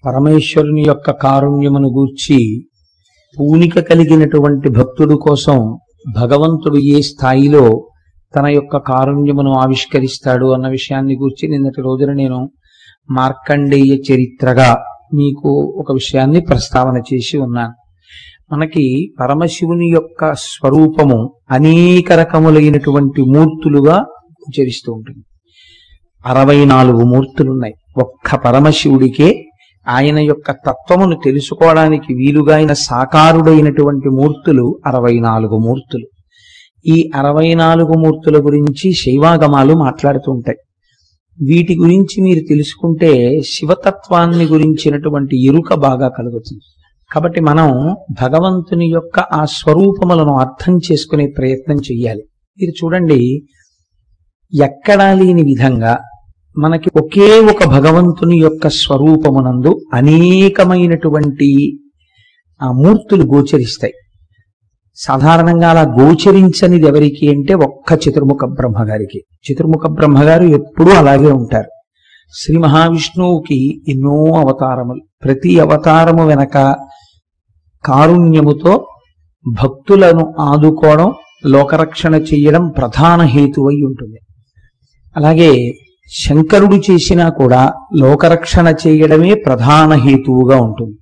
పరమేశ్వరుని యొక్క కారుణ్యమును గూర్చి పూనిక కలిగినటువంటి భక్తుడు కోసం భగవంతుడు ఏ స్థాయిలో తన యొక్క కారుణ్యమును ఆవిష్కరిస్తాడు అన్న విషయాన్ని గూర్చి నిన్నటి రోజున నేను మార్కండేయ చరిత్రగా మీకు ఒక విషయాన్ని ప్రస్తావన చేసి ఉన్నాను మనకి పరమశివుని యొక్క స్వరూపము అనేక రకములైనటువంటి మూర్తులుగా ఉచ్చరిస్తూ ఉంటుంది అరవై నాలుగు మూర్తులున్నాయి ఒక్క పరమశివుడికే ఆయన యొక్క తత్వమును తెలుసుకోవడానికి వీలుగా ఆయన సాకారుడైనటువంటి మూర్తులు అరవై నాలుగు మూర్తులు ఈ అరవై నాలుగు మూర్తుల గురించి శైవాగమాలు మాట్లాడుతూ ఉంటాయి వీటి గురించి మీరు తెలుసుకుంటే శివతత్వాన్ని గురించినటువంటి ఎరుక బాగా కలుగుతుంది కాబట్టి మనం భగవంతుని యొక్క ఆ స్వరూపములను అర్థం చేసుకునే ప్రయత్నం చెయ్యాలి మీరు చూడండి ఎక్కడా లేని విధంగా మనకి ఒకే ఒక భగవంతుని యొక్క స్వరూపమునందు అనేకమైనటువంటి ఆ మూర్తులు గోచరిస్తాయి సాధారణంగా అలా గోచరించనిది ఎవరికి అంటే ఒక్క చతుర్ముఖ బ్రహ్మగారికి చతుర్ముఖ బ్రహ్మగారు ఎప్పుడూ అలాగే ఉంటారు శ్రీ మహావిష్ణువుకి ఎన్నో అవతారములు ప్రతి అవతారము వెనక కారుణ్యముతో భక్తులను ఆదుకోవడం లోకరక్షణ చేయడం ప్రధాన హేతువై ఉంటుంది అలాగే శంకరుడు చేసినా కూడా లోకరక్షణ చేయడమే ప్రధాన హేతువుగా ఉంటుంది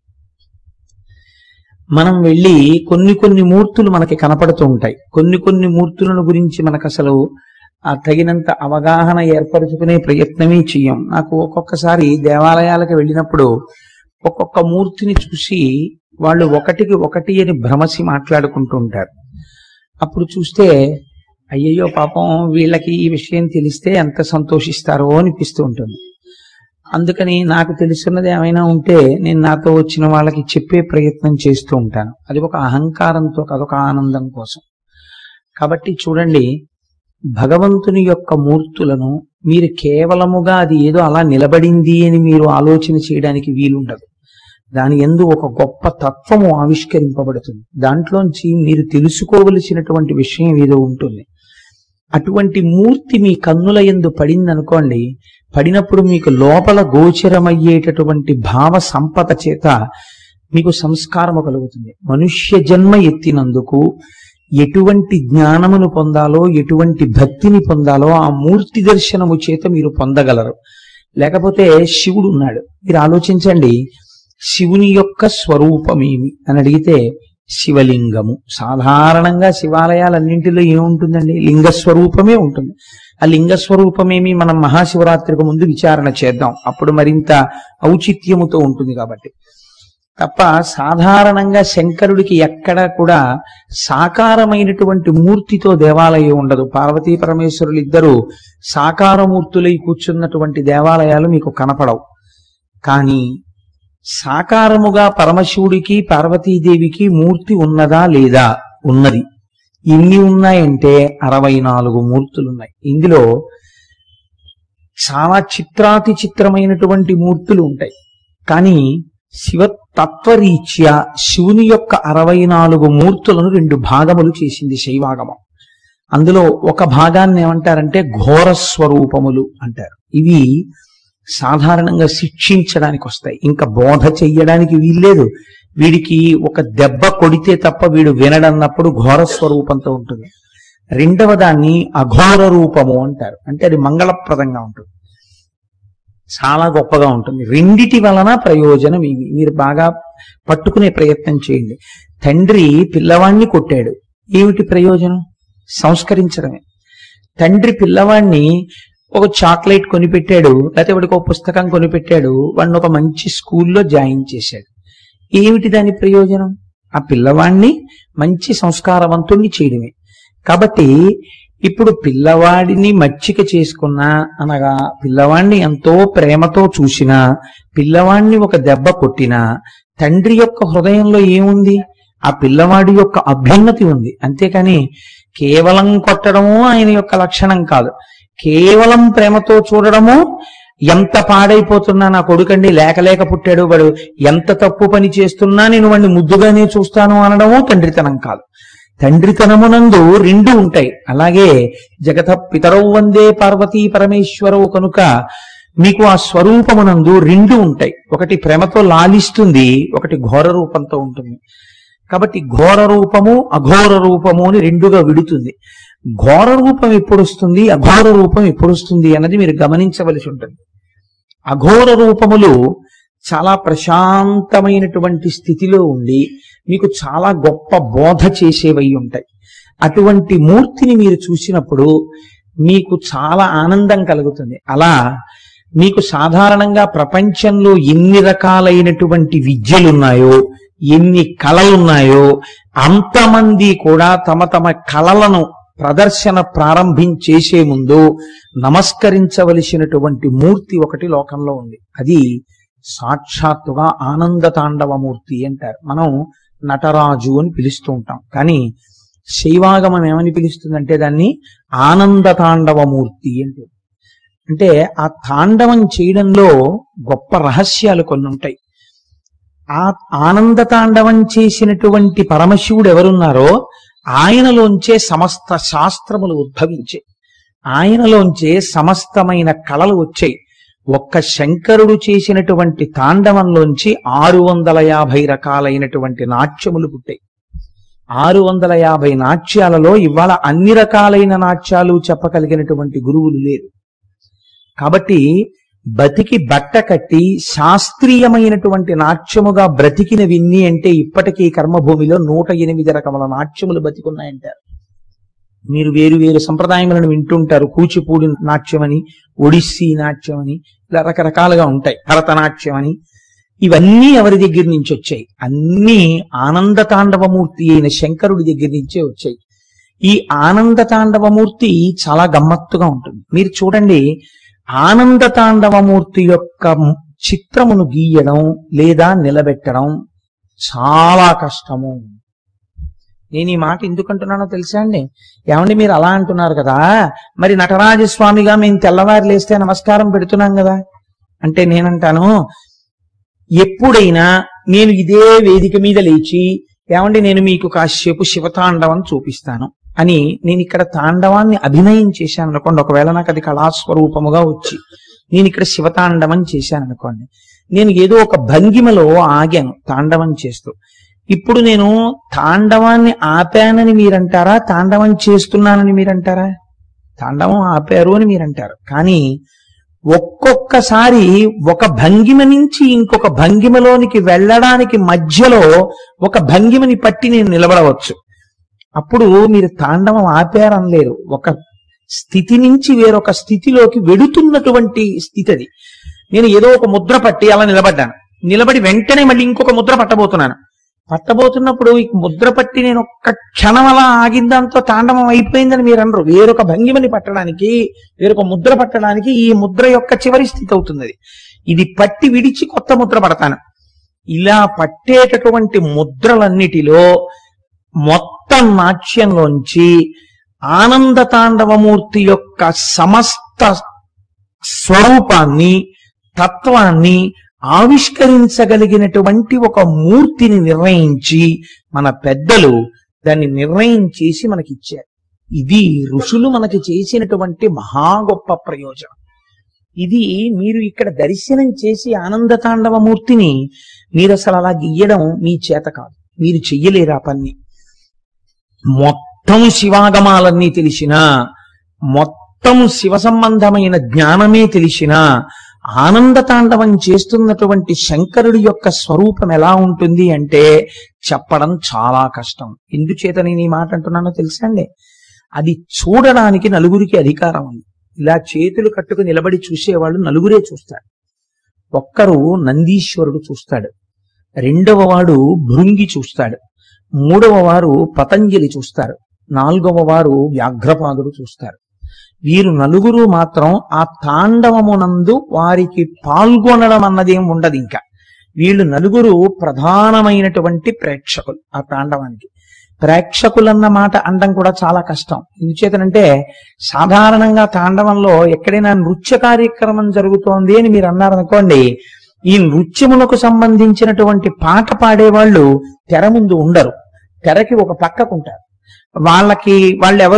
మనం వెళ్ళి కొన్ని కొన్ని మూర్తులు మనకి కనపడుతూ ఉంటాయి కొన్ని కొన్ని మూర్తులను గురించి మనకు అసలు ఆ తగినంత అవగాహన ఏర్పరచుకునే ప్రయత్నమే చెయ్యం నాకు ఒక్కొక్కసారి దేవాలయాలకు వెళ్ళినప్పుడు ఒక్కొక్క మూర్తిని చూసి వాళ్ళు ఒకటికి ఒకటి అని భ్రమసి మాట్లాడుకుంటూ ఉంటారు అప్పుడు చూస్తే అయ్యయ్యో పాపం వీళ్ళకి ఈ విషయం తెలిస్తే ఎంత సంతోషిస్తారో అనిపిస్తూ ఉంటుంది అందుకని నాకు తెలుసున్నది ఏమైనా ఉంటే నేను నాతో వచ్చిన వాళ్ళకి చెప్పే ప్రయత్నం చేస్తూ ఉంటాను అది ఒక అహంకారంతో అదొక ఆనందం కోసం కాబట్టి చూడండి భగవంతుని యొక్క మూర్తులను మీరు కేవలముగా అది ఏదో అలా నిలబడింది అని మీరు ఆలోచన చేయడానికి వీలుండదు దాని ఎందు ఒక గొప్ప తత్వము ఆవిష్కరింపబడుతుంది దాంట్లోంచి మీరు తెలుసుకోవలసినటువంటి విషయం ఏదో ఉంటుంది అటువంటి మూర్తి మీ కన్నుల ఎందు పడిందనుకోండి పడినప్పుడు మీకు లోపల గోచరమయ్యేటటువంటి భావ సంపద చేత మీకు సంస్కారము కలుగుతుంది మనుష్య జన్మ ఎత్తినందుకు ఎటువంటి జ్ఞానమును పొందాలో ఎటువంటి భక్తిని పొందాలో ఆ మూర్తి దర్శనము చేత మీరు పొందగలరు లేకపోతే శివుడు ఉన్నాడు మీరు ఆలోచించండి శివుని యొక్క స్వరూపమేమి అని అడిగితే శివలింగము సాధారణంగా శివాలయాలన్నింటిలో ఏముంటుందండి లింగ స్వరూపమే ఉంటుంది ఆ లింగ స్వరూపమేమి మనం మహాశివరాత్రికి ముందు విచారణ చేద్దాం అప్పుడు మరింత ఔచిత్యముతో ఉంటుంది కాబట్టి తప్ప సాధారణంగా శంకరుడికి ఎక్కడ కూడా సాకారమైనటువంటి మూర్తితో దేవాలయం ఉండదు పార్వతీ పరమేశ్వరులు ఇద్దరు సాకారమూర్తులై కూర్చున్నటువంటి దేవాలయాలు మీకు కనపడవు కానీ సాకారముగా పరమశివుడికి పార్వతీదేవికి మూర్తి ఉన్నదా లేదా ఉన్నది ఎన్ని ఉన్నాయంటే అరవై నాలుగు మూర్తులున్నాయి ఇందులో చాలా చిత్రాతి చిత్రమైనటువంటి మూర్తులు ఉంటాయి కానీ శివ తత్వరీత్యా శివుని యొక్క అరవై నాలుగు మూర్తులను రెండు భాగములు చేసింది శైవాగమం అందులో ఒక భాగాన్ని ఏమంటారంటే ఘోర స్వరూపములు అంటారు ఇవి సాధారణంగా శిక్షించడానికి వస్తాయి ఇంకా బోధ చెయ్యడానికి వీల్లేదు వీడికి ఒక దెబ్బ కొడితే తప్ప వీడు వినడన్నప్పుడు ఘోర స్వరూపంతో ఉంటుంది రెండవ దాన్ని అఘోర రూపము అంటారు అంటే అది మంగళప్రదంగా ఉంటుంది చాలా గొప్పగా ఉంటుంది రెండిటి వలన ప్రయోజనం ఇవి మీరు బాగా పట్టుకునే ప్రయత్నం చేయండి తండ్రి పిల్లవాణ్ణి కొట్టాడు ఏమిటి ప్రయోజనం సంస్కరించడమే తండ్రి పిల్లవాణ్ణి ఒక చాక్లెట్ కొనిపెట్టాడు లేకపోతే వాడికి ఒక పుస్తకం కొనిపెట్టాడు వాడిని ఒక మంచి స్కూల్లో జాయిన్ చేశాడు ఏమిటి దాని ప్రయోజనం ఆ పిల్లవాణ్ణి మంచి సంస్కారవంతుణ్ణి చేయడమే కాబట్టి ఇప్పుడు పిల్లవాడిని మచ్చిక చేసుకున్నా అనగా పిల్లవాణ్ణి ఎంతో ప్రేమతో చూసినా పిల్లవాణ్ణి ఒక దెబ్బ కొట్టినా తండ్రి యొక్క హృదయంలో ఏముంది ఆ పిల్లవాడి యొక్క అభ్యున్నతి ఉంది అంతేకాని కేవలం కొట్టడము ఆయన యొక్క లక్షణం కాదు కేవలం ప్రేమతో చూడడము ఎంత పాడైపోతున్నా నా కొడుకండి లేక లేక పుట్టాడు వాడు ఎంత తప్పు పని చేస్తున్నా నేను వాడిని ముద్దుగానే చూస్తాను అనడము తండ్రితనం కాదు తండ్రితనమునందు రెండు ఉంటాయి అలాగే జగత పితరౌ వందే పార్వతీ పరమేశ్వరవు కనుక మీకు ఆ స్వరూపమునందు రెండు ఉంటాయి ఒకటి ప్రేమతో లాలిస్తుంది ఒకటి ఘోర రూపంతో ఉంటుంది కాబట్టి ఘోర రూపము అఘోర రూపము అని రెండుగా విడుతుంది ఘోర రూపం ఎప్పుడు వస్తుంది అఘోర రూపం ఎప్పుడు వస్తుంది అన్నది మీరు గమనించవలసి ఉంటుంది అఘోర రూపములు చాలా ప్రశాంతమైనటువంటి స్థితిలో ఉండి మీకు చాలా గొప్ప బోధ చేసేవై ఉంటాయి అటువంటి మూర్తిని మీరు చూసినప్పుడు మీకు చాలా ఆనందం కలుగుతుంది అలా మీకు సాధారణంగా ప్రపంచంలో ఎన్ని రకాలైనటువంటి విద్యలున్నాయో ఎన్ని కళలున్నాయో అంతమంది కూడా తమ తమ కళలను ప్రదర్శన ప్రారంభించేసే ముందు నమస్కరించవలసినటువంటి మూర్తి ఒకటి లోకంలో ఉంది అది సాక్షాత్తుగా ఆనంద తాండవ మూర్తి అంటారు మనం నటరాజు అని పిలుస్తూ ఉంటాం కానీ శైవాగమం ఏమని పిలుస్తుందంటే దాన్ని ఆనంద తాండవ మూర్తి అంటే అంటే ఆ తాండవం చేయడంలో గొప్ప రహస్యాలు కొన్ని ఉంటాయి ఆ ఆనంద తాండవం చేసినటువంటి పరమశివుడు ఎవరున్నారో ఆయనలోంచే సమస్త శాస్త్రములు ఉద్భవించే ఆయనలోంచే సమస్తమైన కళలు వచ్చాయి ఒక్క శంకరుడు చేసినటువంటి తాండవంలోంచి ఆరు వందల యాభై రకాలైనటువంటి నాట్యములు పుట్టాయి ఆరు వందల యాభై నాట్యాలలో ఇవాళ అన్ని రకాలైన నాట్యాలు చెప్పగలిగినటువంటి గురువులు లేరు కాబట్టి బతికి బట్ట కట్టి శాస్త్రీయమైనటువంటి నాట్యముగా బ్రతికిన విన్ని అంటే ఇప్పటికీ కర్మభూమిలో నూట ఎనిమిది రకముల నాట్యములు బతికున్నాయంటారు మీరు వేరు వేరు సంప్రదాయములను వింటుంటారు కూచిపూడి నాట్యం అని ఒడిస్సీ నాట్యం అని ఇలా రకరకాలుగా ఉంటాయి భరతనాట్యం అని ఇవన్నీ ఎవరి దగ్గర నుంచి వచ్చాయి అన్నీ ఆనంద తాండవమూర్తి అయిన శంకరుడి దగ్గర నుంచే వచ్చాయి ఈ ఆనంద తాండవమూర్తి చాలా గమ్మత్తుగా ఉంటుంది మీరు చూడండి ఆనంద తాండవమూర్తి యొక్క చిత్రమును గీయడం లేదా నిలబెట్టడం చాలా కష్టము నేను ఈ మాట ఎందుకంటున్నానో తెలుసా అండి ఏమండి మీరు అలా అంటున్నారు కదా మరి నటరాజస్వామిగా మేము తెల్లవారు లేస్తే నమస్కారం పెడుతున్నాం కదా అంటే నేనంటాను ఎప్పుడైనా నేను ఇదే వేదిక మీద లేచి ఏమండి నేను మీకు కాసేపు శివతాండవం చూపిస్తాను అని నేను ఇక్కడ తాండవాన్ని అభినయం చేశాను అనుకోండి ఒకవేళ నాకు అది కళాస్వరూపముగా వచ్చి నేను ఇక్కడ శివతాండవం చేశాను అనుకోండి నేను ఏదో ఒక భంగిమలో ఆగాను తాండవం చేస్తూ ఇప్పుడు నేను తాండవాన్ని ఆపానని మీరంటారా తాండవం చేస్తున్నానని మీరంటారా తాండవం ఆపారు అని మీరంటారు కానీ ఒక్కొక్కసారి ఒక భంగిమ నుంచి ఇంకొక భంగిమలోనికి వెళ్ళడానికి మధ్యలో ఒక భంగిమని పట్టి నేను నిలబడవచ్చు అప్పుడు మీరు తాండవం ఆపారనలేరు ఒక స్థితి నుంచి వేరొక స్థితిలోకి వెడుతున్నటువంటి స్థితి అది నేను ఏదో ఒక ముద్ర పట్టి అలా నిలబడ్డాను నిలబడి వెంటనే మళ్ళీ ఇంకొక ముద్ర పట్టబోతున్నాను పట్టబోతున్నప్పుడు ఈ ముద్ర పట్టి నేను ఒక్క క్షణం అలా ఆగిందాంతో తాండవం అయిపోయిందని మీరు అనరు వేరొక భంగిమని పట్టడానికి వేరొక ముద్ర పట్టడానికి ఈ ముద్ర యొక్క చివరి స్థితి అవుతుంది అది. ఇది పట్టి విడిచి కొత్త ముద్ర పడతాను ఇలా పట్టేటటువంటి ముద్రలన్నిటిలో మొత్తం నాట్యంలోంచి ఆనంద తాండవమూర్తి యొక్క సమస్త స్వరూపాన్ని తత్వాన్ని ఆవిష్కరించగలిగినటువంటి ఒక మూర్తిని నిర్ణయించి మన పెద్దలు దాన్ని నిర్ణయం చేసి మనకి ఇచ్చారు ఇది ఋషులు మనకి చేసినటువంటి మహా గొప్ప ప్రయోజనం ఇది మీరు ఇక్కడ దర్శనం చేసి ఆనంద తాండవ మూర్తిని మీరు అసలు అలా గీయడం మీ చేత కాదు మీరు చెయ్యలేరు ఆ పని మొత్తం శివాగమాలన్నీ తెలిసినా మొత్తం శివ సంబంధమైన జ్ఞానమే తెలిసినా ఆనంద తాండవం చేస్తున్నటువంటి శంకరుడి యొక్క స్వరూపం ఎలా ఉంటుంది అంటే చెప్పడం చాలా కష్టం ఎందుచేత నేను ఈ మాట అంటున్నానో తెలుసా అండి అది చూడడానికి నలుగురికి అధికారం ఉంది ఇలా చేతులు కట్టుకు నిలబడి చూసేవాళ్ళు నలుగురే చూస్తారు ఒక్కరు నందీశ్వరుడు చూస్తాడు రెండవ వాడు భృంగి చూస్తాడు మూడవ వారు పతంజలి చూస్తారు నాలుగవ వారు వ్యాఘ్రపాదుడు చూస్తారు వీరు నలుగురు మాత్రం ఆ తాండవమునందు వారికి పాల్గొనడం అన్నదేం ఉండదు ఇంకా వీళ్ళు నలుగురు ప్రధానమైనటువంటి ప్రేక్షకులు ఆ తాండవానికి ప్రేక్షకులన్న మాట అనడం కూడా చాలా కష్టం ఎందుచేతనంటే సాధారణంగా తాండవంలో ఎక్కడైనా నృత్య కార్యక్రమం జరుగుతోంది అని మీరు అన్నారనుకోండి ఈ నృత్యములకు సంబంధించినటువంటి పాట పాడేవాళ్ళు తెర ముందు ఉండరు తెరకి ఒక పక్కకుంటారు వాళ్ళకి వాళ్ళు ఎవరు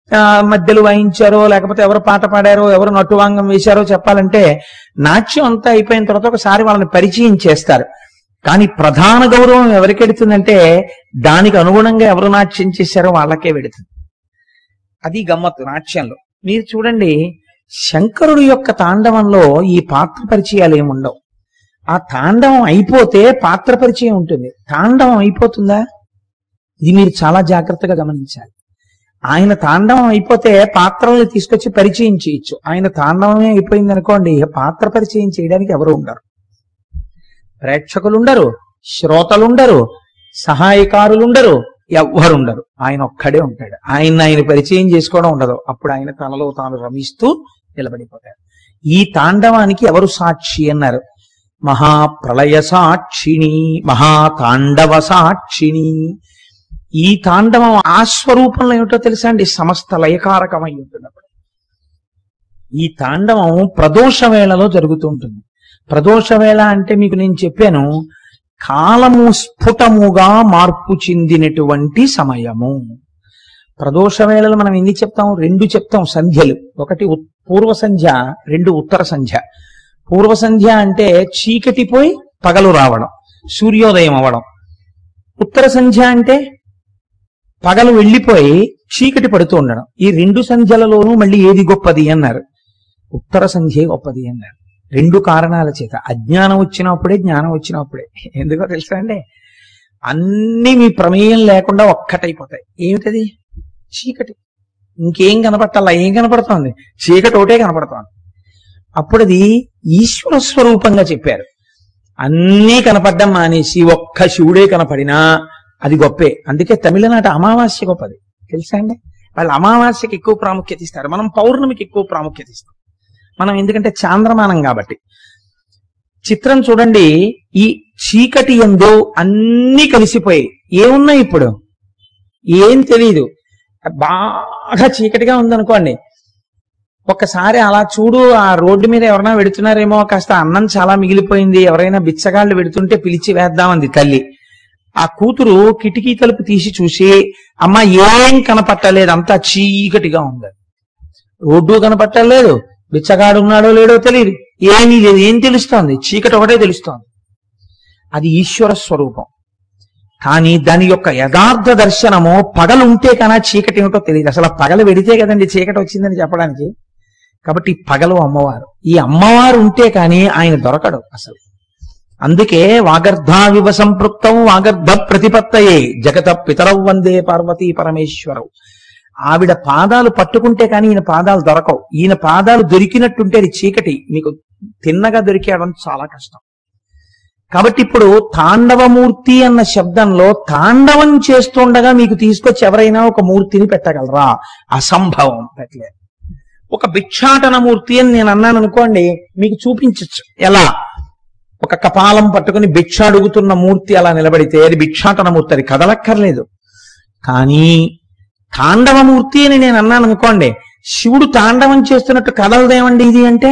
ఆ, మధ్యలో వాయించారో లేకపోతే ఎవరు పాట పాడారో ఎవరు నటువాంగం వేశారో చెప్పాలంటే నాట్యం అంతా అయిపోయిన తర్వాత ఒకసారి వాళ్ళని పరిచయం చేస్తారు కానీ ప్రధాన గౌరవం ఎవరికి వెడుతుందంటే దానికి అనుగుణంగా ఎవరు నాట్యం చేశారో వాళ్ళకే వెడుతుంది అది గమ్మత్తు నాట్యంలో మీరు చూడండి శంకరుడు యొక్క తాండవంలో ఈ పాత్ర పరిచయాలు ఏముండవు ఆ తాండవం అయిపోతే పాత్ర పరిచయం ఉంటుంది తాండవం అయిపోతుందా ఇది మీరు చాలా జాగ్రత్తగా గమనించాలి ఆయన తాండవం అయిపోతే పాత్రల్ని తీసుకొచ్చి పరిచయం చేయొచ్చు ఆయన తాండవమే అయిపోయింది అనుకోండి ఇక పాత్ర పరిచయం చేయడానికి ఎవరు ఉండరు ప్రేక్షకులు ఉండరు శ్రోతలు ఉండరు సహాయకారులు ఉండరు ఎవ్వరు ఉండరు ఆయన ఒక్కడే ఉంటాడు ఆయన ఆయన పరిచయం చేసుకోవడం ఉండదు అప్పుడు ఆయన తనలో తాను రమిస్తూ నిలబడిపోతాడు ఈ తాండవానికి ఎవరు సాక్షి అన్నారు మహాప్రళయ సాక్షిణి మహాతాండవ సాక్షిణి ఈ తాండవం ఆ స్వరూపంలో ఏమిటో తెలుసా అండి సమస్త లయకారకమై ఉంటున్నప్పుడు ఈ తాండవం ప్రదోష వేళలో జరుగుతూ ఉంటుంది ప్రదోష వేళ అంటే మీకు నేను చెప్పాను కాలము స్ఫుటముగా మార్పు చెందినటువంటి సమయము ప్రదోష వేళలు మనం ఎన్ని చెప్తాం రెండు చెప్తాం సంధ్యలు ఒకటి ఉత్- పూర్వ సంధ్య రెండు ఉత్తర సంధ్య పూర్వ సంధ్య అంటే చీకటి పోయి పగలు రావడం సూర్యోదయం అవ్వడం ఉత్తర సంధ్య అంటే పగలు వెళ్ళిపోయి చీకటి పడుతూ ఉండడం ఈ రెండు సంధ్యలలోనూ మళ్ళీ ఏది గొప్పది అన్నారు ఉత్తర సంధ్యే గొప్పది అన్నారు రెండు కారణాల చేత అజ్ఞానం వచ్చినప్పుడే జ్ఞానం వచ్చినప్పుడే ఎందుకో తెలుసా అండి అన్ని మీ ప్రమేయం లేకుండా ఒక్కటైపోతాయి ఏమిటది చీకటి ఇంకేం కనపట్టాలా ఏం కనపడుతోంది చీకటి ఒకటే కనపడుతోంది అప్పుడు అది ఈశ్వర స్వరూపంగా చెప్పారు అన్నీ కనపడ్డం మానేసి ఒక్క శివుడే కనపడినా అది గొప్పే అందుకే తమిళనాట అమావాస్య గొప్పది తెలుసా అండి వాళ్ళు అమావాస్యకి ఎక్కువ ప్రాముఖ్యత ఇస్తారు మనం పౌర్ణమికి ఎక్కువ ప్రాముఖ్యత ఇస్తాం మనం ఎందుకంటే చాంద్రమానం కాబట్టి చిత్రం చూడండి ఈ చీకటి ఎందు అన్ని కలిసిపోయి ఏమున్నాయి ఇప్పుడు ఏం తెలియదు బాగా చీకటిగా ఉందనుకోండి ఒక్కసారి అలా చూడు ఆ రోడ్డు మీద ఎవరైనా వెడుతున్నారేమో కాస్త అన్నం చాలా మిగిలిపోయింది ఎవరైనా బిచ్చగాళ్ళు వెడుతుంటే పిలిచి వేద్దామంది తల్లి ఆ కూతురు కిటికీ తలుపు తీసి చూసి అమ్మ ఏం కనపట్టలేదు అంతా చీకటిగా ఉంది రోడ్డు కనపట్టలేదు బిచ్చగాడు ఉన్నాడో లేడో తెలియదు ఏమీ లేదు ఏం తెలుస్తోంది చీకటి ఒకటే తెలుస్తోంది అది ఈశ్వర స్వరూపం కానీ దాని యొక్క యథార్థ దర్శనము పగలుంటే కన్నా చీకటి ఏమిటో తెలియదు అసలు ఆ పగలు వెడితే కదండి చీకటి వచ్చిందని చెప్పడానికి కాబట్టి పగలు అమ్మవారు ఈ అమ్మవారు ఉంటే కానీ ఆయన దొరకడు అసలు అందుకే వాగర్ధావివ సంపృక్తం వాగర్ధ ప్రతిపత్తయే జగత పితరౌ వందే పార్వతీ పరమేశ్వరవు ఆవిడ పాదాలు పట్టుకుంటే కానీ ఈయన పాదాలు దొరకవు ఈయన పాదాలు దొరికినట్టుంటే అది చీకటి మీకు తిన్నగా దొరికేయడం చాలా కష్టం కాబట్టి ఇప్పుడు తాండవమూర్తి అన్న శబ్దంలో తాండవం చేస్తుండగా మీకు తీసుకొచ్చి ఎవరైనా ఒక మూర్తిని పెట్టగలరా అసంభవం పెట్టలేదు ఒక భిక్షాటన మూర్తి అని నేను అన్నాను అనుకోండి మీకు చూపించచ్చు ఎలా ఒక కపాలం పట్టుకుని భిక్ష అడుగుతున్న మూర్తి అలా నిలబడితే అది భిక్షాటన మూర్తి అది కదలక్కర్లేదు కానీ తాండవమూర్తి అని నేను అన్నాను అనుకోండి శివుడు తాండవం చేస్తున్నట్టు కదలదేమండి ఇది అంటే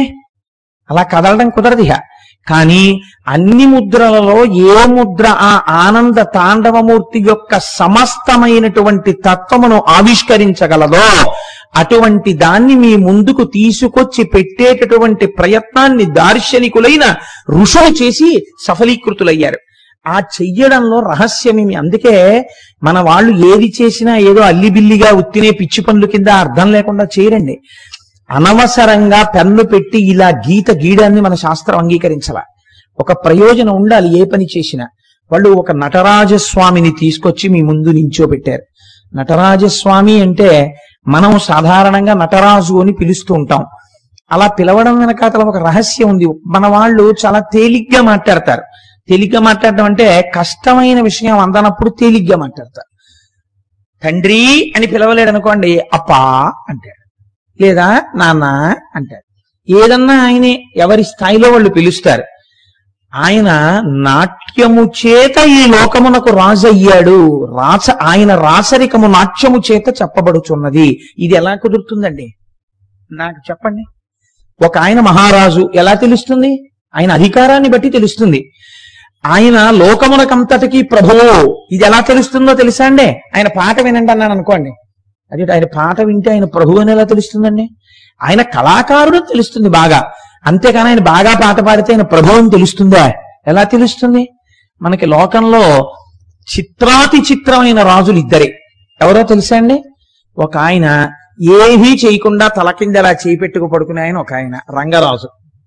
అలా కదలడం కుదరదు ఇహ కానీ అన్ని ముద్రలలో ఏ ముద్ర ఆ ఆనంద తాండవమూర్తి యొక్క సమస్తమైనటువంటి తత్వమును ఆవిష్కరించగలదో అటువంటి దాన్ని మీ ముందుకు తీసుకొచ్చి పెట్టేటటువంటి ప్రయత్నాన్ని దార్శనికులైన ఋషులు చేసి సఫలీకృతులయ్యారు ఆ చెయ్యడంలో రహస్యమేమి అందుకే మన వాళ్ళు ఏది చేసినా ఏదో అల్లిబిల్లిగా ఉత్తినే పిచ్చి పనుల కింద అర్థం లేకుండా చేయరండి అనవసరంగా పెన్ను పెట్టి ఇలా గీత గీయడాన్ని మన శాస్త్రం అంగీకరించాల ఒక ప్రయోజనం ఉండాలి ఏ పని చేసినా వాళ్ళు ఒక నటరాజస్వామిని తీసుకొచ్చి మీ ముందు నించోబెట్టారు నటరాజస్వామి అంటే మనం సాధారణంగా నటరాజు అని పిలుస్తూ ఉంటాం అలా పిలవడం వెనకాతల ఒక రహస్యం ఉంది మన వాళ్ళు చాలా తేలిగ్గా మాట్లాడతారు తేలిగ్గా మాట్లాడడం అంటే కష్టమైన విషయం అందనప్పుడు తేలిగ్గా మాట్లాడతారు తండ్రి అని పిలవలేడు అనుకోండి అప్పా అంటాడు లేదా నాన్న అంటాడు ఏదన్నా ఆయనే ఎవరి స్థాయిలో వాళ్ళు పిలుస్తారు ఆయన నాట్యము చేత ఈ లోకమునకు రాజు అయ్యాడు రాస ఆయన రాసరికము నాట్యము చేత చెప్పబడుచున్నది ఇది ఎలా కుదురుతుందండి నాకు చెప్పండి ఒక ఆయన మహారాజు ఎలా తెలుస్తుంది ఆయన అధికారాన్ని బట్టి తెలుస్తుంది ఆయన లోకమునకంతటికి ప్రభువు ఇది ఎలా తెలుస్తుందో తెలుసా అండి ఆయన పాట వినండి అన్నాను అనుకోండి అదే ఆయన పాట వింటే ఆయన ప్రభు అని ఎలా తెలుస్తుందండి ఆయన కళాకారుడు అని తెలుస్తుంది బాగా అంతేకాని ఆయన బాగా పాట పాడితే ఆయన ప్రభు అని తెలుస్తుందా ఎలా తెలుస్తుంది మనకి లోకంలో చిత్రాతి చిత్రమైన రాజులు ఇద్దరే ఎవరో తెలుసా అండి ఒక ఆయన ఏమీ చేయకుండా తల కింద అలా చేయి పెట్టుకు పడుకునే ఆయన ఒక ఆయన రంగరాజు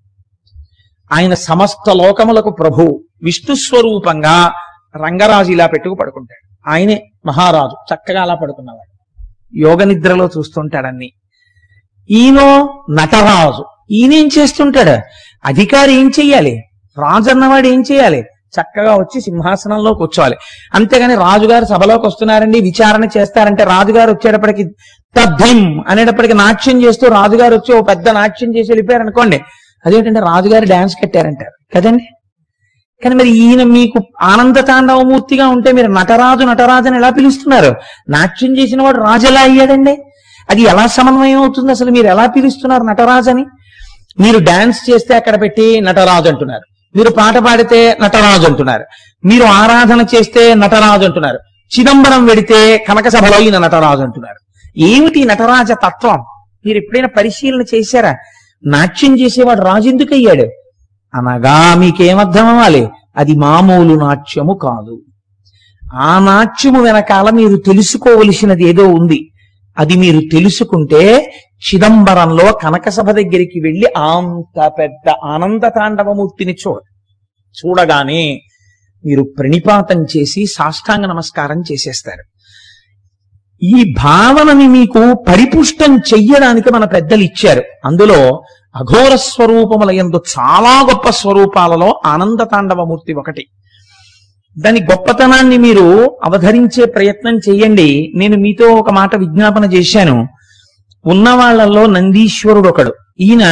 ఆయన సమస్త లోకములకు ప్రభు విష్ణు స్వరూపంగా రంగరాజు ఇలా పెట్టుకు పడుకుంటాడు ఆయనే మహారాజు చక్కగా అలా పడుకున్నవాడు యోగ నిద్రలో చూస్తుంటాడన్ని ఈయనో నటరాజు ఈయనేం చేస్తుంటాడు అధికారి ఏం చెయ్యాలి రాజు అన్నవాడు ఏం చేయాలి చక్కగా వచ్చి సింహాసనంలో కూర్చోవాలి అంతేగాని రాజుగారు సభలోకి వస్తున్నారండి విచారణ చేస్తారంటే రాజుగారు వచ్చేటప్పటికి తద్ధిం అనేటప్పటికి నాట్యం చేస్తూ రాజుగారు వచ్చి ఓ పెద్ద నాట్యం చేసి వెళ్ళిపోయారు అనుకోండి అదేంటంటే రాజుగారు డాన్స్ కట్టారంటారు కదండి కానీ మరి ఈయన మీకు ఆనంద తాండవమూర్తిగా ఉంటే మీరు నటరాజు నటరాజు అని ఎలా పిలుస్తున్నారు నాట్యం చేసిన వాడు రాజు ఎలా అయ్యాడండి అది ఎలా సమన్వయం అవుతుంది అసలు మీరు ఎలా పిలుస్తున్నారు నటరాజు అని మీరు డాన్స్ చేస్తే అక్కడ పెట్టి నటరాజు అంటున్నారు మీరు పాట పాడితే నటరాజు అంటున్నారు మీరు ఆరాధన చేస్తే నటరాజు అంటున్నారు చిదంబరం వెడితే కనక సభలో ఈయన నటరాజు అంటున్నారు ఏమిటి ఈ నటరాజ తత్వం మీరు ఎప్పుడైనా పరిశీలన చేశారా నాట్యం చేసేవాడు రాజు ఎందుకు అయ్యాడు అనగా మీకేమర్థం అవ్వాలి అది మామూలు నాట్యము కాదు ఆ నాట్యము వెనకాల మీరు తెలుసుకోవలసినది ఏదో ఉంది అది మీరు తెలుసుకుంటే చిదంబరంలో కనకసభ దగ్గరికి వెళ్లి అంత పెద్ద ఆనంద తాండవమూర్తిని చూడ చూడగానే మీరు ప్రణిపాతం చేసి సాష్టాంగ నమస్కారం చేసేస్తారు ఈ భావనని మీకు పరిపుష్టం చెయ్యడానికి మన పెద్దలు ఇచ్చారు అందులో అఘోర స్వరూపముల యందు చాలా గొప్ప స్వరూపాలలో ఆనంద తాండవమూర్తి ఒకటి దాని గొప్పతనాన్ని మీరు అవధరించే ప్రయత్నం చెయ్యండి నేను మీతో ఒక మాట విజ్ఞాపన చేశాను ఉన్న వాళ్ళల్లో నందీశ్వరుడు ఒకడు ఈయన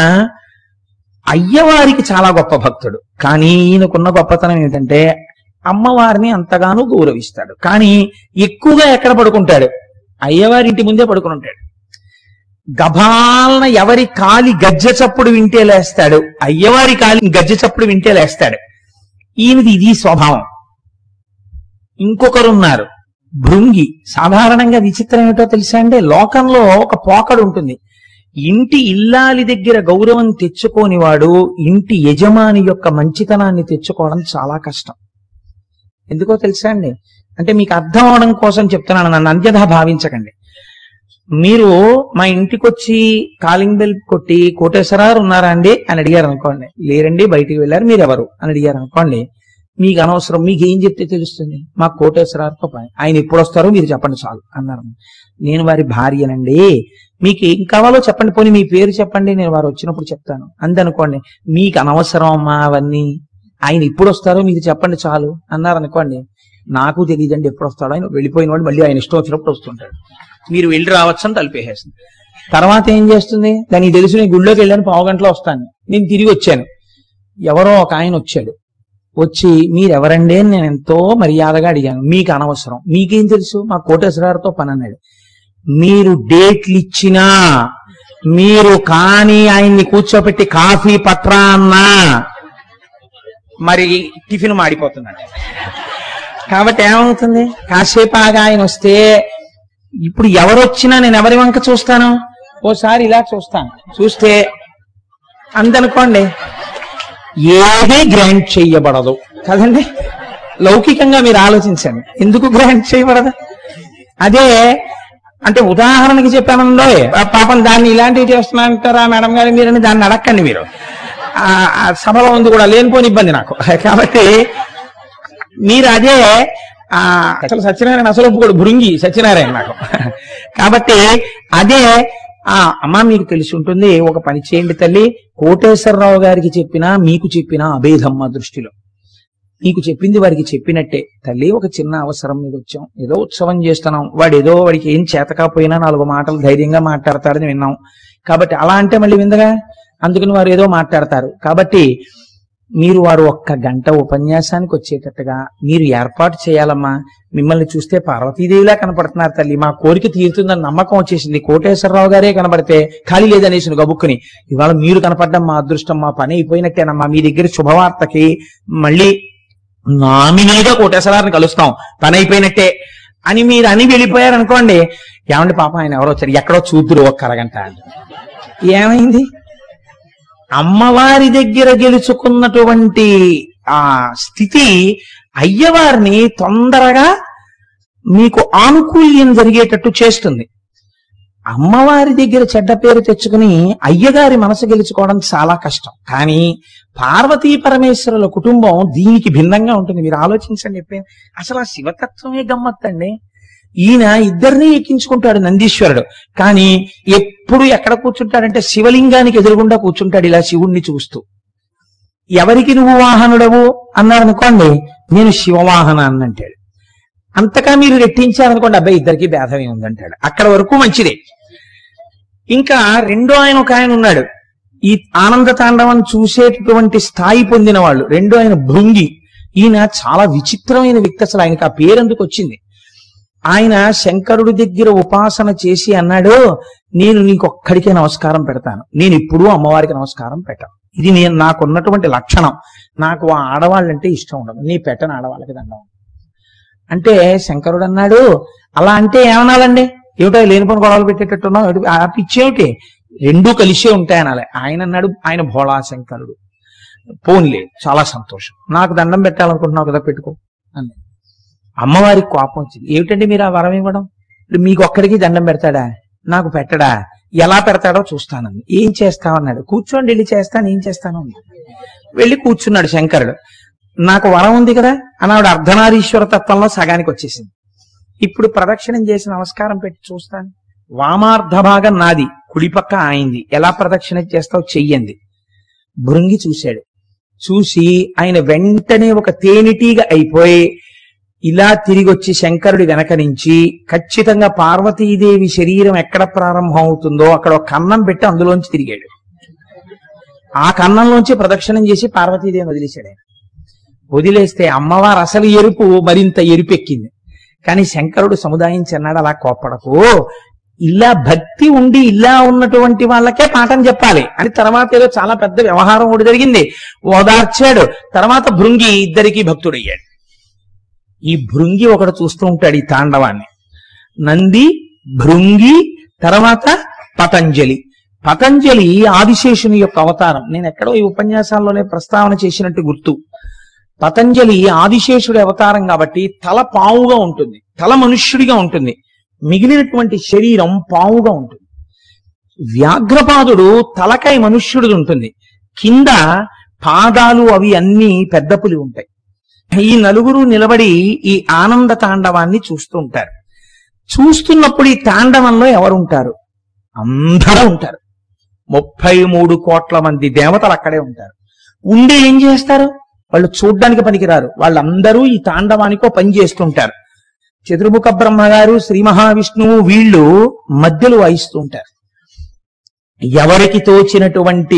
అయ్యవారికి చాలా గొప్ప భక్తుడు కానీ ఈయనకున్న గొప్పతనం ఏంటంటే అమ్మవారిని అంతగానూ గౌరవిస్తాడు కానీ ఎక్కువగా ఎక్కడ పడుకుంటాడు అయ్యవారి ఇంటి ముందే పడుకుని ఉంటాడు గభాలన ఎవరి కాలి గజ్జె చప్పుడు వింటే లేస్తాడు అయ్యవారి కాలి గజ్జె చప్పుడు వింటే లేస్తాడు ఈయనది ఇది స్వభావం ఇంకొకరున్నారు భృంగి సాధారణంగా విచిత్రం ఏమిటో తెలుసా అండి లోకంలో ఒక పోకడు ఉంటుంది ఇంటి ఇల్లాలి దగ్గర గౌరవం తెచ్చుకోని వాడు ఇంటి యజమాని యొక్క మంచితనాన్ని తెచ్చుకోవడం చాలా కష్టం ఎందుకో తెలుసా అండి అంటే మీకు అర్థం అవడం కోసం చెప్తున్నాను నన్ను అన్యథా భావించకండి మీరు మా ఇంటికి వచ్చి కాలింగ్ బెల్ కొట్టి కోటేశ్వరారు ఉన్నారా అండి అని అడిగారు అనుకోండి లేరండి బయటికి వెళ్ళారు మీరు ఎవరు అని అడిగారు అనుకోండి మీకు అనవసరం మీకు ఏం చెప్తే తెలుస్తుంది మా కోటేశ్వరారుతో పని ఆయన ఎప్పుడు వస్తారో మీరు చెప్పండి చాలు అన్నారు నేను వారి భార్యనండి మీకు ఏం కావాలో చెప్పండి పోనీ మీ పేరు చెప్పండి నేను వారు వచ్చినప్పుడు చెప్తాను అందనుకోండి మీకు అనవసరం అమ్మా అవన్నీ ఆయన ఎప్పుడు వస్తారో మీరు చెప్పండి చాలు అన్నారు అనుకోండి నాకు తెలియదండి ఎప్పుడు వస్తాడో ఆయన వెళ్ళిపోయిన వాడు మళ్ళీ ఆయన ఇష్టం వచ్చినప్పుడు వస్తుంటాడు మీరు వెళ్ళి రావచ్చు అని తలిపేసేస్తుంది తర్వాత ఏం చేస్తుంది దానికి తెలుసు నేను గుళ్ళోకి వెళ్ళాను పావు గంటలో వస్తాను నేను తిరిగి వచ్చాను ఎవరో ఒక ఆయన వచ్చాడు వచ్చి మీరెవరండి అని నేను ఎంతో మర్యాదగా అడిగాను మీకు అనవసరం మీకేం తెలుసు మా కోటేశ్వరారితో పని అన్నాడు మీరు డేట్లు ఇచ్చినా మీరు కానీ ఆయన్ని కూర్చోపెట్టి కాఫీ పట్రా అన్నా మరి టిఫిన్ మాడిపోతుందండి కాబట్టి ఏమవుతుంది కాసేపు ఆగా ఆయన వస్తే ఇప్పుడు ఎవరొచ్చినా నేను ఎవరి వంక చూస్తాను ఓసారి ఇలా చూస్తాను చూస్తే అందనుకోండి ఏది గ్రాంట్ చేయబడదు కదండి లౌకికంగా మీరు ఆలోచించండి ఎందుకు గ్రాంట్ చేయబడదు అదే అంటే ఉదాహరణకి చెప్పానంలో పాపం దాన్ని ఇలాంటివి చేస్తున్నారంటారా మేడం గారు మీరని దాన్ని అడక్కండి మీరు ఆ ఆ సభలో ఉంది కూడా లేనిపోని ఇబ్బంది నాకు కాబట్టి మీరు అదే ఆ అసలు సత్యనారాయణ అసలు ఒప్పుకోడు భృంగి సత్యనారాయణ నాకు కాబట్టి అదే ఆ అమ్మ మీకు తెలిసి ఉంటుంది ఒక పని చేయండి తల్లి కోటేశ్వరరావు గారికి చెప్పినా మీకు చెప్పినా అభేదం మా దృష్టిలో మీకు చెప్పింది వారికి చెప్పినట్టే తల్లి ఒక చిన్న అవసరం మీద వచ్చాం ఏదో ఉత్సవం చేస్తున్నాం వాడు ఏదో వాడికి ఏం చేతకాపోయినా నాలుగు మాటలు ధైర్యంగా మాట్లాడతాడని విన్నాం కాబట్టి అలా అంటే మళ్ళీ విందగా అందుకని వారు ఏదో మాట్లాడతారు కాబట్టి మీరు వారు ఒక్క గంట ఉపన్యాసానికి వచ్చేటట్టుగా మీరు ఏర్పాటు చేయాలమ్మా మిమ్మల్ని చూస్తే పార్వతీదేవిలా కనపడుతున్నారు తల్లి మా కోరిక తీరుతుందని నమ్మకం వచ్చేసింది కోటేశ్వరరావు గారే కనబడితే ఖాళీ లేదనేసి గబుక్కుని ఇవాళ మీరు కనపడడం మా అదృష్టం మా పని అయిపోయినట్టేనమ్మా మీ దగ్గర శుభవార్తకి మళ్ళీ నామినల్ గా కోటేశ్వరాన్ని కలుస్తాం పని అయిపోయినట్టే అని మీరు అని వెళ్ళిపోయారు అనుకోండి ఏమండి పాపం ఆయన ఎవరో వచ్చారు ఎక్కడో చూద్దురు ఒక్క అరగంట అంటారు. ఏమైంది అమ్మవారి దగ్గర గెలుచుకున్నటువంటి ఆ స్థితి అయ్యవారిని తొందరగా మీకు ఆనుకూల్యం జరిగేటట్టు చేస్తుంది అమ్మవారి దగ్గర చెడ్డ పేరు తెచ్చుకుని అయ్యగారి మనసు గెలుచుకోవడం చాలా కష్టం కానీ పార్వతీ పరమేశ్వరుల కుటుంబం దీనికి భిన్నంగా ఉంటుంది మీరు ఆలోచించండి ఎప్పుడైనా అసలు ఆ శివతత్వమే గమ్మత్తండి ఈయన ఇద్దరిని ఎక్కించుకుంటాడు నందీశ్వరుడు కానీ ఎప్పుడు ఎక్కడ కూర్చుంటాడంటే శివలింగానికి ఎదురుగుండా కూర్చుంటాడు ఇలా శివుణ్ణి చూస్తూ ఎవరికి నువ్వు వాహనుడవు అన్నాడు అనుకోండి నేను శివవాహన అంటాడు అంతగా మీరు రెట్టించారనుకోండి అబ్బాయి ఇద్దరికి భేదమే ఉందంటాడు అక్కడ వరకు మంచిదే ఇంకా రెండో ఆయన ఒక ఆయన ఉన్నాడు ఈ ఆనంద తాండవం చూసేటటువంటి స్థాయి పొందిన వాళ్ళు రెండో ఆయన భృంగి ఈయన చాలా విచిత్రమైన వ్యక్తి అసలు ఆయనకి ఆ పేరెందుకు వచ్చింది ఆయన శంకరుడి దగ్గర ఉపాసన చేసి అన్నాడు నేను నీకొక్కడికే నమస్కారం పెడతాను నేను ఎప్పుడూ అమ్మవారికి నమస్కారం పెట్టను ఇది నేను నాకున్నటువంటి లక్షణం నాకు ఆ ఆడవాళ్ళంటే ఇష్టం ఉండదు నీ పెట్టని ఆడవాళ్ళకి దండం అంటే శంకరుడు అన్నాడు అలా అంటే ఏమనాలండి ఏమిటో లేనిపోని గొడవలు పెట్టేటట్టున్నావు ఏమిటి? ఆ పిచ్చేమిటి రెండూ కలిసే ఉంటాయి అనాలి ఆయన అన్నాడు ఆయన భోళా శంకరుడు పోన్లే చాలా సంతోషం నాకు దండం పెట్టాలనుకుంటున్నావు కదా పెట్టుకో అన్నాడు అమ్మవారికి కోపం వచ్చింది ఏమిటండి మీరు ఆ వరం ఇవ్వడం ఇప్పుడు మీకు ఒక్కడికి దండం పెడతాడా నాకు పెట్టడా ఎలా పెడతాడో చూస్తానని ఏం చేస్తావన్నాడు కూర్చోండి వెళ్ళి చేస్తాను ఏం చేస్తాను అన్నాడు. వెళ్ళి కూర్చున్నాడు శంకరుడు నాకు వరం ఉంది కదా అని ఆవిడ అర్ధనారీశ్వర తత్వంలో సగానికి వచ్చేసింది ఇప్పుడు ప్రదక్షిణం చేసి నమస్కారం పెట్టి చూస్తాను వామార్ధ భాగం నాది కుడిపక్క ఆయింది ఎలా ప్రదక్షిణ చేస్తావు చెయ్యండి భృంగి చూశాడు చూసి ఆయన వెంటనే ఒక తేనెటీగ అయిపోయి ఇలా తిరిగి వచ్చి శంకరుడి వెనక నుంచి ఖచ్చితంగా పార్వతీదేవి శరీరం ఎక్కడ ప్రారంభం అవుతుందో అక్కడ ఒక కన్నం పెట్టి అందులోంచి తిరిగాడు ఆ కన్నంలోంచి ప్రదక్షిణం చేసి పార్వతీదేవిని వదిలేశాడు ఆయన వదిలేస్తే అమ్మవారు అసలు ఎరుపు మరింత ఎరుపెక్కింది కానీ శంకరుడు సముదాయించి అన్నాడు అలా కోప్పడకు ఇలా భక్తి ఉండి ఇలా ఉన్నటువంటి వాళ్ళకే పాఠం చెప్పాలి అని తర్వాత ఏదో చాలా పెద్ద వ్యవహారం ఒకటి జరిగింది ఓదార్చాడు తర్వాత భృంగి ఇద్దరికి భక్తుడయ్యాడు ఈ భృంగి ఒకడు చూస్తూ ఉంటాడు ఈ తాండవాన్ని నంది భృంగి తర్వాత పతంజలి పతంజలి ఆదిశేషుని యొక్క అవతారం నేను ఎక్కడో ఈ ఉపన్యాసాల్లోనే ప్రస్తావన చేసినట్టు గుర్తు పతంజలి ఆదిశేషుడి అవతారం కాబట్టి తల పావుగా ఉంటుంది తల మనుష్యుడిగా ఉంటుంది మిగిలినటువంటి శరీరం పావుగా ఉంటుంది వ్యాఘ్రపాదుడు తలకాయ మనుష్యుడిది ఉంటుంది కింద పాదాలు అవి అన్ని పెద్ద పులి ఉంటాయి ఈ నలుగురు నిలబడి ఈ ఆనంద తాండవాన్ని చూస్తూ ఉంటారు చూస్తున్నప్పుడు ఈ తాండవంలో ఎవరుంటారు అందరూ ఉంటారు ముప్పై మూడు కోట్ల మంది దేవతలు అక్కడే ఉంటారు ఉండి ఏం చేస్తారు వాళ్ళు చూడ్డానికి పనికిరారు వాళ్ళందరూ ఈ తాండవానికో పని చేస్తుంటారు చతుర్ముఖ బ్రహ్మగారు శ్రీ మహావిష్ణువు వీళ్ళు మధ్యలో వాయిస్తూ ఉంటారు ఎవరికి తోచినటువంటి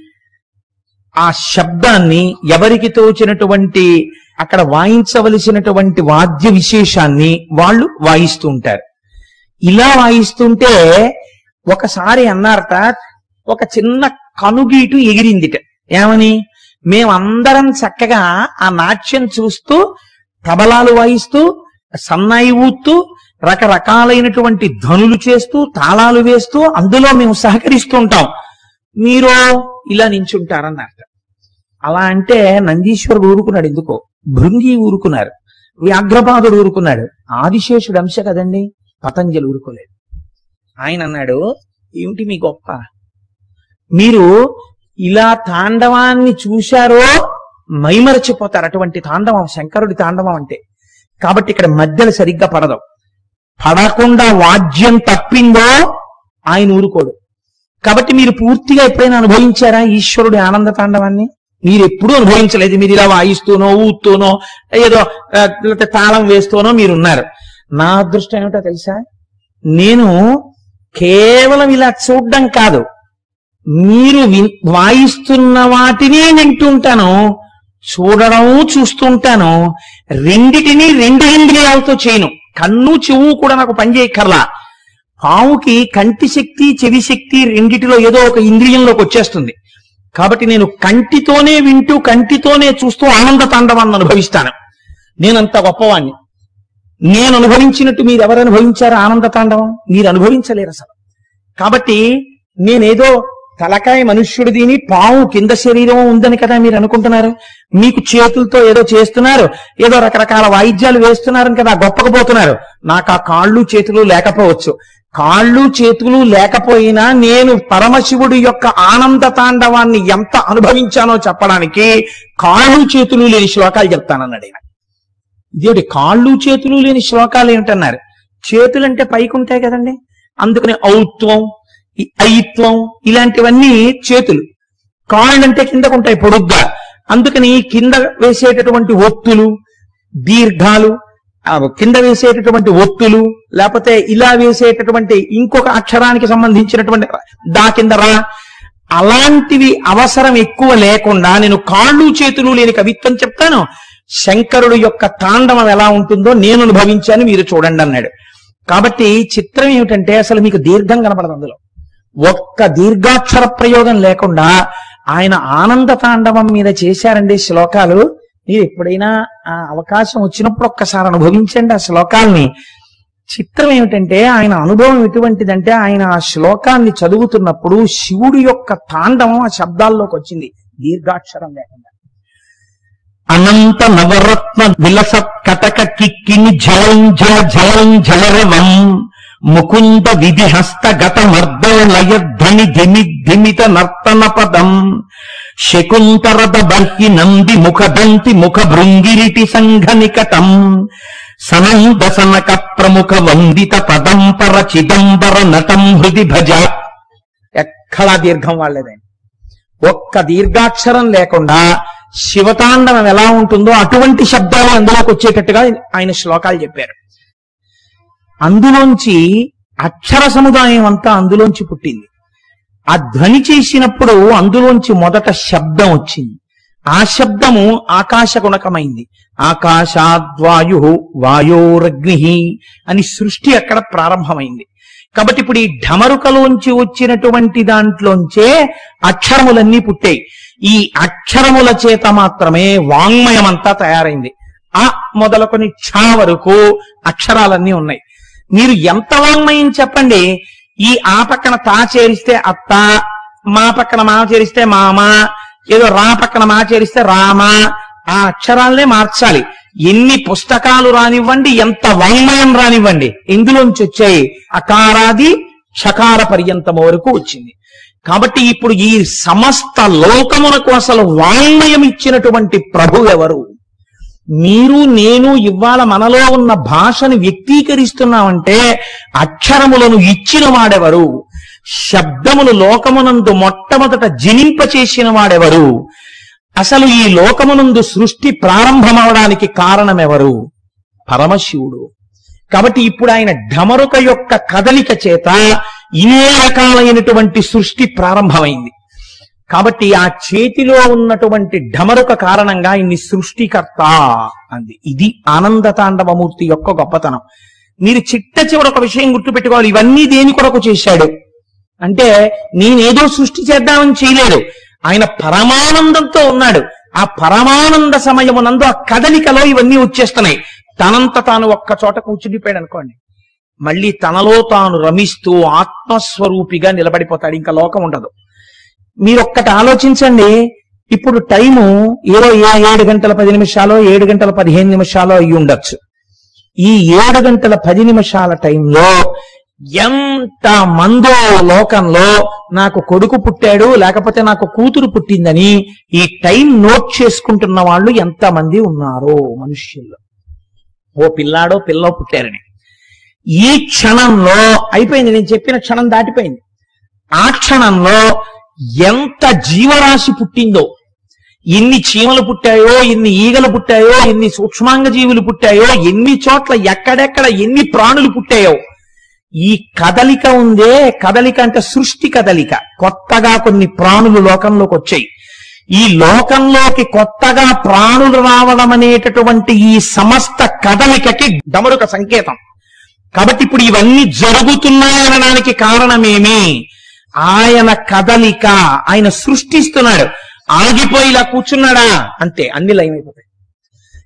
ఆ శబ్దాన్ని ఎవరికి తోచినటువంటి అక్కడ వాయించవలసినటువంటి వాద్య విశేషాన్ని వాళ్ళు వాయిస్తూ ఉంటారు ఇలా వాయిస్తుంటే ఒకసారి అన్నారట ఒక చిన్న కనుగీటు ఎగిరిందిట ఏమని మేమందరం చక్కగా ఆ నాట్యం చూస్తూ తబలాలు వాయిస్తూ సన్నాయి ఊత్తూ రకరకాలైనటువంటి ధనులు చేస్తూ తాళాలు వేస్తూ అందులో మేము సహకరిస్తూ ఉంటాం మీరు ఇలా నించుంటారన్నమాట అలా అంటే నందీశ్వరుడు ఊరుకున్నాడు ఎందుకో భృంగి ఊరుకున్నారు వ్యాఘ్రపాదుడు ఊరుకున్నాడు ఆదిశేషుడు అంశ కదండి పతంజలి ఊరుకోలేదు ఆయన అన్నాడు ఏమిటి మీ గొప్ప మీరు ఇలా తాండవాన్ని చూశారో మైమరచిపోతారు అటువంటి తాండవం శంకరుడి తాండవం అంటే కాబట్టి ఇక్కడ మధ్యలో సరిగ్గా పడదు పడకుండా వాద్యం తప్పిందో ఆయన ఊరుకోడు కాబట్టి మీరు పూర్తిగా ఎప్పుడైనా అనుభవించారా ఈశ్వరుడి ఆనంద తాండవాన్ని మీరు ఎప్పుడూ అనుభవించలేదు మీరు ఇలా వాయిస్తూనో ఊతూనో ఏదో ఆ, లేకపోతే తాళం వేస్తూనో మీరున్నారు నా అదృష్టం ఏమిటో తెలుసా నేను కేవలం ఇలా చూడడం కాదు మీరు విన్- వాయిస్తున్న వాటినే వింటుంటాను చూడడం చూస్తుంటాను రెండిటిని రెండు ఇంద్రియాలతో చేయను కన్ను చెవు కూడా నాకు పనిచేయక్కర్లా పావుకి కంటి శక్తి చెవి శక్తి రెండిటిలో ఏదో ఒక ఇంద్రియంలోకి వచ్చేస్తుంది కాబట్టి నేను కంటితోనే వింటూ కంటితోనే చూస్తూ ఆనంద తాండవాన్ని అనుభవిస్తాను నేనంత గొప్పవాణ్ణి నేను అనుభవించినట్టు మీరు ఎవరు అనుభవించారు ఆనంద తాండవం మీరు అనుభవించలేరు అసలు కాబట్టి నేనేదో తలకాయ మనుష్యుడిదిని పాము కింద శరీరం ఉందని కదా మీరు అనుకుంటున్నారు మీకు చేతులతో ఏదో చేస్తున్నారు ఏదో రకరకాల వాయిద్యాలు వేస్తున్నారు కదా గొప్పకపోతున్నారు నాకు ఆ కాళ్ళు చేతులు లేకపోవచ్చు కాళ్ళు చేతులు లేకపోయినా నేను పరమశివుడి యొక్క ఆనంద తాండవాన్ని ఎంత అనుభవించానో చెప్పడానికి కాళ్ళు చేతులు లేని శ్లోకాలు చెప్తానన్నాడు ఆయన ఇదేంటి కాళ్ళు చేతులు లేని శ్లోకాలు ఏమిటన్నారు చేతులంటే పైకి ఉంటాయి కదండి అందుకని ఔత్వం ఈ ఐత్వం ఇలాంటివన్నీ చేతులు కాళ్ళంటే కిందకు ఉంటాయి పొడుగ్గా అందుకని కింద వేసేటటువంటి ఒత్తులు దీర్ఘాలు ఆ కింద వేసేటటువంటి ఒత్తులు లేకపోతే ఇలా వేసేటటువంటి ఇంకొక అక్షరానికి సంబంధించినటువంటి దా కింద రా అలాంటివి అవసరం ఎక్కువ లేకుండా నేను కాళ్ళు చేతులు లేని కవిత్వం చెప్తాను శంకరుడు యొక్క తాండవం ఎలా ఉంటుందో నేను అనుభవించాను మీరు చూడండి అన్నాడు కాబట్టి చిత్రం ఏమిటంటే అసలు మీకు దీర్ఘం కనపడదు అందులో ఒక్క దీర్ఘాక్షర ప్రయోగం లేకుండా ఆయన ఆనంద తాండవం మీద చేశారండి శ్లోకాలు మీరు ఎప్పుడైనా ఆ అవకాశం వచ్చినప్పుడు ఒక్కసారి అనుభవించండి ఆ శ్లోకాల్ని చిత్రం ఏమిటంటే ఆయన అనుభవం ఎటువంటిదంటే ఆయన ఆ శ్లోకాన్ని చదువుతున్నప్పుడు శివుడి యొక్క తాండవం ఆ శబ్దాల్లోకి వచ్చింది దీర్ఘాక్షరం లేకుండా అనంత నవరత్న విలస కటక కిక్కిని జలం జల జలం జలరవం ముకుంద విధి హస్త గత మర్దన లయధ్వని ధిమి ధిమిత నర్తన పదం శకుంతరద బర్హి నంది ముఖదంతి ముఖ భృంగిరిటి సంఘ నికటం సనంద సనక ప్రముఖ వందిత పదంపర చిదంబర నటం హృది భజ ఎక్కడా దీర్ఘం వాళ్ళేదండి ఒక్క దీర్ఘాక్షరం లేకుండా శివతాండవం ఎలా ఉంటుందో అటువంటి శబ్దాలు అందులోకి వచ్చేటట్టుగా ఆయన శ్లోకాలు చెప్పారు అందులోంచి అక్షర సముదాయం అంతా అందులోంచి పుట్టింది ఆ ధ్వని చేసినప్పుడు అందులోంచి మొదట శబ్దం వచ్చింది ఆ శబ్దము ఆకాశ గుణకమైంది ఆకాశాద్వాయు వాయోరగ్ని అని సృష్టి అక్కడ ప్రారంభమైంది కాబట్టి ఇప్పుడు ఈ ఢమరుకలోంచి వచ్చినటువంటి దాంట్లోంచే అక్షరములన్నీ పుట్టాయి ఈ అక్షరముల చేత మాత్రమే వాంగ్మయమంతా తయారైంది ఆ మొదలుకొని క్ష వరకు అక్షరాలన్నీ ఉన్నాయి మీరు ఎంత వాంగ్మయం చెప్పండి ఈ ఆ పక్కన తా చేరిస్తే అత్త మా పక్కన మా చేరిస్తే మామ ఏదో రా పక్కన మా చేరిస్తే రామ ఆ అక్షరాలనే మార్చాలి ఎన్ని పుస్తకాలు రానివ్వండి ఎంత వాంగ్మయం రానివ్వండి ఇందులోంచి వచ్చాయి అకారాది షకార పర్యంతం వరకు వచ్చింది కాబట్టి ఇప్పుడు ఈ సమస్త లోకమునకు అసలు వాంగ్మయం ఇచ్చినటువంటి ప్రభు ఎవరు మీరు నేను ఇవాళ మనలో ఉన్న భాషను వ్యక్తీకరిస్తున్నామంటే అక్షరములను ఇచ్చిన వాడెవరు శబ్దములు లోకమునందు మొట్టమొదట జనింపచేసిన వాడెవరు అసలు ఈ లోకమునందు సృష్టి ప్రారంభమవడానికి కారణమెవరు పరమశివుడు కాబట్టి ఇప్పుడు ఆయన ఢమరుక యొక్క కదలిక చేత ఇనే రకాలైనటువంటి సృష్టి ప్రారంభమైంది కాబట్టి ఆ చేతిలో ఉన్నటువంటి ఢమరుక కారణంగా ఇన్ని సృష్టికర్త అంది ఇది ఆనంద తాండవమూర్తి యొక్క గొప్పతనం మీరు చిట్ట చివర ఒక విషయం గుర్తుపెట్టుకోవాలి ఇవన్నీ దేని కొరకు చేశాడు అంటే నేనేదో సృష్టి చేద్దామని చేయలేడు ఆయన పరమానందంతో ఉన్నాడు ఆ పరమానంద సమయమునందు ఆ కదలికలో ఇవన్నీ వచ్చేస్తున్నాయి తనంత తాను ఒక్క చోట కూర్చుండిపోయాడు అనుకోండి మళ్ళీ తనలో తాను రమిస్తూ ఆత్మస్వరూపిగా నిలబడిపోతాడు ఇంకా లోకం ఉండదు మీరు ఒక్కటి ఆలోచించండి ఇప్పుడు టైము ఏదో ఏ- ఏడు గంటల పది నిమిషాలు ఏడు గంటల పదిహేను నిమిషాలు అయి ఉండొచ్చు ఈ ఏడు గంటల పది నిమిషాల టైంలో ఎంత మందో లోకంలో నాకు కొడుకు పుట్టాడు లేకపోతే నాకు కూతురు పుట్టిందని ఈ టైం నోట్ చేసుకుంటున్న వాళ్ళు ఎంతమంది ఉన్నారో మనుష్యుల్లో ఓ పిల్లాడో పిల్లో పుట్టారని ఈ క్షణంలో అయిపోయింది నేను చెప్పిన క్షణం దాటిపోయింది ఆ క్షణంలో ఎంత జీవరాశి పుట్టిందో ఎన్ని చీమలు పుట్టాయో ఎన్ని ఈగలు పుట్టాయో ఎన్ని సూక్ష్మాంగ జీవులు పుట్టాయో ఎన్ని చోట్ల ఎక్కడెక్కడ ఎన్ని ప్రాణులు పుట్టాయో ఈ కదలిక ఉందే కదలిక అంటే సృష్టి కదలిక కొత్తగా కొన్ని ప్రాణులు లోకంలోకి వచ్చాయి ఈ లోకంలోకి కొత్తగా ప్రాణులు రావడం అనేటటువంటి ఈ సమస్త కదలికకి డమరుక సంకేతం కాబట్టి ఇప్పుడు ఇవన్నీ జరుగుతున్నాయనడానికి కారణమేమి ఆయన కదలిక ఆయన సృష్టిస్తున్నాడు ఆగిపోయి ఇలా కూర్చున్నాడా అంతే అన్ని లయం అయిపోతాయి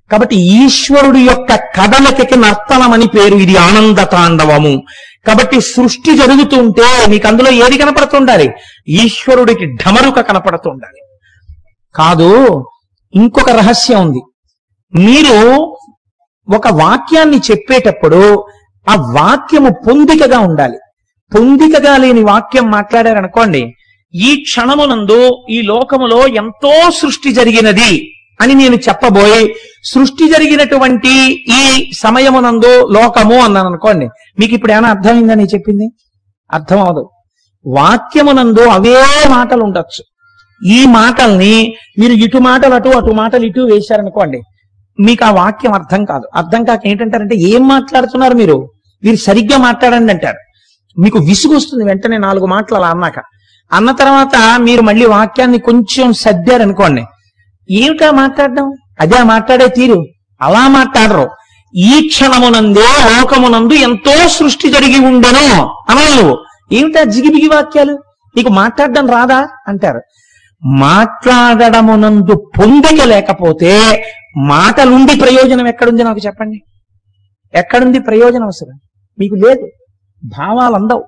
కాబట్టి ఈశ్వరుడి యొక్క కదలికకి నర్తనం అని పేరు ఇది ఆనంద తాండవము కాబట్టి సృష్టి జరుగుతుంటే మీకు అందులో ఏది కనపడుతుండాలి ఈశ్వరుడికి ఢమరుక కనపడుతుండాలి కాదు ఇంకొక రహస్యం ఉంది మీరు ఒక వాక్యాన్ని చెప్పేటప్పుడు ఆ వాక్యము పొందికగా ఉండాలి పొందికగా లేని వాక్యం మాట్లాడారనుకోండి ఈ క్షణమునందు ఈ లోకములో ఎంతో సృష్టి జరిగినది అని నేను చెప్పబోయి సృష్టి జరిగినటువంటి ఈ సమయమునందు లోకము అన్నాను అనుకోండి మీకు ఇప్పుడు ఏమైనా అర్థమైందని చెప్పింది అర్థం అవదు వాక్యమునందు అవే మాటలు ఉండొచ్చు ఈ మాటల్ని మీరు ఇటు మాటలు అటు అటు మాటలు ఇటు వేశారనుకోండి మీకు ఆ వాక్యం అర్థం కాదు అర్థం కాక ఏంటంటారంటే ఏం మాట్లాడుతున్నారు మీరు మీరు సరిగ్గా మాట్లాడండి అంటారు మీకు విసుగు వస్తుంది వెంటనే నాలుగు మాటలు అలా అన్నాక అన్న తర్వాత మీరు మళ్ళీ వాక్యాన్ని కొంచెం సర్దారనుకోండి ఏమిటా మాట్లాడడం అదే మాట్లాడే తీరు అలా మాట్లాడరు ఈ క్షణమునందే లోకమునందు ఎంతో సృష్టి జరిగి ఉండను అనాలి నువ్వు ఏమిటా జిగిబిగి వాక్యాలు నీకు మాట్లాడడం రాదా అంటారు మాట్లాడడమునందు పొందిక లేకపోతే మాటలుండి ప్రయోజనం ఎక్కడుంది నాకు చెప్పండి ఎక్కడుంది ప్రయోజనం అసలు మీకు లేదు భావాలు అందవు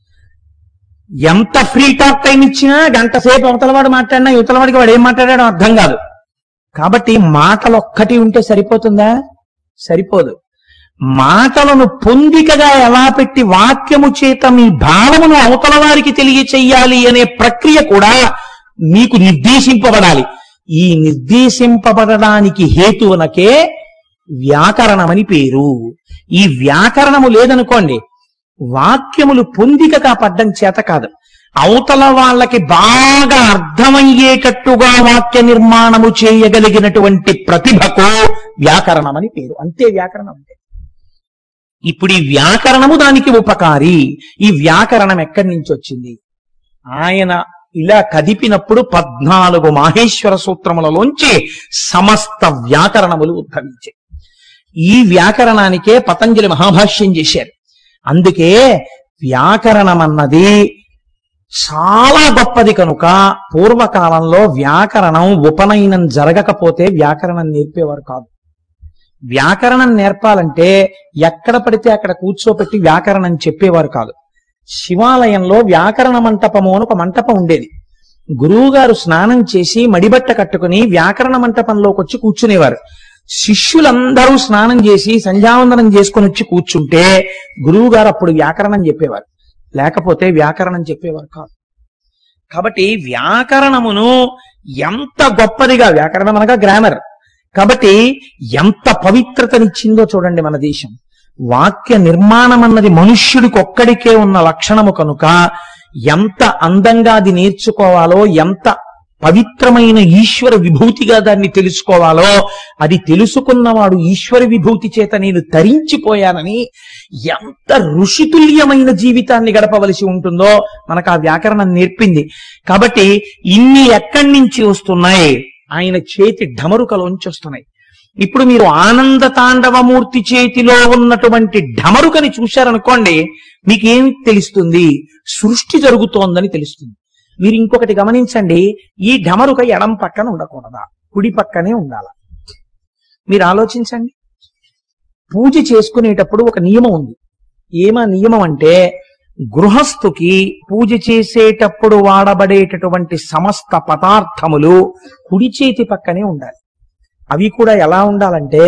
ఎంత ఫ్రీ టాక్ టైం ఇచ్చినా గంట సేపు అవతలవాడు మాట్లాడినా యువతలవాడికి వాడు ఏం మాట్లాడాడో అర్థం కాదు కాబట్టి మాటలు ఒక్కటి ఉంటే సరిపోతుందా సరిపోదు మాటలను పొందికగా ఎలా పెట్టి వాక్యము చేత మీ భావమును అవతల వారికి తెలియచెయ్యాలి అనే ప్రక్రియ కూడా మీకు నిర్దేశింపబడాలి ఈ నిర్దేశింపబడడానికి హేతువునకే వ్యాకరణమని పేరు ఈ వ్యాకరణము లేదనుకోండి వాక్యములు పొందికగా పడ్డం చేత కాదు అవతల వాళ్ళకి బాగా అర్థమయ్యేటట్టుగా వాక్య నిర్మాణము చేయగలిగినటువంటి ప్రతిభకు వ్యాకరణమని పేరు అంతే వ్యాకరణం అంటే ఇప్పుడు ఈ వ్యాకరణము దానికి ఉపకారి ఈ వ్యాకరణం ఎక్కడి నుంచి వచ్చింది ఆయన ఇలా కదిపినప్పుడు పద్నాలుగు మాహేశ్వర సూత్రములలోంచి సమస్త వ్యాకరణములు ఉద్భవించాయి ఈ వ్యాకరణానికే పతంజలి మహాభాష్యం చేశారు అందుకే వ్యాకరణం అన్నది చాలా గొప్పది కనుక పూర్వకాలంలో వ్యాకరణం ఉపనయనం జరగకపోతే వ్యాకరణం నేర్పేవారు కాదు వ్యాకరణం నేర్పాలంటే ఎక్కడ పడితే అక్కడ కూర్చోపెట్టి వ్యాకరణం చెప్పేవారు కాదు శివాలయంలో వ్యాకరణ మంటపము అని ఒక మంటపం ఉండేది గురువుగారు స్నానం చేసి మడిబట్ట కట్టుకుని వ్యాకరణ మంటపంలోకి వచ్చి కూర్చునేవారు శిష్యులందరూ స్నానం చేసి సంధ్యావందనం చేసుకుని వచ్చి కూర్చుంటే గురువు గారు అప్పుడు వ్యాకరణం చెప్పేవారు లేకపోతే వ్యాకరణం చెప్పేవారు కాదు కాబట్టి వ్యాకరణమును ఎంత గొప్పదిగా వ్యాకరణం అనగా గ్రామర్ కాబట్టి ఎంత పవిత్రతనిచ్చిందో చూడండి మన దేశం వాక్య నిర్మాణం అన్నది మనుష్యుడికి ఒక్కడికే ఉన్న లక్షణము కనుక ఎంత అందంగా అది నేర్చుకోవాలో ఎంత పవిత్రమైన ఈశ్వర విభూతిగా దాన్ని తెలుసుకోవాలో అది తెలుసుకున్నవాడు ఈశ్వర విభూతి చేత నేను తరించిపోయానని ఎంత ఋషితుల్యమైన జీవితాన్ని గడపవలసి ఉంటుందో మనకు ఆ వ్యాకరణం నేర్పింది కాబట్టి ఇన్ని ఎక్కడి నుంచి వస్తున్నాయి ఆయన చేతి ఢమరుకలోంచి వస్తున్నాయి ఇప్పుడు మీరు ఆనంద తాండవమూర్తి చేతిలో ఉన్నటువంటి ఢమరుకని చూశారనుకోండి మీకేం తెలుస్తుంది సృష్టి జరుగుతోందని తెలుస్తుంది మీరు ఇంకొకటి గమనించండి ఈ ఢమరుక ఎడం పక్కన ఉండకూడదా కుడి పక్కనే ఉండాల మీరు ఆలోచించండి పూజ చేసుకునేటప్పుడు ఒక నియమం ఉంది ఏమ నియమం అంటే గృహస్థుకి పూజ చేసేటప్పుడు వాడబడేటటువంటి సమస్త పదార్థములు కుడి చేతి పక్కనే ఉండాలి అవి కూడా ఎలా ఉండాలంటే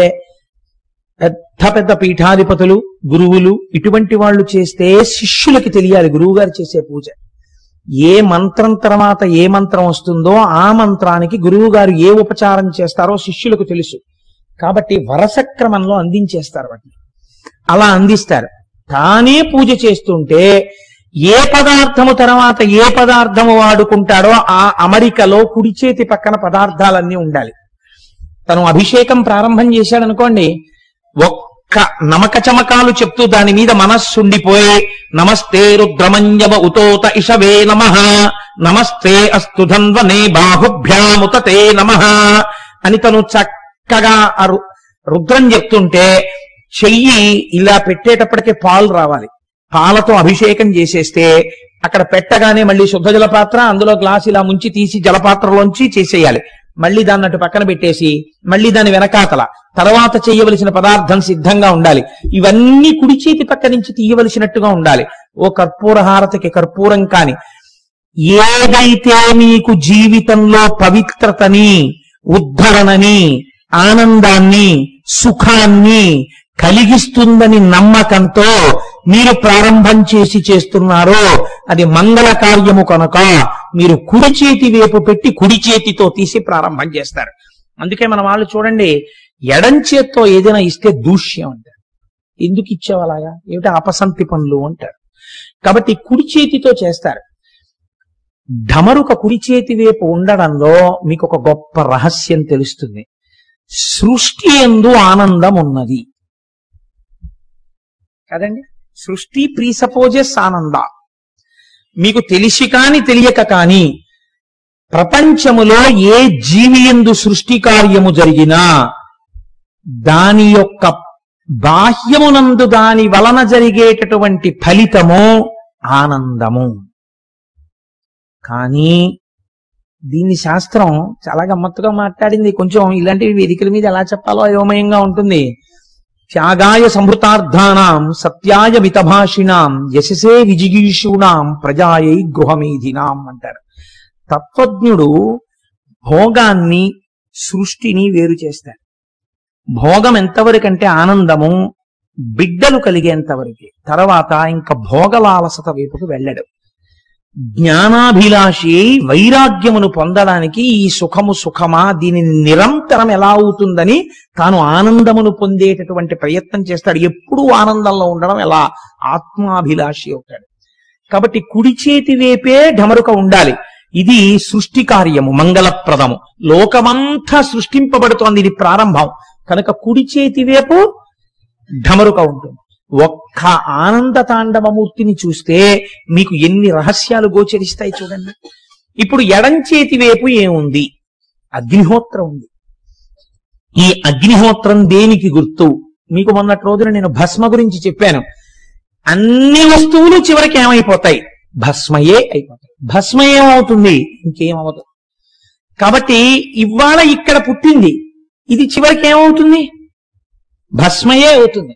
పెద్ద పెద్ద పీఠాధిపతులు గురువులు ఇటువంటి వాళ్ళు చేస్తే శిష్యులకి తెలియాలి గురువు గారు చేసే పూజ ఏ మంత్రం తర్వాత ఏ మంత్రం వస్తుందో ఆ మంత్రానికి గురువు గారు ఏ ఉపచారం చేస్తారో శిష్యులకు తెలుసు కాబట్టి వరస క్రమంలో అందించేస్తారు వాటిని అలా అందిస్తారు తానే పూజ చేస్తుంటే ఏ పదార్థము తర్వాత ఏ పదార్థము వాడుకుంటాడో ఆ అమరికలో కుడి చేతి పక్కన పదార్థాలన్నీ ఉండాలి తను అభిషేకం ప్రారంభం చేశాడు అనుకోండి ఒక్క నమక చమకాలు చెప్తూ దాని మీద మనస్సుండిపోయి నమస్తే రుద్రమంజవ ఉతోత ఇషవే నమ నమస్తే అస్తు ధన్వనే బాహుభ్యాముతతే నమ అని తను చక్కగా ఆ రు- రుద్రం చెప్తుంటే చెయ్యి ఇలా పెట్టేటప్పటికే పాలు రావాలి పాలతో అభిషేకం చేసేస్తే అక్కడ పెట్టగానే మళ్ళీ శుద్ధ జలపాత్ర అందులో గ్లాస్ ఇలా ముంచి తీసి జలపాత్రలోంచి చేసేయాలి మళ్ళీ దాన్ని అటు పక్కన పెట్టేసి మళ్ళీ దాని వెనకాతల తర్వాత చేయవలసిన పదార్థం సిద్ధంగా ఉండాలి ఇవన్నీ కుడి చేతి పక్క నుంచి తీయవలసినట్టుగా ఉండాలి ఓ కర్పూర హారతికి కర్పూరం కాని ఏదైతే మీకు జీవితంలో పవిత్రతని ఉద్ధరణని ఆనందాన్ని సుఖాన్ని కలిగిస్తుందని నమ్మకంతో మీరు ప్రారంభం చేసి చేస్తున్నారో అది మంగళ కార్యము కనుక మీరు కుడి చేతి వైపు పెట్టి కుడి చేతితో తీసి ప్రారంభం చేస్తారు అందుకే మన వాళ్ళు చూడండి ఎడం చేత్తో ఏదైనా ఇస్తే దూష్యం అంటారు ఎందుకు ఇచ్చావు అలాగా ఏమిటి అపసంతి పనులు అంటారు కాబట్టి కుడి చేతితో చేస్తారు ఢమరుక కుడి చేతి వైపు ఉండడంలో మీకు ఒక గొప్ప రహస్యం తెలుస్తుంది సృష్టి ఎందు ఆనందం ఉన్నది కదండి సృష్టి ప్రీసపోజెస్ ఆనంద మీకు తెలిసి కాని తెలియక కాని ప్రపంచములో ఏ జీవి ఎందు సృష్టి కార్యము జరిగినా దాని యొక్క బాహ్యమునందు దాని వలన జరిగేటటువంటి ఫలితము ఆనందము కానీ దీన్ని శాస్త్రం చాలా గమ్మత్తుగా మాట్లాడింది కొంచెం ఇలాంటి వేదికల మీద ఎలా చెప్పాలో అయోమయంగా ఉంటుంది త్యాగాయ సంభృతార్థానాం సత్యాయ మితభాషిణాం యశసే విజిగీషూణాం ప్రజాయై గృహమేధినాం అంటారు తత్వజ్ఞుడు భోగాన్ని సృష్టిని వేరు చేస్తాడు భోగం ఎంతవరకంటే ఆనందము బిడ్డలు కలిగేంతవరకే తర్వాత ఇంకా భోగలాలసత వైపుకు వెళ్ళడు జ్ఞానాభిలాషి అయి వైరాగ్యమును పొందడానికి ఈ సుఖము సుఖమా దీని నిరంతరం ఎలా అవుతుందని తాను ఆనందమును పొందేటటువంటి ప్రయత్నం చేస్తాడు ఎప్పుడూ ఆనందంలో ఉండడం ఎలా ఆత్మాభిలాషి అవుతాడు కాబట్టి కుడి చేతి వైపే ఢమరుక ఉండాలి ఇది సృష్టి కార్యము మంగళప్రదము లోకమంతా సృష్టింపబడుతోంది ఇది ప్రారంభం కనుక కుడి చేతి వైపు ఢమరుక ఉంటుంది ఒక్క ఆనంద తాండవమూర్తిని చూస్తే మీకు ఎన్ని రహస్యాలు గోచరిస్తాయి చూడండి ఇప్పుడు ఎడం చేతి వైపు ఏముంది అగ్నిహోత్రం ఉంది ఈ అగ్నిహోత్రం దేనికి గుర్తు మీకు మొన్నటి రోజున నేను భస్మ గురించి చెప్పాను అన్ని వస్తువులు చివరికి ఏమైపోతాయి భస్మయే అయిపోతాయి భస్మ ఏమవుతుంది ఇంకేమవదు కాబట్టి ఇవాళ ఇక్కడ పుట్టింది ఇది చివరికి ఏమవుతుంది భస్మయే అవుతుంది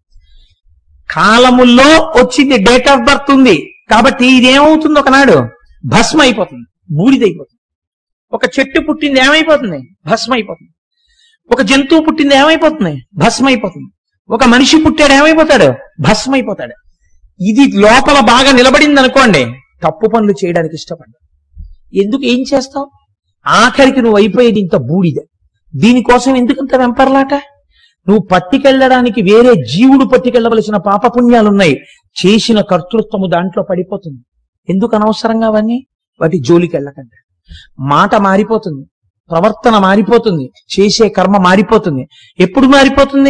కాలముల్లో వచ్చింది డేట్ ఆఫ్ బర్త్ ఉంది కాబట్టి ఇది ఏమవుతుంది ఒకనాడు భస్మ అయిపోతుంది బూడిదైపోతుంది ఒక చెట్టు పుట్టింది ఏమైపోతుంది భస్మ అయిపోతుంది ఒక జంతువు పుట్టింది ఏమైపోతుంది భస్మ అయిపోతుంది ఒక మనిషి పుట్టాడు ఏమైపోతాడు భస్మ అయిపోతాడు ఇది లోపల బాగా నిలబడింది అనుకోండి తప్పు పనులు చేయడానికి ఇష్టపడ్డా ఎందుకు ఏం చేస్తావు ఆఖరికి నువ్వు అయిపోయేది ఇంత బూడిద దీనికోసం ఎందుకంత వెంపర్లాట నువ్వు పట్టుకెళ్ళడానికి వేరే జీవుడు పట్టుకెళ్ళవలసిన పాపపుణ్యాలున్నాయి చేసిన కర్తృత్వము దాంట్లో పడిపోతుంది ఎందుకు అనవసరంగా అవన్నీ వాటి జోలికి వెళ్ళకండి మాట మారిపోతుంది ప్రవర్తన మారిపోతుంది చేసే కర్మ మారిపోతుంది ఎప్పుడు మారిపోతుంది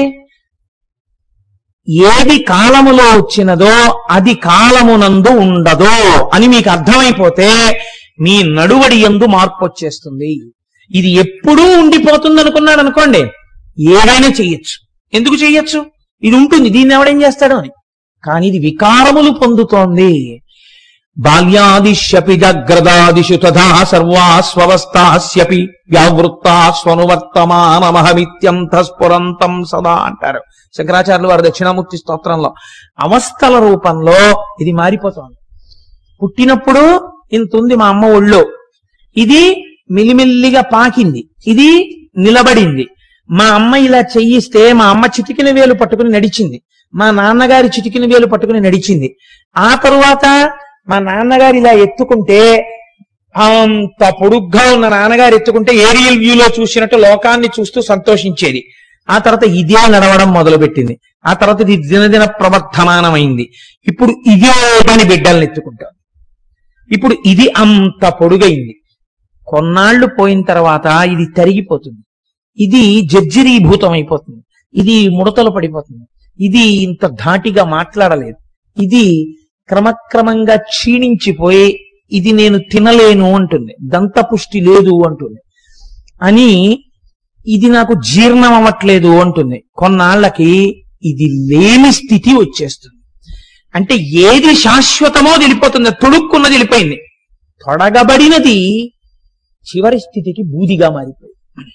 ఏది కాలములో వచ్చినదో అది కాలమునందు ఉండదో అని మీకు అర్థమైపోతే మీ నడువడి ఎందు మార్పు వచ్చేస్తుంది ఇది ఎప్పుడూ ఉండిపోతుంది అనుకున్నాడు అనుకోండి ఏదైనా చెయ్యొచ్చు ఎందుకు చెయ్యొచ్చు ఇది ఉంటుంది దీన్ని ఎవడేం చేస్తాడు అని కానీ ఇది వికారములు పొందుతోంది బాల్యాదిశ్యపి జగ్రదాదిషు తథా సర్వాస్వవస్థాస్యపి వ్యావృత్తా స్వనువర్తమానమహమిత్యంత స్ఫురంతం సదా అంటారు శంకరాచార్యులు వారి దక్షిణామూర్తి స్తోత్రంలో అవస్థల రూపంలో ఇది మారిపోతోంది పుట్టినప్పుడు ఇంత ఉంది మా అమ్మ ఒళ్ళో ఇది మిలిమిల్లిగా పాకింది ఇది నిలబడింది మా అమ్మ ఇలా చెయ్యిస్తే మా అమ్మ చిటికిన వేలు పట్టుకుని నడిచింది మా నాన్నగారి చిటికిన వేలు పట్టుకుని నడిచింది ఆ తరువాత మా నాన్నగారు ఇలా ఎత్తుకుంటే అంత పొడుగ్గా ఉన్న నాన్నగారు ఎత్తుకుంటే ఏరియల్ వ్యూలో చూసినట్టు లోకాన్ని చూస్తూ సంతోషించేది ఆ తర్వాత ఇదే నడవడం మొదలుపెట్టింది ఆ తర్వాత ఇది దినదిన ప్రవర్ధమానమైంది ఇప్పుడు ఇదే దాని బిడ్డల్ని ఎత్తుకుంటాం ఇప్పుడు ఇది అంత పొడుగైంది కొన్నాళ్లు పోయిన తర్వాత ఇది తరిగిపోతుంది ఇది జర్జరీభూతం అయిపోతుంది ఇది ముడతలు పడిపోతుంది ఇది ఇంత ధాటిగా మాట్లాడలేదు ఇది క్రమక్రమంగా క్షీణించిపోయి ఇది నేను తినలేను అంటుంది దంతపుష్టి లేదు అంటుంది అని ఇది నాకు జీర్ణం అవ్వట్లేదు అంటుంది కొన్నాళ్ళకి ఇది లేని స్థితి వచ్చేస్తుంది అంటే ఏది శాశ్వతమో తెలిపోతుంది తొడుక్కున్నది వెళ్ళిపోయింది తొడగబడినది చివరి స్థితికి బూదిగా మారిపోయి